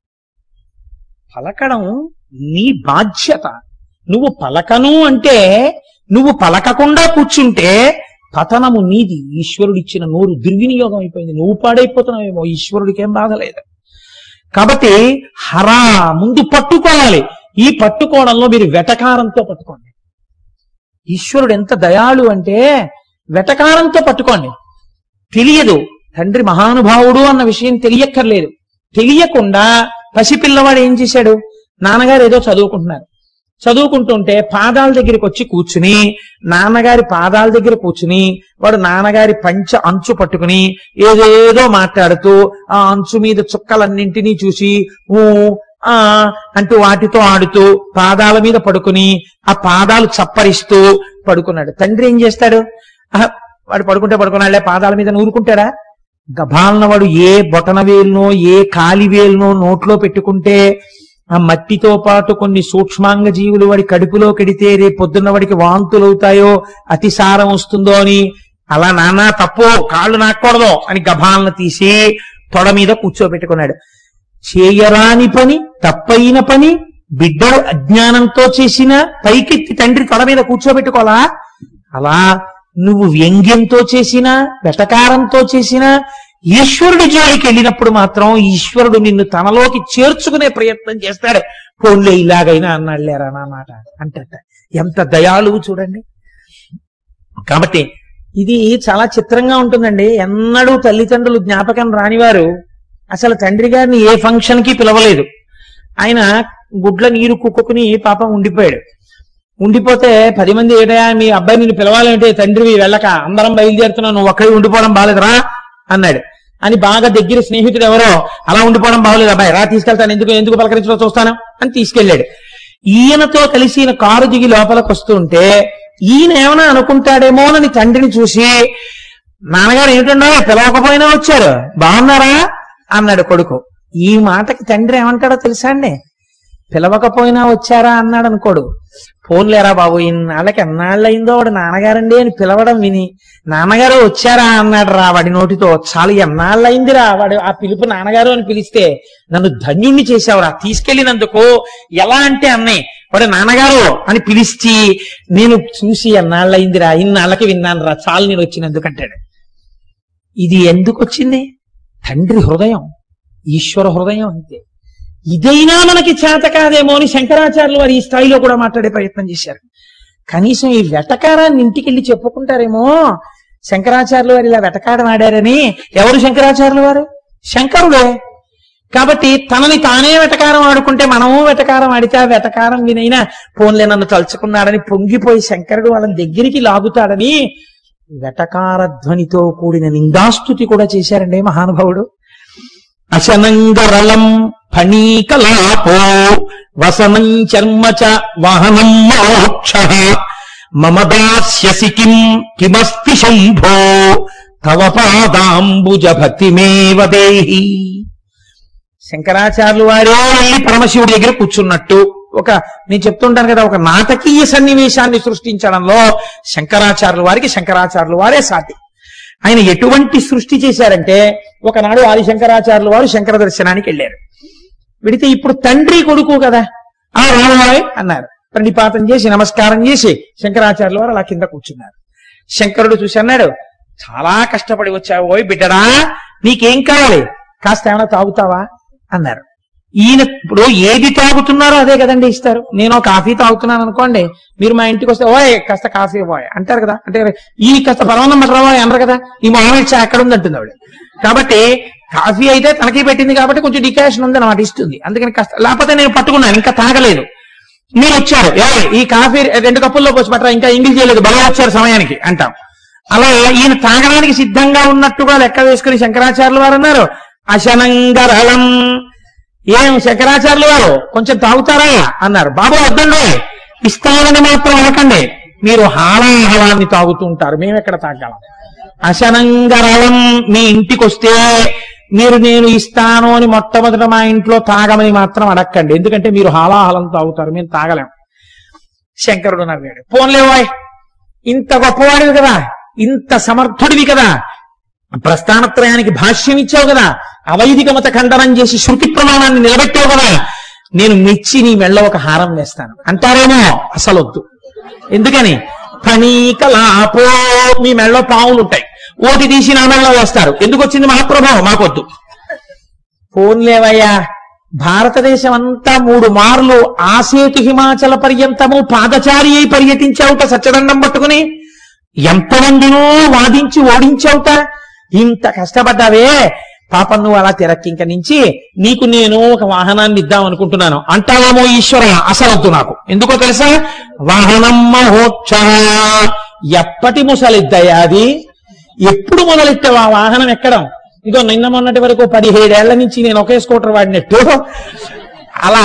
పలకడం నీ బాధ్యత నువ్వు పలకను అంటే నువ్వు పలకకుండా కూర్చుంటే పతనము నీది ఈశ్వరుడిచ్చిన నోరు దుర్వినియోగం అయిపోయింది నువ్వు పాడైపోతున్నావేమో ఈశ్వరుడికి ఏం బాధలేదు కాబట్టి హరా ముందు పట్టుకోవాలి ఈ పట్టుకోవడంలో మీరు వెటకారంతో పట్టుకోండి ఈశ్వరుడు ఎంత దయాళు అంటే వెటకారంతో పట్టుకోండి తెలియదు తండ్రి మహానుభావుడు అన్న విషయం తెలియక్కర్లేదు తెలియకుండా పసిపిల్లవాడు ఏం చేశాడు నాన్నగారు ఏదో చదువుకుంటున్నారు చదువుకుంటుంటే పాదాల దగ్గరికి వచ్చి కూర్చుని నాన్నగారి పాదాల దగ్గర కూర్చుని వాడు నాన్నగారి పంచ అంచు పట్టుకుని ఏదేదో మాట్లాడుతూ ఆ అంచు మీద చుక్కలన్నింటినీ చూసి ఊ ఆ అంటూ వాటితో ఆడుతూ పాదాల మీద పడుకుని ఆ పాదాలు చప్పరిస్తూ పడుకున్నాడు తండ్రి ఏం చేస్తాడు ఆహా, వాడు పడుకుంటే పడుకున్నాడులే పాదాల మీద నూరుకుంటాడా గభాలన వాడు ఏ బొటన వేలునో ఏ కాలి వేలునో నోట్లో పెట్టుకుంటే ఆ మట్టితో పాటు కొన్ని సూక్ష్మాంగ జీవులు వాడి కడుపులో కడితే రేపు పొద్దున్న వాడికి వాంతులు అవుతాయో అతిసారం వస్తుందో అని అలా నానా తప్పు కాళ్ళు నాకూడదు అని గభాలను తీసి తొడ మీద కూర్చోబెట్టుకున్నాడు చేయరాని పని తప్పైన పని బిడ్డడు అజ్ఞానంతో చేసిన పైకెత్తి తండ్రి తొడ మీద కూర్చోబెట్టుకోవాలా అలా నువ్వు వ్యంగ్యంతో చేసిన వెటకారంతో చేసిన ఈశ్వరుడి జోలికి వెళ్ళినప్పుడు మాత్రం ఈశ్వరుడు నిన్ను తనలోకి చేర్చుకునే ప్రయత్నం చేస్తాడు పోన్లే ఇలాగైనా అన్నాడులేరా నా మాట అంటట ఎంత దయాళువు చూడండి కాబట్టి ఇది చాలా చిత్రంగా ఉంటుందండి ఎన్నడూ తల్లిదండ్రులు జ్ఞాపకం రానివారు అసలు తండ్రి గారిని ఏ ఫంక్షన్ కి పిలవలేదు ఆయన గుడ్ల నీరు కుక్కుని పాపం ఉండిపోయాడు ఉండిపోతే పది మంది ఏటయా మీ అబ్బాయి నిన్ను పిలవాలంటే తండ్రివి వెళ్ళక అందరం బయలుదేరుతున్నావు నువ్వు ఒక్కడి ఉండిపోవడం బాలేదురా అన్నాడు అని బాగా దగ్గర స్నేహితుడు ఎవరో అలా ఉండిపోవడం బాగోలేదు అబ్బాయి రా తీసుకెళ్తాను ఎందుకు ఎందుకు పలకరించడం చూస్తాను అని తీసుకెళ్ళాడు ఈయనతో కలిసి ఈయన కారు దిగి లోపలికి వస్తుంటే ఈయన ఏమైనా అనుకుంటాడేమోనని తండ్రిని చూసి నాన్నగారు ఏమిటండో పిలవకపోయినా వచ్చారు బాగున్నారా అన్నాడు కొడుకు ఈ మాటకి తండ్రి ఏమంటాడో తెలుసా అండి పిలవకపోయినా వచ్చారా అన్నాడు అనుకోడు ఫోన్లేరా బాబు ఇన్నాళ్ళకి ఎన్నాళ్ళు అయిందో వాడు నాన్నగారండి అని పిలవడం విని నాన్నగారు వచ్చారా అన్నాడు రా వాడి నోటితో చాలా ఎన్నాళ్ళు అయిందిరా వాడు ఆ పిలుపు నాన్నగారు అని పిలిస్తే నన్ను ధన్యుణ్ణి చేశావురా తీసుకెళ్ళినందుకు ఎలా అంటే అన్నయ్య వాడు నాన్నగారు అని పిలిచి నేను చూసి ఎన్నాళ్ళు అయిందిరా ఇన్నాళ్ళకి విన్నాను రా చాలు నేను వచ్చినందుకు అంటాడు ఇది ఎందుకు వచ్చింది తండ్రి హృదయం ఈశ్వర హృదయం అంతే ఇదైనా మనకి చేత కాదేమో అని శంకరాచార్యులు వారు ఈ స్థాయిలో కూడా మాట్లాడే ప్రయత్నం చేశారు కనీసం ఈ వెటకారాన్ని ఇంటికెళ్ళి చెప్పుకుంటారేమో శంకరాచార్యులు వారు ఇలా వెటకారం ఆడారని ఎవరు శంకరాచార్యులు వారు శంకరుడే కాబట్టి తనని తానే వెటకారం ఆడుకుంటే మనము వెటకారం ఆడితే ఆ వెటకారం వినైనా పోన్లే నన్ను తలుచుకున్నాడని పొంగిపోయి శంకరుడు వాళ్ళని దగ్గరికి లాగుతాడని వెటకార ధ్వనితో కూడిన నిందాస్తుతి కూడా చేశారండి మహానుభావుడు అశనంగరళం ఫణీకలాపో వసనం చర్మ చ వాహనం మోక్ష మమ దాస్యసి కిం కిమస్తి శంభో తవ పాదాంబుజ భక్తిమేవ దేహి శంకరాచార్యులు వారే వెళ్ళి పరమశివుడి దగ్గర కూర్చున్నట్టు ఒక నేను చెప్తుంటాను కదా ఒక నాటకీయ సన్నివేశాన్ని సృష్టించడంలో శంకరాచార్యుల వారికి శంకరాచార్యుల వారే సాటి ఆయన ఎటువంటి సృష్టి చేశారంటే ఒకనాడు ఆది శంకరాచార్యుల వారు శంకర దర్శనానికి వెళ్ళారు వెడితే ఇప్పుడు తండ్రి కొడుకు కదా ఆ రామాయ్ అన్నారు ప్రణిపాతం చేసి నమస్కారం చేసి శంకరాచార్యుల వారు అలా కింద కూర్చున్నారు శంకరుడు చూసి అన్నాడు చాలా కష్టపడి వచ్చావు ఓయ్ బిడ్డడా నీకేం కావాలి కాస్త ఏమైనా తాగుతావా అన్నారు ఈయన ఇప్పుడు ఏది తాగుతున్నారో అదే కదండి ఇస్తారు నేను కాఫీ తాగుతున్నాను అనుకోండి మీరు మా ఇంటికి వస్తే ఓయ్ కాస్త కాఫీ పోయ్ అంటారు కదా అంటే ఈ కాస్త పరమాన్నం మటరావా అనరు కదా ఈ మొహం ఇచ్చా ఎక్కడ ఉంది అంటుంది ఆవిడ కాబట్టి కాఫీ అయితే తనకి పెట్టింది కాబట్టి కొంచెం డికాషన్ ఉంది అన్నమాట ఇస్తుంది అందుకని కాస్త లేకపోతే నేను పట్టుకున్నాను ఇంకా తాగలేదు మీరు వచ్చారు "ఏయ్, ఈ కాఫీ రెండు కప్పుల్లో పోసి పట్టరా ఇంకా ఇంగిల్ చేయలేదు బలం వచ్చారు సమయానికి అంటాం అలా ఈయన తాగడానికి సిద్ధంగా ఉన్నట్టుగా లెక్క వేసుకుని శంకరాచార్యులు వారు అన్నారు అశనంగరళం ఏం శంకరాచార్యులు వారు కొంచెం తాగుతారా అన్నారు బాబు వద్దండి ఇస్తానని మాత్రం అనకండి మీరు హాలాహలాన్ని తాగుతూ ఉంటారు మేము ఎక్కడ తాగలం అశనంగరళం మీ ఇంటికి వస్తే మీరు నేను ఇస్తాను అని మొట్టమొదట మా ఇంట్లో తాగమని మాత్రం అడక్కండి ఎందుకంటే మీరు హాలాహలం తాగుతారు మేము తాగలేం శంకరుడు నవ్వాడు పోన్లేవాయ్ ఇంత గొప్పవాడివి కదా ఇంత సమర్థుడివి కదా ప్రస్థానత్రయానికి భాష్యం ఇచ్చావు కదా అవైదిక మత ఖండనం చేసి శృతి ప్రమాణాన్ని నిలబెట్టావు కదా నేను మెచ్చి నీ మెళ్ళ ఒక హారం వేస్తాను అంటారేమో అసలొద్దు ఎందుకని ఫణీకలాపో మీ మెళ్ళలో పావులు ఉంటాయి ఓటి తీసి నా మెళ్ళలో వేస్తారు ఎందుకు వచ్చింది మహాప్రభావం మాకొద్దు ఫోన్లేవయ్యా భారతదేశం అంతా మూడు మార్లు ఆసేతు హిమాచల పర్యంతము పాదచారి అయి పర్యటించావుట సచ్చదండం పట్టుకుని ఎంతమందినో వాదించి ఓడించావుట ఇంత కష్టపడ్డావే పాపం నువ్వు అలా తిరక్కింక నుంచి నీకు నేను ఒక వాహనాన్ని ఇద్దాం అనుకుంటున్నాను అంటావేమో ఈశ్వర అసలొద్దు నాకు ఎందుకో తెలుసా వాహనం మహోక్ష ఎప్పటి ముసలిద్దయ్యా అది ఎప్పుడు మొదలెట్టావు ఆ వాహనం ఎక్కడం ఇదో నిన్న మొన్నటి వరకు పదిహేడేళ్ల నుంచి నేను ఒకే స్కూటర్ వాడినట్టు అలా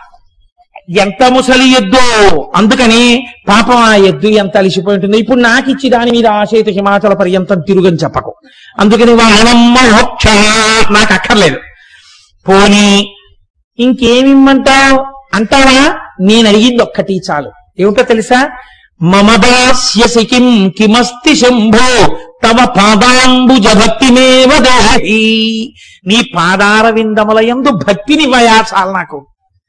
ఎంత ముసలి ఎద్దు అందుకని పాపం ఆ ఎద్దు ఎంత అలిసిపోయి ఉంటుంది ఇప్పుడు నాకు ఇచ్చి దాని మీద ఆశయిత హిమాచల పర్యంతం తిరుగని చెప్పకు అందుకని వానమ్మ మోక్ష నాకు అక్కర్లేదు పోనీ ఇంకేమిమ్మంటావు అంటావా నేను అడిగింది ఒక్కటి చాలు ఏమిటో తెలుసా మమ దాస్యసి కిం కిమస్తి శంభో తవ పాదాంబుజ భక్తిమేవ దేహి నీ పాదార విందముల యందు భక్తిని వయాసాలు నాకు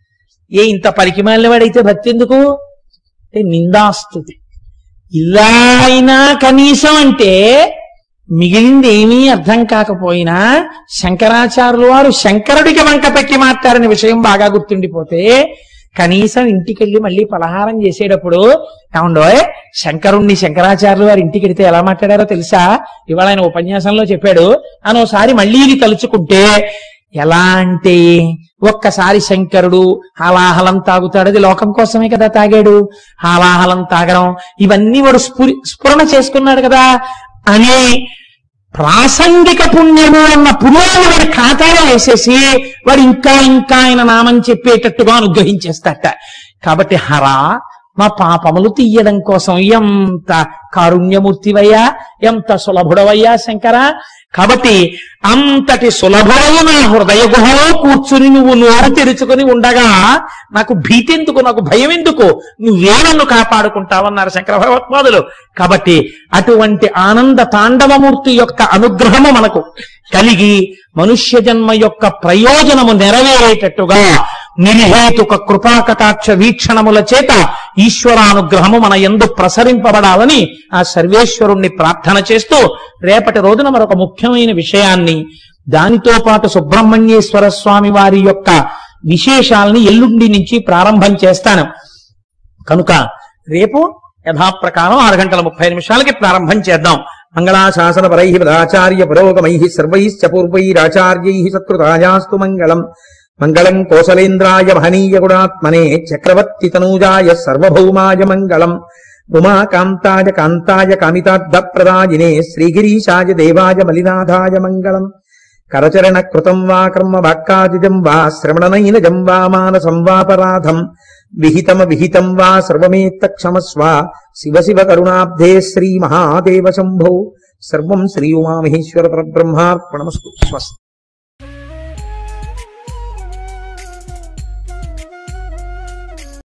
ఏ ఇంత పరికిమాలిన వాడైతే భక్తి ఎందుకు అంటే నిందాస్తుతి ఇలా అయినా కనీసం అంటే మిగిలింది ఏమీ అర్థం కాకపోయినా శంకరాచార్యుల వారు శంకరుడికి వంక పెట్టి మాట్లాడిన విషయం బాగా గుర్తుండిపోతే కనీసం ఇంటికి వెళ్ళి మళ్ళీ పలహారం చేసేటప్పుడు ఏమండోయ్ శంకరుణ్ణి శంకరాచార్యులు వారి ఇంటికి వెడితే ఎలా మాట్లాడారో తెలుసా ఇవాళ ఆయన ఉపన్యాసంలో చెప్పాడు అని ఒకసారి మళ్ళీ ఇది తలుచుకుంటే ఎలా అంటే ఒక్కసారి శంకరుడు హాలాహలం తాగుతాడు అది లోకం కోసమే కదా తాగాడు హాలాహలం తాగడం ఇవన్నీ వాడు స్ఫురి స్ఫురణ చేసుకున్నాడు కదా అని ప్రాసంగిక పుణ్యము అన్న పుణ్యాన్ని వాడి ఖాతాలో వేసేసి వాడు ఇంకా ఇంకా ఆయన నామం చెప్పేటట్టుగా అనుగ్రహించేస్తాట కాబట్టి హరా మా పాపములు తీయడం కోసం ఎంత కారుణ్యమూర్తివయ్యా ఎంత సులభుడవయ్యా శంకర కాబట్టి అంతటి సులభమైన నా హృదయ గుహలో కూర్చుని నువ్వు నోరు తెరుచుకుని ఉండగా నాకు భీతి ఎందుకు నాకు భయం ఎందుకు నువ్వే నన్ను కాపాడుకుంటావన్నారు శంకర భగవత్పాదులు కాబట్టి అటువంటి ఆనంద తాండవమూర్తి యొక్క అనుగ్రహము మనకు కలిగి మనుష్య జన్మ యొక్క ప్రయోజనము నెరవేరేటట్టుగా నిర్హేతుక కృపాకటాక్ష వీక్షణముల చేత ఈశ్వరానుగ్రహము మన ఎందు ప్రసరింపబడాలని ఆ సర్వేశ్వరుణ్ణి ప్రార్థన చేస్తూ రేపటి రోజున మరొక ముఖ్యమైన విషయాన్ని దానితో పాటు సుబ్రహ్మణ్యేశ్వర స్వామి వారి యొక్క విశేషాల్ని ఎల్లుండి నుంచి ప్రారంభం చేస్తాను కనుక రేపు యథాప్రకారం ఆరు గంటల ముప్పై నిమిషాలకి ప్రారంభం చేద్దాం మంగళాశాసన పరై పదాచార్య పురోగమై సర్వైశ్చ పూర్వైరాచార్యై సత్కృతాయాస్తు మంగళం మంగళం కోసలేంద్రాయ మహనీయ గుణాత్మనే చక్రవర్తి తనూజాయ సర్వభౌమాయ మంగళం ఉమాకాంతాయ కాంతాయ కామితార్థప్రదాయినే శ్రీగిరీశాయ దేవాయ మలినాథాయ మంగళం కరచరణ కృతం వా కర్మ వాక్కాదిజం వా శ్రవణనైనజం వా మానసం వాపరాధం విహితమ విహితం వా సర్వమేత్త క్షమస్వ శివ శివ కరుణాబ్ధే శ్రీ మహాదేవ శంభో సర్వం శ్రీ ఉమామహేశ్వర పరబ్రహ్మార్పణమస్తు స్వస్తి